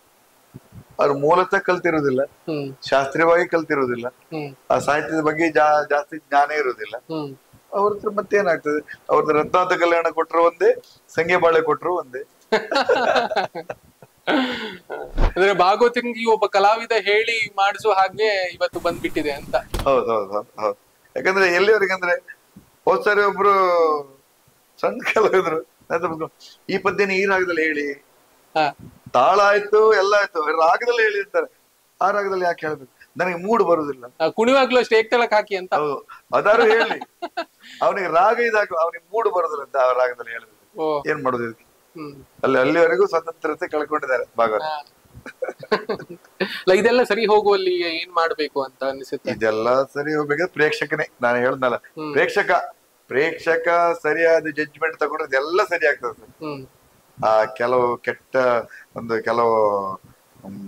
ಅವ್ರು ಮೂಲತಃ ಕಲ್ತಿರೋದಿಲ್ಲ ಹ್ಮ್ ಶಾಸ್ತ್ರೀಯವಾಗಿ ಕಲ್ತಿರೋದಿಲ್ಲ ಹ್ಮ್ ಆ ಸಾಹಿತ್ಯದ ಬಗ್ಗೆ ಜಾ ಜಾಸ್ತಿ ಜ್ಞಾನ ಇರೋದಿಲ್ಲ ಹ್ಮ್ ಅವ್ರ ಹತ್ರ ಮತ್ತೇನಾಗ್ತದೆ ಅವ್ರದ್ದು ರತ್ನಾಥ ಕಲ್ಯಾಣ ಕೊಟ್ಟರು ಒಂದೇ ಸಂಗೆ ಬಾಳೆ ಕೊಟ್ಟರು ಒಂದೇ ಅಂದ್ರೆ ಭಾಗವತಿಂಗಿ ಒಬ್ಬ ಕಲಾವಿದ ಹೇಳಿ ಮಾಡಿಸುವ ಹಾಗೆ ಇವತ್ತು ಬಂದ್ಬಿಟ್ಟಿದೆ ಅಂತ ಹೌದು ಹೌದು ಹೌದು ಹೌದು ಯಾಕಂದ್ರೆ ಎಲ್ಲಿವರೆಗೆ ಅಂದ್ರೆ ಹೋದ್ ಸಾರಿ ಒಬ್ರು ಸಣ್ಣ ಕಲಾವಿದ್ರು ನನ್ನ ಹತ್ರ ಬಂದ್ರು, ಈ ಪದ್ಯನ ಈ ರಾಗದಲ್ಲಿ ಹೇಳಿ ಹಾ ತಾಳ ಆಯ್ತು ಎಲ್ಲ ಆಯ್ತು ರಾಗದಲ್ಲಿ ಹೇಳಿ ಅಂತಾರೆ ಆ ರಾಗದಲ್ಲಿ ಯಾಕೆ ಹೇಳ್ಬೇಕು ನನಗೆ ಮೂಡ್ ಬರುದಿಲ್ಲ ಆ, ಕುಣಿವಾಗ್ಲೂ ಅಷ್ಟೇ ಏಕ್ತಳಕ್ ಹಾಕಿ ಅಂತ ಹೌದು ಅದಾರು ಹೇಳಿ ಅವನಿಗೆ ರಾಗ ಇದಾಕು ಅವನಿಗೆ ಮೂಡ್ ಬರುದಿಲ್ಲ ಅಂತ ಆ ರಾಗದಲ್ಲಿ ಹೇಳ್ಬೇಕು ಓ ಏನ್ ಮಾಡುದು ಇದಕ್ಕೆ ಹ್ಮ್ ಅಲ್ಲಿ ಅಲ್ಲಿವರೆಗೂ ಸ್ವತಂತ್ರತೆ ಕಳ್ಕೊಂಡಿದ್ದಾರೆ ಭಾಗವತ ಹಾ. ಅಲ್ಲ, ಇದೆಲ್ಲ ಸರಿ ಹೋಗುವಲ್ಲಿ ಏನ್ ಮಾಡ್ಬೇಕು ಅಂತ ಅನಿಸುತ್ತೆ ಇದೆಲ್ಲ ಸರಿ ಹೋಗ್ಬೇಕಾದ್ರೆ ಪ್ರೇಕ್ಷಕನೇ ನಾನು ಹೇಳ್ದಲ್ಲ ಹ್ಮ್. ಪ್ರೇಕ್ಷಕ ಪ್ರೇಕ್ಷಕ ಸರಿಯಾದ ಜಡ್ಜ್ಮೆಂಟ್ ತಗೊಂಡ್ರೆ ಇದೆಲ್ಲ ಸರಿ ಆಗ್ತದೆ ಸರ್ ಹ್ಮ್ ಆ ಕೆಲವು ಕೆಟ್ಟ ಒಂದು ಕೆಲವು ಹ್ಮ್,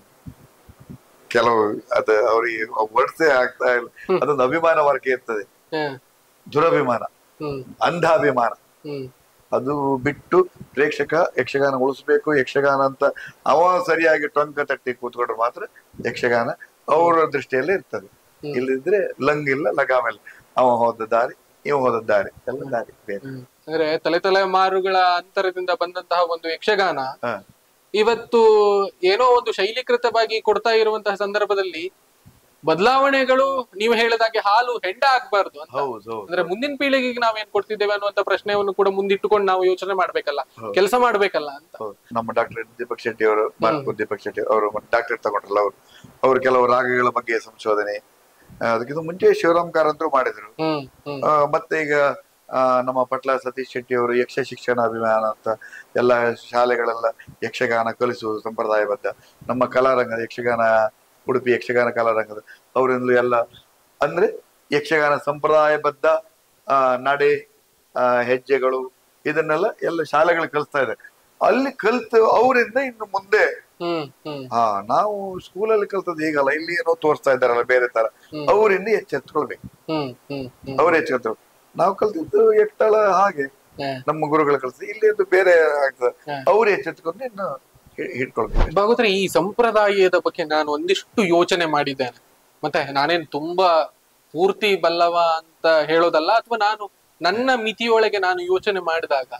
ಕೆಲವು ಅದು ಅವ್ರಿಗೆ ವರ್ಡ್ಸೇ ಆಗ್ತಾ ಇಲ್ಲ ಅದೊಂದು ಅಭಿಮಾನ ವರ್ಗ ಇರ್ತದೆ ಹ್ಮ್ ದುರಭಿಮಾನ ಹ್ಮ್ ಅಂಧಾಭಿಮಾನ ಹ್ಮ್ ಅದು ಬಿಟ್ಟು ಪ್ರೇಕ್ಷಕ ಯಕ್ಷಗಾನ ಉಳಿಸ್ಬೇಕು ಯಕ್ಷಗಾನ ಅಂತ ಅವ ಸರಿಯಾಗಿ ಟೊಂಕ ತಟ್ಟಿ ಕೂತ್ಕೊಂಡ್ರೆ ಮಾತ್ರ ಯಕ್ಷಗಾನ ಅವರ ದೃಷ್ಟಿಯಲ್ಲೇ ಇರ್ತದೆ ಇಲ್ಲದಿದ್ರೆ ಲಂಗ್ ಇಲ್ಲ ಲಗಾಮ್ ಇಲ್ಲ ಅವ ಹೋದ ದಾರಿ ಇವ ಹೋದ ದಾರಿ ಎಲ್ಲ ದಾರಿ ಬೇರೆ ಹ್ಮ್. ಅಂದ್ರೆ ತಲೆ ತಲೆಮಾರುಗಳ ಅಂತರದಿಂದ ಬಂದಂತಹ ಒಂದು ಯಕ್ಷಗಾನ ಹ. ಇವತ್ತು ಏನೋ ಒಂದು ಶೈಲೀಕೃತವಾಗಿ ಕೊಡ್ತಾ ಇರುವಂತಹ ಸಂದರ್ಭದಲ್ಲಿ ಬದಲಾವಣೆಗಳು ನೀವು ಹೇಳಿದಾಗೆ ಹಾಲು ಹೆಂಡ ಆಗ್ಬಾರ್ದು ಅಂತ ಹೌದು ಹೌದು ಅಂದ್ರೆ ಮುಂದಿನ ಪೀಳಿಗೆಗೆ ನಾವೇನ್ ಕೊಡ್ತಿದ್ದೇವೆ ಅನ್ನುವಂತ ಪ್ರಶ್ನೆಯನ್ನು ಕೂಡ ಮುಂದಿಟ್ಟುಕೊಂಡು ನಾವು ಯೋಚನೆ ಮಾಡ್ಬೇಕಲ್ಲ ಕೆಲಸ ಮಾಡ್ಬೇಕಲ್ಲ ಅಂತ ಹೌದು. ನಮ್ಮ ಡಾಕ್ಟರ್ ದೀಪಕ್ ಶೆಟ್ಟಿ ಅವರು ಮಾರ್ಕು ದೀಪಕ್ ಶೆಟ್ಟಿ ಅವರು ಡಾಕ್ಟರ್ ತಗೊಂಡ್ರಲ್ಲ ಅವರು ಅವರು ಕೆಲವು ರಾಗಗಳ ಬಗ್ಗೆ ಸಂಶೋಧನೆ ಆ, ಅದಕ್ಕಿಂತ ಮುಂಚೆ ಶಿವರಾಮ್ ಕಾರಂತರು ಮಾಡಿದ್ರು ಹ್ಮ್ ಹ್ಮ್ ಆ, ಮತ್ತೆ ಈಗ ಆ, ನಮ್ಮ ಪಟ್ಲ ಸತೀಶ್ ಶೆಟ್ಟಿ ಅವರು ಯಕ್ಷ ಶಿಕ್ಷಣ ಅಭಿಮಾನ ಅಂತ ಎಲ್ಲ ಶಾಲೆಗಳೆಲ್ಲ ಯಕ್ಷಗಾನ ಕಲಿಸುವುದು ಸಂಪ್ರದಾಯಬದ್ಧ ನಮ್ಮ ಕಲಾರಂಗ ಯಕ್ಷಗಾನ ಉಡುಪಿ ಯಕ್ಷಗಾನ ಕಲಾರಂಗದ ಅವರಿಂದಲೂ ಎಲ್ಲ ಅಂದ್ರೆ ಯಕ್ಷಗಾನ ಸಂಪ್ರದಾಯಬದ್ಧ ಆ, ನಡೆ ಆ, ಹೆಜ್ಜೆಗಳು ಇದನ್ನೆಲ್ಲ ಎಲ್ಲ ಶಾಲೆಗಳು ಕಲಿಸ್ತಾ ಇದೆ ಅಲ್ಲಿ ಕಲ್ತು ಅವರಿಂದ ಇನ್ನು ಮುಂದೆ ಹ್ಮ್ ಹ್ಮ್ ಹಾ ನಾವು ಸ್ಕೂಲಲ್ಲಿ ಕಲ್ತದ್ದು ಈಗಲ್ಲ ಇಲ್ಲಿ ಏನೋ ತೋರಿಸ್ತಾ ಇದ್ದಾರಲ್ಲ ಬೇರೆ ತರ ಹ್ಮ್. ಅವರಿಂದ ಎಚ್ಚೆತ್ಕೊಳ್ಬೇಕು ಹ್ಮ್ ಹ್ಮ್ ಹ್ಮ್ ಅವ್ರು ಎಚ್ಚೆತ್ತು ನಾವು ಕಲ್ತಿದ್ದು ಎಟ್ಟಳ ಹಾಗೆ ಹಾ. ನಮ್ಮ ಗುರುಗಳು ಕಲ್ಸಿ ಇಲ್ಲಿ ಅದು ಬೇರೆ ಆಗ್ತದೆ ಹಾ. ಅವ್ರು ಎಚ್ಚೆತ್ಕೊಂಡು ಇನ್ನು ಹಿ- ಹಿಡ್ಕೊಳ್ಬೇಕು ಭಾಗವತ್ರೆ ಈ ಸಂಪ್ರದಾಯದ ಬಗ್ಗೆ ನಾನು ಒಂದಿಷ್ಟು ಯೋಚನೆ ಮಾಡಿದ್ದೇನೆ ಮತ್ತೆ ನಾನೇನ್ ತುಂಬಾ ಪೂರ್ತಿ ಬಲ್ಲವ ಅಂತ ಹೇಳೋದಲ್ಲ ಅಥವಾ ನಾನು ನನ್ನ ಮಿತಿಯೊಳಗೆ ನಾನು ಯೋಚನೆ ಮಾಡಿದಾಗ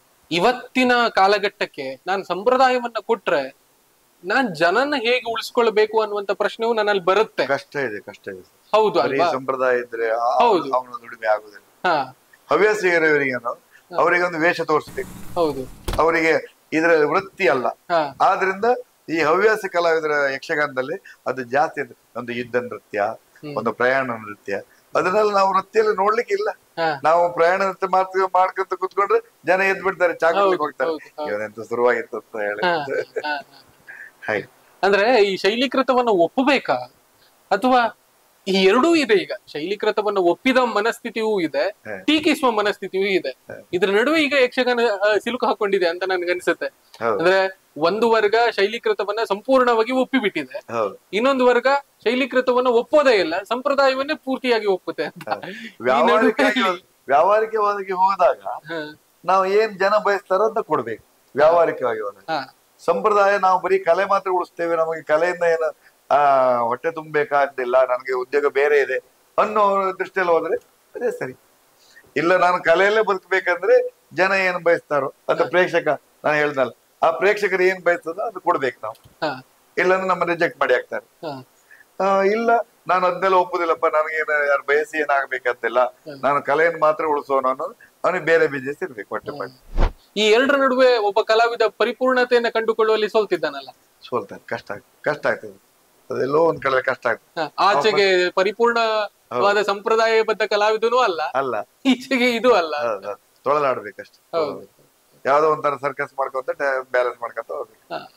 ಇವತ್ತಿನ ಕಾಲಘಟ್ಟಕ್ಕೆ ನಾನು ಸಂಪ್ರದಾಯವನ್ನ ಕೊಟ್ರೆ ನಾನ್ ಜನನ ಹೇಗೆ ಉಳಿಸ್ಕೊಳ್ಬೇಕು ಅನ್ನುವಂತ ಪ್ರಶ್ನೆಯೂ ನನ್ನಲ್ಲಿ ಬರುತ್ತೆ ಕಷ್ಟ ಇದೆ ಕಷ್ಟ ಇದೆ ಹೌದು ಬರೀ ಅಲ್ವಾ ಸಂಪ್ರದಾಯ ಇದ್ರೆ ಹೌದು. ಅವನ ದುಡಿಮೆ ಆಗುದಿಲ್ಲ ಹಾ ಹವ್ಯಾಸ ಇರೋರಿಗೇನು ಅವರಿಗೆ ಒಂದು ವೇಷ ತೋರಿಸ್ಬೇಕು ಹೌದು ಅವರಿಗೆ ಇದರ ವೃತ್ತಿ ಅಲ್ಲ ಹಾ ಆದ್ರಿಂದ ಈ ಹವ್ಯಾಸ ಕಲಾವಿದರ ಯಕ್ಷಗಾನದಲ್ಲಿ ಅದು ಜಾಸ್ತಿ ಇದೆ ಒಂದು ಯುದ್ಧ ನೃತ್ಯ ಹ್ಮ್. ಒಂದು ಪ್ರಯಾಣ ನೃತ್ಯ ಅದನ್ನೆಲ್ಲ ನಾವು ವೃತ್ತಿಯಲ್ಲಿ ನೋಡ್ಲಿಕ್ಕೆ ಇಲ್ಲ ಹಾ ನಾವು ಪ್ರಯಾಣ ನೃತ್ಯ ಮಾಡ್ತೀವಿ ಮಾಡ್ಕೊಂತ ಕುತ್ಕೊಂಡ್ರೆ ಜನ ಎದ್ದು ಬಿಡ್ತಾರೆ ಚಾಕಲಿಗೆ ಹೌದು, ಹೋಗ್ತಾರೆ ಹೌದು, ಹೌದು. ಇವನೆಂತ ಶುರುವಾಗಿತ್ತು ಅಂತ ಹೇಳಿ ಹಾ, ಹಾ, ಹಾ. ಹಾಗೆ ಅಂದ್ರೆ ಈ ಶೈಲೀಕೃತವನ್ನ ಒಪ್ಪಬೇಕಾ ಅಥವಾ ಈ ಎರಡೂ ಇದೆ ಈಗ ಶೈಲೀಕೃತವನ್ನ ಒಪ್ಪಿದ ಮನಸ್ಥಿತಿಯೂ ಇದೆ ಹ. ಟೀಕಿಸುವ ಮನಸ್ಥಿತಿಯೂ ಇದೆ ಇದ್ರ ನಡುವೆ ಈಗ ಯಕ್ಷಗಾನ ಆ, ಸಿಲುಕು ಹಾಕೊಂಡಿದೆ ಅಂತ ನನ್ಗನ್ಸುತ್ತೆ ಹೌದು ಅಂದ್ರೆ ಒಂದು ವರ್ಗ ಶೈಲೀಕೃತವನ್ನ ಸಂಪೂರ್ಣವಾಗಿ ಒಪ್ಪಿಬಿಟ್ಟಿದೆ ಹೌದು ಇನ್ನೊಂದು ವರ್ಗ ಶೈಲೀಕೃತವನ್ನ ಒಪ್ಪೋದೇ ಇಲ್ಲ ಸಂಪ್ರದಾಯವನ್ನೇ ಪೂರ್ತಿಯಾಗಿ ಒಪ್ಪುತ್ತೆ ಅಂತ ಈ ವ್ಯಾವಹಾರಿಕವಾಗಿ ನಡುವೆ- ವ್ಯಾವಹಾರಿಕವಾಗಿ ಹೋದಾಗ ಹ, ನಾವು ಏನ್ ಜನ ಬಯಸ್ತಾರೋ ಅಂತ ಕೊಡ್ಬೇಕು ವ್ಯಾವಹಾರಿಕವಾಗಿ ಹೋದಾಗ ಹ, ಸಂಪ್ರದಾಯ ನಾವು ಬರೀ ಕಲೆ ಮಾತ್ರ ಉಳಿಸ್ತೇವೆ ನಮಗೆ ಕಲೆಯಿಂದ ಏನು ಆ ಹೊಟ್ಟೆ ತುಂಬಬೇಕಾದಿಲ್ಲ ನನಗೆ ಉದ್ಯೋಗ ಬೇರೆ ಇದೆ ಅನ್ನೋ ದೃಷ್ಟಿಯಲ್ಲಿ ಹೋದ್ರೆ ಅದೇ ಸರಿ ಇಲ್ಲ ನಾನು ಕಲೆಯಲ್ಲೇ ಬದುಕಬೇಕಂದ್ರೆ ಜನ ಏನ್ ಬಯಸ್ತಾರೋ ಅಂತ ಪ್ರೇಕ್ಷಕ ನಾನು ಹೇಳ್ದಲ್ಲ ಆ ಪ್ರೇಕ್ಷಕರು ಏನ್ ಬಯಸ್ತದೋ ಅದು ಕೊಡ್ಬೇಕು ನಾವು ಹ, ಇಲ್ಲಾಂದ್ರೆ ನಮ್ಮ ರಿಜೆಕ್ಟ್ ಮಾಡಿ ಹಾಕ್ತಾರೆ ಹ. ಆ, ಇಲ್ಲ ನಾನು ಅದನ್ನೆಲ್ಲ ಒಪ್ಪುದಿಲ್ಲಪ್ಪ ನನಗೇನು ಯಾರು ಬಯಸಿ ಏನಾಗ್ಬೇಕಂತಿಲ್ಲ ನಾನು ಕಲೆಯನ್ನು ಮಾತ್ರ ಉಳಿಸೋನು ಅನ್ನೋದು ಅವನಿಗೆ ಬೇರೆ ಬಿಸ್ನೆಸ್ ಇರ್ಬೇಕು ಹೊಟ್ಟೆ ಪಾಡಿ ಈ ಎರಡರ ನಡುವೆ ಒಬ್ಬ ಕಲಾವಿದ ಪರಿಪೂರ್ಣತೆಯನ್ನ ಕಂಡುಕೊಳ್ಳುವಲ್ಲಿ ಸೋಲ್ತಿದ್ದಾನಲ್ಲ ಸೋಲ್ತಾನೆ ಕಷ್ಟ ಆಗ್ತದೆ ಕಷ್ಟ ಆಗ್ತದೆ ಅದೆಲ್ಲೋ ಒಂದ್ ಕಡೆ ಕಷ್ಟ ಆಗ್ತದೆ ಹ, ಆಚೆಗೆ ಪರಿಪೂರ್ಣವಾದ ಸಂಪ್ರದಾಯಬದ್ಧ ಕಲಾವಿದನೂ ಅಲ್ಲ ಅಲ್ಲ ಈಚೆಗೆ ಇದು ಅಲ್ಲ ಹೌದು, ಹೌದು. ತೊಳಲಾಡ್ಬೇಕಷ್ಟೆ ಹೌದು. ಯಾವ್ದೋ ಒಂಥರ ಸರ್ಕಸ್ ಮಾಡ್ಕೊಂತ ಬ್ಯಾಲೆನ್ಸ್ ಮಾಡ್ಕೊಂತ ಹೋಗ್ಬೇಕು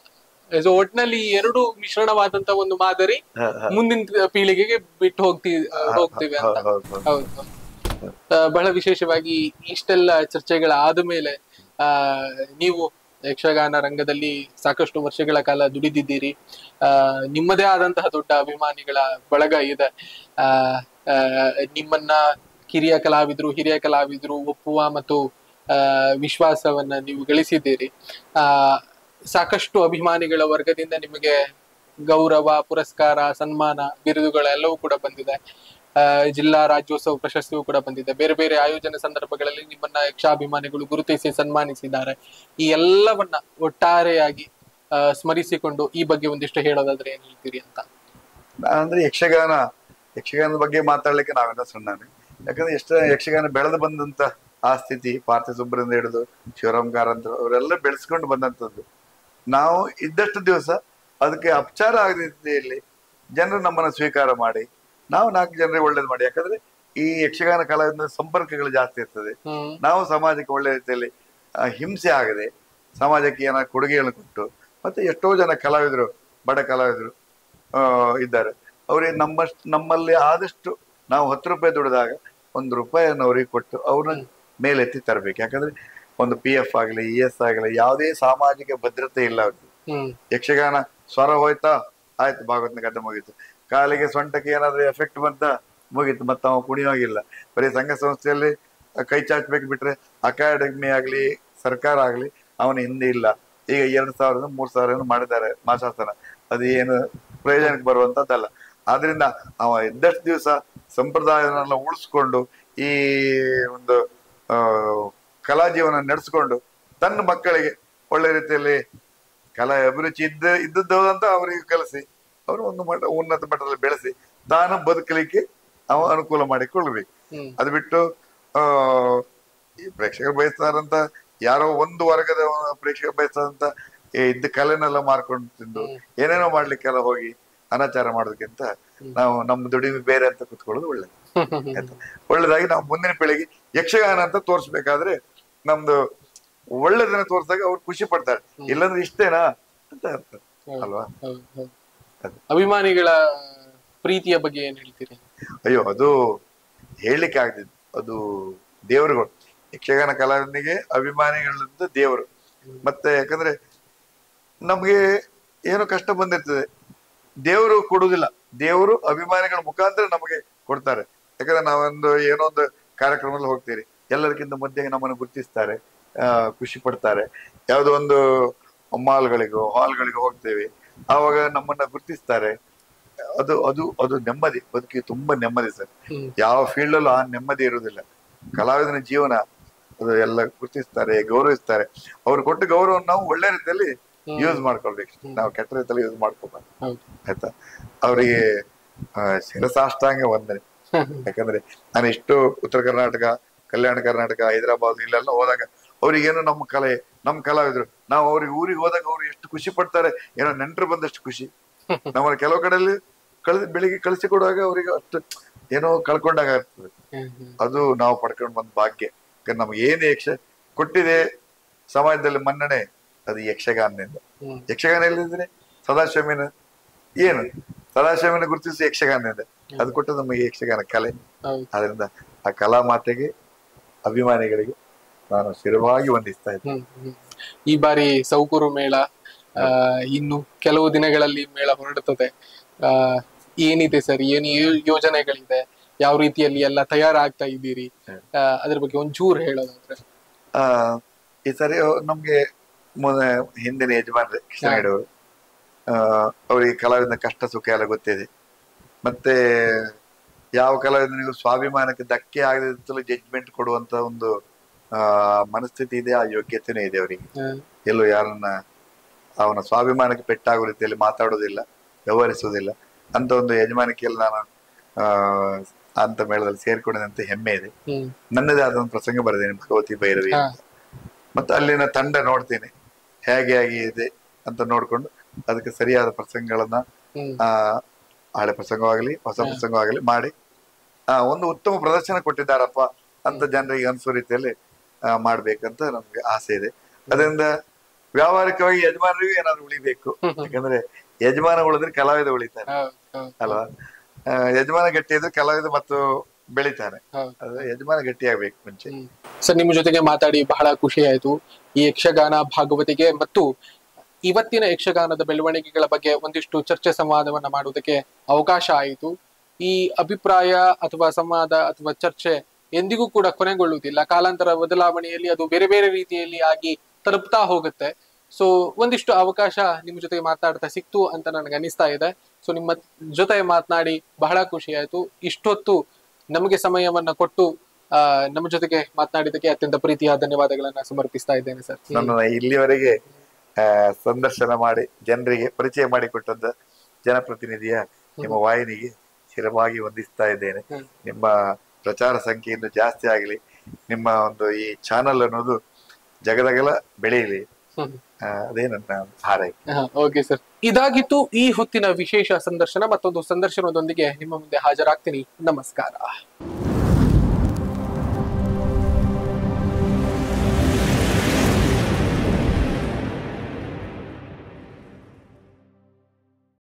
ಸೊ ಒಟ್ನಲ್ಲಿ ಈ ಎರಡು ಮಿಶ್ರಣವಾದಂತ ಒಂದು ಮಾದರಿ ಹ, ಹ. ಮುಂದಿನ ಪೀಳಿಗೆಗೆ ಬಿಟ್ಟು ಹೋಗ್ತಿ ಹೋಗ್ತೀವಿ ಅಂತ ಹೌದು, ಹೌದು, ಹೌದು. ಹೌದು ಆ, ಬಹಳ ವಿಶೇಷವಾಗಿ ಇಷ್ಟೆಲ್ಲ ಚರ್ಚೆಗಳ ಆದ್ಮೇಲೆ ಆ ನೀವು ಯಕ್ಷಗಾನ ರಂಗದಲ್ಲಿ ಸಾಕಷ್ಟು ವರ್ಷಗಳ ಕಾಲ ದುಡಿದಿದ್ದೀರಿ ಆ ನಿಮ್ಮದೇ ಆದಂತಹ ದೊಡ್ಡ ಅಭಿಮಾನಿಗಳ ಬಳಗ ಇದೆ ಆ ಆ, ನಿಮ್ಮನ್ನ ಕಿರಿಯ ಕಲಾವಿದ್ರು ಹಿರಿಯ ಕಲಾವಿದ್ರು ಒಪ್ಪುವ ಮತ್ತು ಆ ವಿಶ್ವಾಸವನ್ನ ನೀವು ಗಳಿಸಿದ್ದೀರಿ ಆ ಸಾಕಷ್ಟು ಅಭಿಮಾನಿಗಳ ವರ್ಗದಿಂದ ನಿಮಗೆ ಗೌರವ ಪುರಸ್ಕಾರ ಸನ್ಮಾನ ಬಿರುದುಗಳೆಲ್ಲವೂ ಕೂಡ ಬಂದಿದೆ ಆ, ಜಿಲ್ಲಾ ರಾಜ್ಯೋತ್ಸವ ಪ್ರಶಸ್ತಿಯೂ ಕೂಡ ಬಂದಿದೆ ಬೇರೆ ಬೇರೆ ಆಯೋಜನೆ ಸಂದರ್ಭಗಳಲ್ಲಿ ನಿಮ್ಮನ್ನ ಯಕ್ಷಾಭಿಮಾನಿಗಳು ಗುರುತಿಸಿ ಸನ್ಮಾನಿಸಿದ್ದಾರೆ ಈ ಎಲ್ಲವನ್ನ ಒಟ್ಟಾರೆಯಾಗಿ ಆ, ಸ್ಮರಿಸಿಕೊಂಡು ಈ ಬಗ್ಗೆ ಒಂದಿಷ್ಟು ಹೇಳೋದಾದ್ರೆ ಏನ್ ಹೇಳ್ತೀರಿ ಅಂತ ಅಂದ್ರೆ ಯಕ್ಷಗಾನ ಯಕ್ಷಗಾನದ ಬಗ್ಗೆ ಮಾತಾಡ್ಲಿಕ್ಕೆ ನಾವೆಲ್ಲ ಸಣ್ಣನೆ ಯಾಕಂದ್ರೆ ಎಷ್ಟ ಯಕ್ಷಗಾನ ಬೆಳೆದು ಬಂದಂತ ಆ ಸ್ಥಿತಿ ಪಾರ್ಥ ಸುಬ್ರಿಂದ ಹಿಡಿದು ಶಿವರಾಮ್ ಕಾರಂತ ಅವರೆಲ್ಲ ಬೆಳೆಸ್ಕೊಂಡು ಬಂದಂತದ್ದು ನಾವು ಇದ್ದಷ್ಟು ದಿವಸ ಅದಕ್ಕೆ ಅಪಚಾರ ಆಗದ ರೀತಿಯಲ್ಲಿ ಜನರು ನಮ್ಮನ್ನ ಸ್ವೀಕಾರ ಮಾಡಿ ನಾವು ನಾಲ್ಕು ಜನರಿಗೆ ಒಳ್ಳೇದು ಮಾಡಿ ಯಾಕಂದ್ರೆ ಈ ಯಕ್ಷಗಾನ ಕಲಾವಿದ ಸಂಪರ್ಕಗಳು ಜಾಸ್ತಿ ಇರ್ತದೆ ಹ್ಮ್ ನಾವು ಸಮಾಜಕ್ಕೆ ಒಳ್ಳೆ ರೀತಿಯಲ್ಲಿ ಆ, ಹಿಂಸೆ ಆಗದೆ ಸಮಾಜಕ್ಕೆ ಏನಾದ್ರು ಕೊಡುಗೆಗಳನ್ನು ಕೊಟ್ಟು ಮತ್ತೆ ಎಷ್ಟೋ ಜನ ಕಲಾವಿದರು ಬಡ ಕಲಾವಿದರು ಆ, ಇದ್ದಾರೆ ಅವರಿಗೆ ನಮ್ಮ ನಮ್ಮಲ್ಲಿ ಆದಷ್ಟು ನಾವು ಹತ್ತು ರೂಪಾಯಿ ದುಡಿದಾಗ ಒಂದು ರೂಪಾಯಿಯನ್ನು ಅವರಿಗೆ ಕೊಟ್ಟು ಅವ್ರನ್ನ ಮೇಲೆತ್ತಿ ತರಬೇಕು ಯಾಕಂದ್ರೆ ಒಂದು ಪಿ ಎಫ್ ಆಗಲಿ ಇ ಎಸ್ ಆಗಲಿ ಯಾವುದೇ ಸಾಮಾಜಿಕ ಭದ್ರತೆ ಇಲ್ಲ ಅವ್ರಿಗೆ ಹ್ಮ್ ಯಕ್ಷಗಾನ ಸ್ವರ ಹೋಯ್ತಾ ಆಯ್ತು ಭಾಗವತ್ನ ಕಥೆ ಮುಗೀತು ಕಾಲಿಗೆ ಸೊಂಟಕ್ಕೆ ಏನಾದ್ರೂ ಎಫೆಕ್ಟ್ ಬಂತ ಮುಗೀತು ಮತ್ತೆ ಅವ ಕುಣಿಯೋಗಿಲ್ಲ ಬರೀ ಸಂಘ ಸಂಸ್ಥೆಯಲ್ಲಿ ಕೈ ಚಾಚಬೇಕು ಬಿಟ್ರೆ ಅಕಾಡೆಮಿ ಆಗ್ಲಿ ಸರ್ಕಾರ ಆಗ್ಲಿ ಅವನ ಹಿಂದೆ ಇಲ್ಲ ಈಗ ಎರಡ್ ಸಾವಿರದ ಮೂರ್ ಸಾವಿರ ಏನೋ ಮಾಡಿದ್ದಾರೆ ಮಾಸಾಸನ ಅದು ಏನು ಪ್ರಯೋಜನಕ್ಕೆ ಬರುವಂತದ್ದಲ್ಲ ಆದ್ರಿಂದ ಅವ ಇದ್ದಷ್ಟು ದಿವಸ ಸಂಪ್ರದಾಯವನ್ನೆಲ್ಲ ಉಳಿಸ್ಕೊಂಡು ಈ ಒಂದು ಆ ಕಲಾ ಜೀವನ ನಡೆಸ್ಕೊಂಡು ತನ್ನ ಮಕ್ಕಳಿಗೆ ಒಳ್ಳೆ ರೀತಿಯಲ್ಲಿ ಕಲಾ ಅಭಿರುಚಿ ಇದ್ದ ಇದ್ದದ್ದು ಅಂತ ಅವರಿಗೆ ಕಲಿಸಿ ಅವರು ಒಂದು ಮಟ್ಟ ಉನ್ನತ ಮಟ್ಟದಲ್ಲಿ ಬೆಳೆಸಿ ತಾನು ಬದುಕಲಿಕ್ಕೆ ಅವ ಅನುಕೂಲ ಮಾಡಿಕೊಳ್ಬೇಕು ಹ್ಮ್ ಅದು ಬಿಟ್ಟು ಆ ಈ ಪ್ರೇಕ್ಷಕರು ಬಯಸ್ತಾರಂತ ಯಾರೋ ಒಂದು ವರ್ಗದ ಪ್ರೇಕ್ಷಕರು ಬಯಸ್ತಾರಂತ ಈ ಇದ್ದ ಕಲೆನೆಲ್ಲ ಮಾರ್ಕೊಂಡು ತಿಂದು ಏನೇನೋ ಮಾಡ್ಲಿಕ್ಕೆಲ್ಲ ಹೋಗಿ ಅನಾಚಾರ ಮಾಡೋದಕ್ಕಿಂತ ನಾವು ನಮ್ಮ ದುಡಿಮೆ ಬೇರೆ ಅಂತ ಕುತ್ಕೊಳ್ಳೋದು ಒಳ್ಳೇದು ಆಯ್ತಾ ಒಳ್ಳೇದಾಗಿ ನಾವು ಮುಂದಿನ ಪೀಳಿಗೆ ಯಕ್ಷಗಾನ ಅಂತ ತೋರಿಸ್ಬೇಕಾದ್ರೆ ನಮ್ದು ಒಳ್ಳೇದನ್ನ ತೋರ್ಸಾಗ ಅವ್ರು ಖುಷಿ ಪಡ್ತಾರೆ ಇಲ್ಲಾಂದ್ರೆ ಇಷ್ಟೇನಾ ಅಂತ ಅರ್ಥ ಅಲ್ವಾ ಹೌದು, ಹೌದು. ಅದು. ಅಭಿಮಾನಿಗಳ ಪ್ರೀತಿಯ ಬಗ್ಗೆ ಏನ್ ಹೇಳ್ತೀರಿ ಅಯ್ಯೋ ಅದು ಹೇಳಲಿಕ್ಕೆ ಆಗ್ತಿತ್ತು ಅದು ದೇವರುಗಳು ಯಕ್ಷಗಾನ ಕಲಾವಿದನಿಗೆ ಅಭಿಮಾನಿಗಳಿಂದ ದೇವರು ಮತ್ತೆ ಯಾಕಂದ್ರೆ ನಮ್ಗೆ ಏನೋ ಕಷ್ಟ ಬಂದಿರ್ತದೆ ದೇವರು ಕೊಡುವುದಿಲ್ಲ ದೇವರು ಅಭಿಮಾನಿಗಳ ಮುಖಾಂತರ ನಮಗೆ ಕೊಡ್ತಾರೆ ಯಾಕಂದ್ರೆ ನಾವೊಂದು ಏನೋ ಒಂದು ಕಾರ್ಯಕ್ರಮದಲ್ಲಿ ಹೋಗ್ತೀರಿ ಎಲ್ಲರಿಗಿಂತ ಮಧ್ಯೆ ನಮ್ಮನ್ನು ಗುರುತಿಸ್ತಾರೆ ಆ, ಖುಷಿ ಪಡ್ತಾರೆ ಯಾವುದೋ ಒಂದು ಮಾಲ್ಗಳಿಗೋ ಹಾಲ್ಗಳಿಗೋ ಹೋಗ್ತೇವೆ ಆವಾಗ ನಮ್ಮನ್ನ ಗುರುತಿಸ್ತಾರೆ ಅದು ಅದು ಅದು ನೆಮ್ಮದಿ ಬದುಕಿ ತುಂಬಾ ನೆಮ್ಮದಿ ಸರ್ ಹ್ಮ್. ಯಾವ ಫೀಲ್ಡ್ ಅಲ್ಲೂ ಆ ನೆಮ್ಮದಿ ಇರುವುದಿಲ್ಲ ಕಲಾವಿದನ ಜೀವನ ಅದು ಎಲ್ಲ ಗುರುತಿಸ್ತಾರೆ ಗೌರವಿಸ್ತಾರೆ ಅವ್ರು ಕೊಟ್ಟ ಗೌರವವನ್ನು ನಾವು ಒಳ್ಳೆ ರೀತಿಯಲ್ಲಿ ಯೂಸ್ ಮಾಡ್ಕೊಳ್ಬೇಕು ನಾವು ಕೆಟ್ಟ ರೀತಿಯಲ್ಲಿ ಯೂಸ್ ಮಾಡ್ಕೋಬಾರ್ದು ಹೌದು ಆಯ್ತಾ ಅವರಿಗೆ ಶಿರಸಾಷ್ಟಾಂಗ ವಂದನೆ ಯಾಕಂದ್ರೆ ನಾನು ಇಷ್ಟು ಉತ್ತರ ಕರ್ನಾಟಕ ಕಲ್ಯಾಣ ಕರ್ನಾಟಕ ಹೈದರಾಬಾದ್ ಇಲ್ಲೆಲ್ಲ ಹೋದಾಗ ಅವ್ರಿಗೇನು ನಮ್ಮ ಕಲೆ ನಮ್ಮ ಕಲಾವಿದ್ರು ನಾವು ಅವ್ರಿಗೆ ಊರಿಗೆ ಹೋದಾಗ ಅವ್ರು ಎಷ್ಟು ಖುಷಿ ಪಡ್ತಾರೆ ಏನೋ ನೆಂಟರು ಬಂದಷ್ಟು ಖುಷಿ ನಮ್ಮನ್ನ ಕೆಲವು ಕಡೆಯಲ್ಲಿ ಕಳಿಸಿ ಬೆಳಿಗ್ಗೆ ಕಳಿಸಿ ಕೊಡುವಾಗ ಅವರಿಗೆ ಅಷ್ಟು ಏನೋ ಕಳ್ಕೊಂಡಾಗ ಆಗ್ತದೆ ಹ್ಮ್, ಹ್ಮ್. ಅದು ನಾವು ಪಡ್ಕೊಂಡು ಬಂದ ಭಾಗ್ಯ ಯಾಕಂದ್ರೆ ನಮ್ಗೆ ಏನು ಯಕ್ಷ ಕೊಟ್ಟಿದೆ ಸಮಾಜದಲ್ಲಿ ಮನ್ನಣೆ ಅದು ಯಕ್ಷಗಾನದಿಂದ ಹ್ಮ್. ಯಕ್ಷಗಾನ ಎಲ್ಲಿದ್ರೆ ಸದಾಶಿವಮಿನ ಏನು ಸದಾಶಿವಮಿನ ಗುರುತಿಸಿ ಯಕ್ಷಗಾನದಿಂದ ಅದು ಕೊಟ್ಟದ್ದು ನಮಗೆ ಯಕ್ಷಗಾನ ಕಲೆ ಹೌದು ಆದ್ರಿಂದ ಆ ಕಲಾ ಮಾತೆಗೆ ಅಭಿಮಾನಿಗಳಿಗೆ ನಾನು ಸ್ಥಿರವಾಗಿ ವಂದಿಸ್ತಾ ಇದ್ದೀನಿ ಹ್ಮ್, ಹ್ಮ್. ಈ ಬಾರಿ ಸೌಕೂರು ಮೇಳ ಆ, ಇನ್ನು ಕೆಲವು ದಿನಗಳಲ್ಲಿ ಮೇಳ ಹೊರಡುತ್ತದೆ ಆ, ಏನಿದೆ ಸರ್ ಏನು ಯೋ- ಯೋಜನೆಗಳಿದೆ ಯಾವ ರೀತಿಯಲ್ಲಿ ಎಲ್ಲ ತಯಾರಾಗ್ತಾ ಇದ್ದೀರಿ ಆ, ಅದ್ರ ಬಗ್ಗೆ ಒಂಚೂರು ಹೇಳೋದಾದ್ರೆ ಆ ಈ ಸರಿ ನಮ್ಗೆ ಮೊನ್ನೆ ಹಿಂದಿನ ಯಜಮಾನ್ರೆ ಕೃಷ್ಣಗೌಡ ಅವರು ಆ ಅವರಿಗೆ ಕಲಾವಿದನ ಕಷ್ಟ ಸುಖ ಎಲ್ಲ ಗೊತ್ತಿದೆ ಮತ್ತೆ ಯಾವ ಕಲಾವಿದನಿಗೂ ಸ್ವಾಭಿಮಾನಕ್ಕೆ ಧಕ್ಕೆ ಆಗದಿದ್ದಲು ಜಡ್ಜ್ಮೆಂಟ್ ಕೊಡುವಂತ ಒಂದು ಆ ಮನಸ್ಥಿತಿ ಇದೆ ಆ ಯೋಗ್ಯತೆನೂ ಇದೆ ಅವರಿಗೆ ಹ್ಮ್. ಎಲ್ಲೂ ಯಾರನ್ನ ಅವನ ಸ್ವಾಭಿಮಾನಕ್ಕೆ ಪೆಟ್ಟಾಗುವ ರೀತಿಯಲ್ಲಿ ಮಾತಾಡೋದಿಲ್ಲ ವ್ಯವಹರಿಸುವುದಿಲ್ಲ ಅಂತ ಒಂದು ಯಜಮಾನಿಕೆಯಲ್ಲಿ ನಾನು ಆ ಅಂತ ಮೇಳದಲ್ಲಿ ಸೇರ್ಕೊಂಡಿದಂತ ಹೆಮ್ಮೆ ಇದೆ ಹ್ಮ್ ನನ್ನದೇ ಆದ ಒಂದು ಪ್ರಸಂಗ ಬರೆದೇನೆ ಭಗವತಿ ಭೈರವಿ ಹಾ. ಅಂತ. ಮತ್ತೆ ಅಲ್ಲಿನ ತಂಡ ನೋಡ್ತೀನಿ ಹೇಗೆ ಹೇಗೆ ಇದೆ ಅಂತ ನೋಡ್ಕೊಂಡು ಅದಕ್ಕೆ ಸರಿಯಾದ ಪ್ರಸಂಗಗಳನ್ನ ಹ್ಮ್ ಆ ಹಳೆ ಪ್ರಸಂಗವಾಗಲಿ ಹೊಸ ಪ್ರಸಂಗವಾಗಲಿ ಮಾಡಿ ಆ ಒಂದು ಉತ್ತಮ ಪ್ರದರ್ಶನ ಕೊಟ್ಟಿದ್ದಾರಪ್ಪ ಅಂತ ಜನರಿಗೆ ಅನ್ಸೋ ರೀತಿಯಲ್ಲಿ ಆ, ಮಾಡ್ಬೇಕಂತ ನಮ್ಗೆ ಆಸೆ ಇದೆ ಅದರಿಂದ ವ್ಯಾವಹಾರಿಕವಾಗಿ ಯಜಮಾನರಿಗೂ ಏನಾದ್ರು ಉಳಿಬೇಕು ಯಾಕಂದ್ರೆ ಯಜಮಾನ ಉಳಿದ್ರೆ ಕಲಾವಿದ ಉಳಿತಾನೆ ಹೌದು ಹೌದು ಅಲ್ವಾ ಆ, ಯಜಮಾನ ಗಟ್ಟಿ ಇದ್ರೆ ಕಲಾವಿದ ಮತ್ತು ಬೆಳಿತಾನೆ ಹೌದು ಅದು ಯಜಮಾನ ಗಟ್ಟಿ ಆಗ್ಬೇಕು ಮುಂಚೆ ಹ್ಮ್. ಸರ್ ನಿಮ್ಮ ಜೊತೆಗೆ ಮಾತಾಡಿ ಬಹಳ ಖುಷಿ ಆಯ್ತು ಈ ಯಕ್ಷಗಾನ ಭಾಗವತಿಗೆ ಮತ್ತು ಇವತ್ತಿನ ಯಕ್ಷಗಾನದ ಬೆಳವಣಿಗೆಗಳ ಬಗ್ಗೆ ಒಂದಿಷ್ಟು ಚರ್ಚೆ ಸಂವಾದವನ್ನ ಮಾಡುವುದಕ್ಕೆ ಅವಕಾಶ ಆಯಿತು ಈ ಅಭಿಪ್ರಾಯ ಅಥವಾ ಸಂವಾದ ಅಥವಾ ಚರ್ಚೆ ಎಂದಿಗೂ ಕೂಡ ಕೊನೆಗೊಳ್ಳುವುದಿಲ್ಲ ಕಾಲಾಂತರ ಬದಲಾವಣೆಯಲ್ಲಿ ಅದು ಬೇರೆ ಬೇರೆ ರೀತಿಯಲ್ಲಿ ಆಗಿ ತಲುಪ್ತಾ ಹೋಗುತ್ತೆ ಸೊ ಒಂದಿಷ್ಟು ಅವಕಾಶ ನಿಮ್ಮ ಜೊತೆಗೆ ಮಾತಾಡ್ತಾ ಸಿಕ್ತು ಅಂತ ನನಗೆ ಅನಿಸ್ತಾ ಇದೆ ಸೊ ನಿಮ್ಮ ಜೊತೆ ಮಾತನಾಡಿ ಬಹಳ ಖುಷಿ ಆಯ್ತು ಇಷ್ಟೊತ್ತು ನಮಗೆ ಸಮಯವನ್ನ ಕೊಟ್ಟು ಆ, ನಮ್ಮ ಜೊತೆಗೆ ಮಾತನಾಡಿದ್ದಕ್ಕೆ ಅತ್ಯಂತ ಪ್ರೀತಿಯ ಧನ್ಯವಾದಗಳನ್ನ ಸಮರ್ಪಿಸ್ತಾ ಇದ್ದೇನೆ ಸರ್ ನನ್ನ ಇಲ್ಲಿವರೆಗೆ ಆ, ಸಂದರ್ಶನ ಮಾಡಿ ಜನರಿಗೆ ಪರಿಚಯ ಮಾಡಿಕೊಟ್ಟಂತ ಜನಪ್ರತಿನಿಧಿಯ ನಿಮ್ಮ ವಾಹಿನಿಗೆ ಸ್ಥಿರವಾಗಿ ವಂದಿಸ್ತಾ ಇದ್ದೇನೆ ಹ್ಮ್. ನಿಮ್ಮ ಪ್ರಚಾರ ಸಂಖ್ಯೆ ಇನ್ನು ಜಾಸ್ತಿ ಆಗಲಿ ನಿಮ್ಮ ಒಂದು ಈ ಚಾನಲ್ ಅನ್ನೋದು ಜಗದಗಲ ಬೆಳೆಯಲಿ ಹ್ಮ್. ಆ, ಅದೇ ನನ್ನ ಹಾರೈಕೆ ಓಕೆ ಸರ್ ಇದಾಗಿತ್ತು ಈ ಹೊತ್ತಿನ ವಿಶೇಷ ಸಂದರ್ಶನ ಮತ್ತೊಂದು ಸಂದರ್ಶನದೊಂದಿಗೆ ನಿಮ್ಮ ಮುಂದೆ ಹಾಜರಾಗ್ತೀನಿ ನಮಸ್ಕಾರ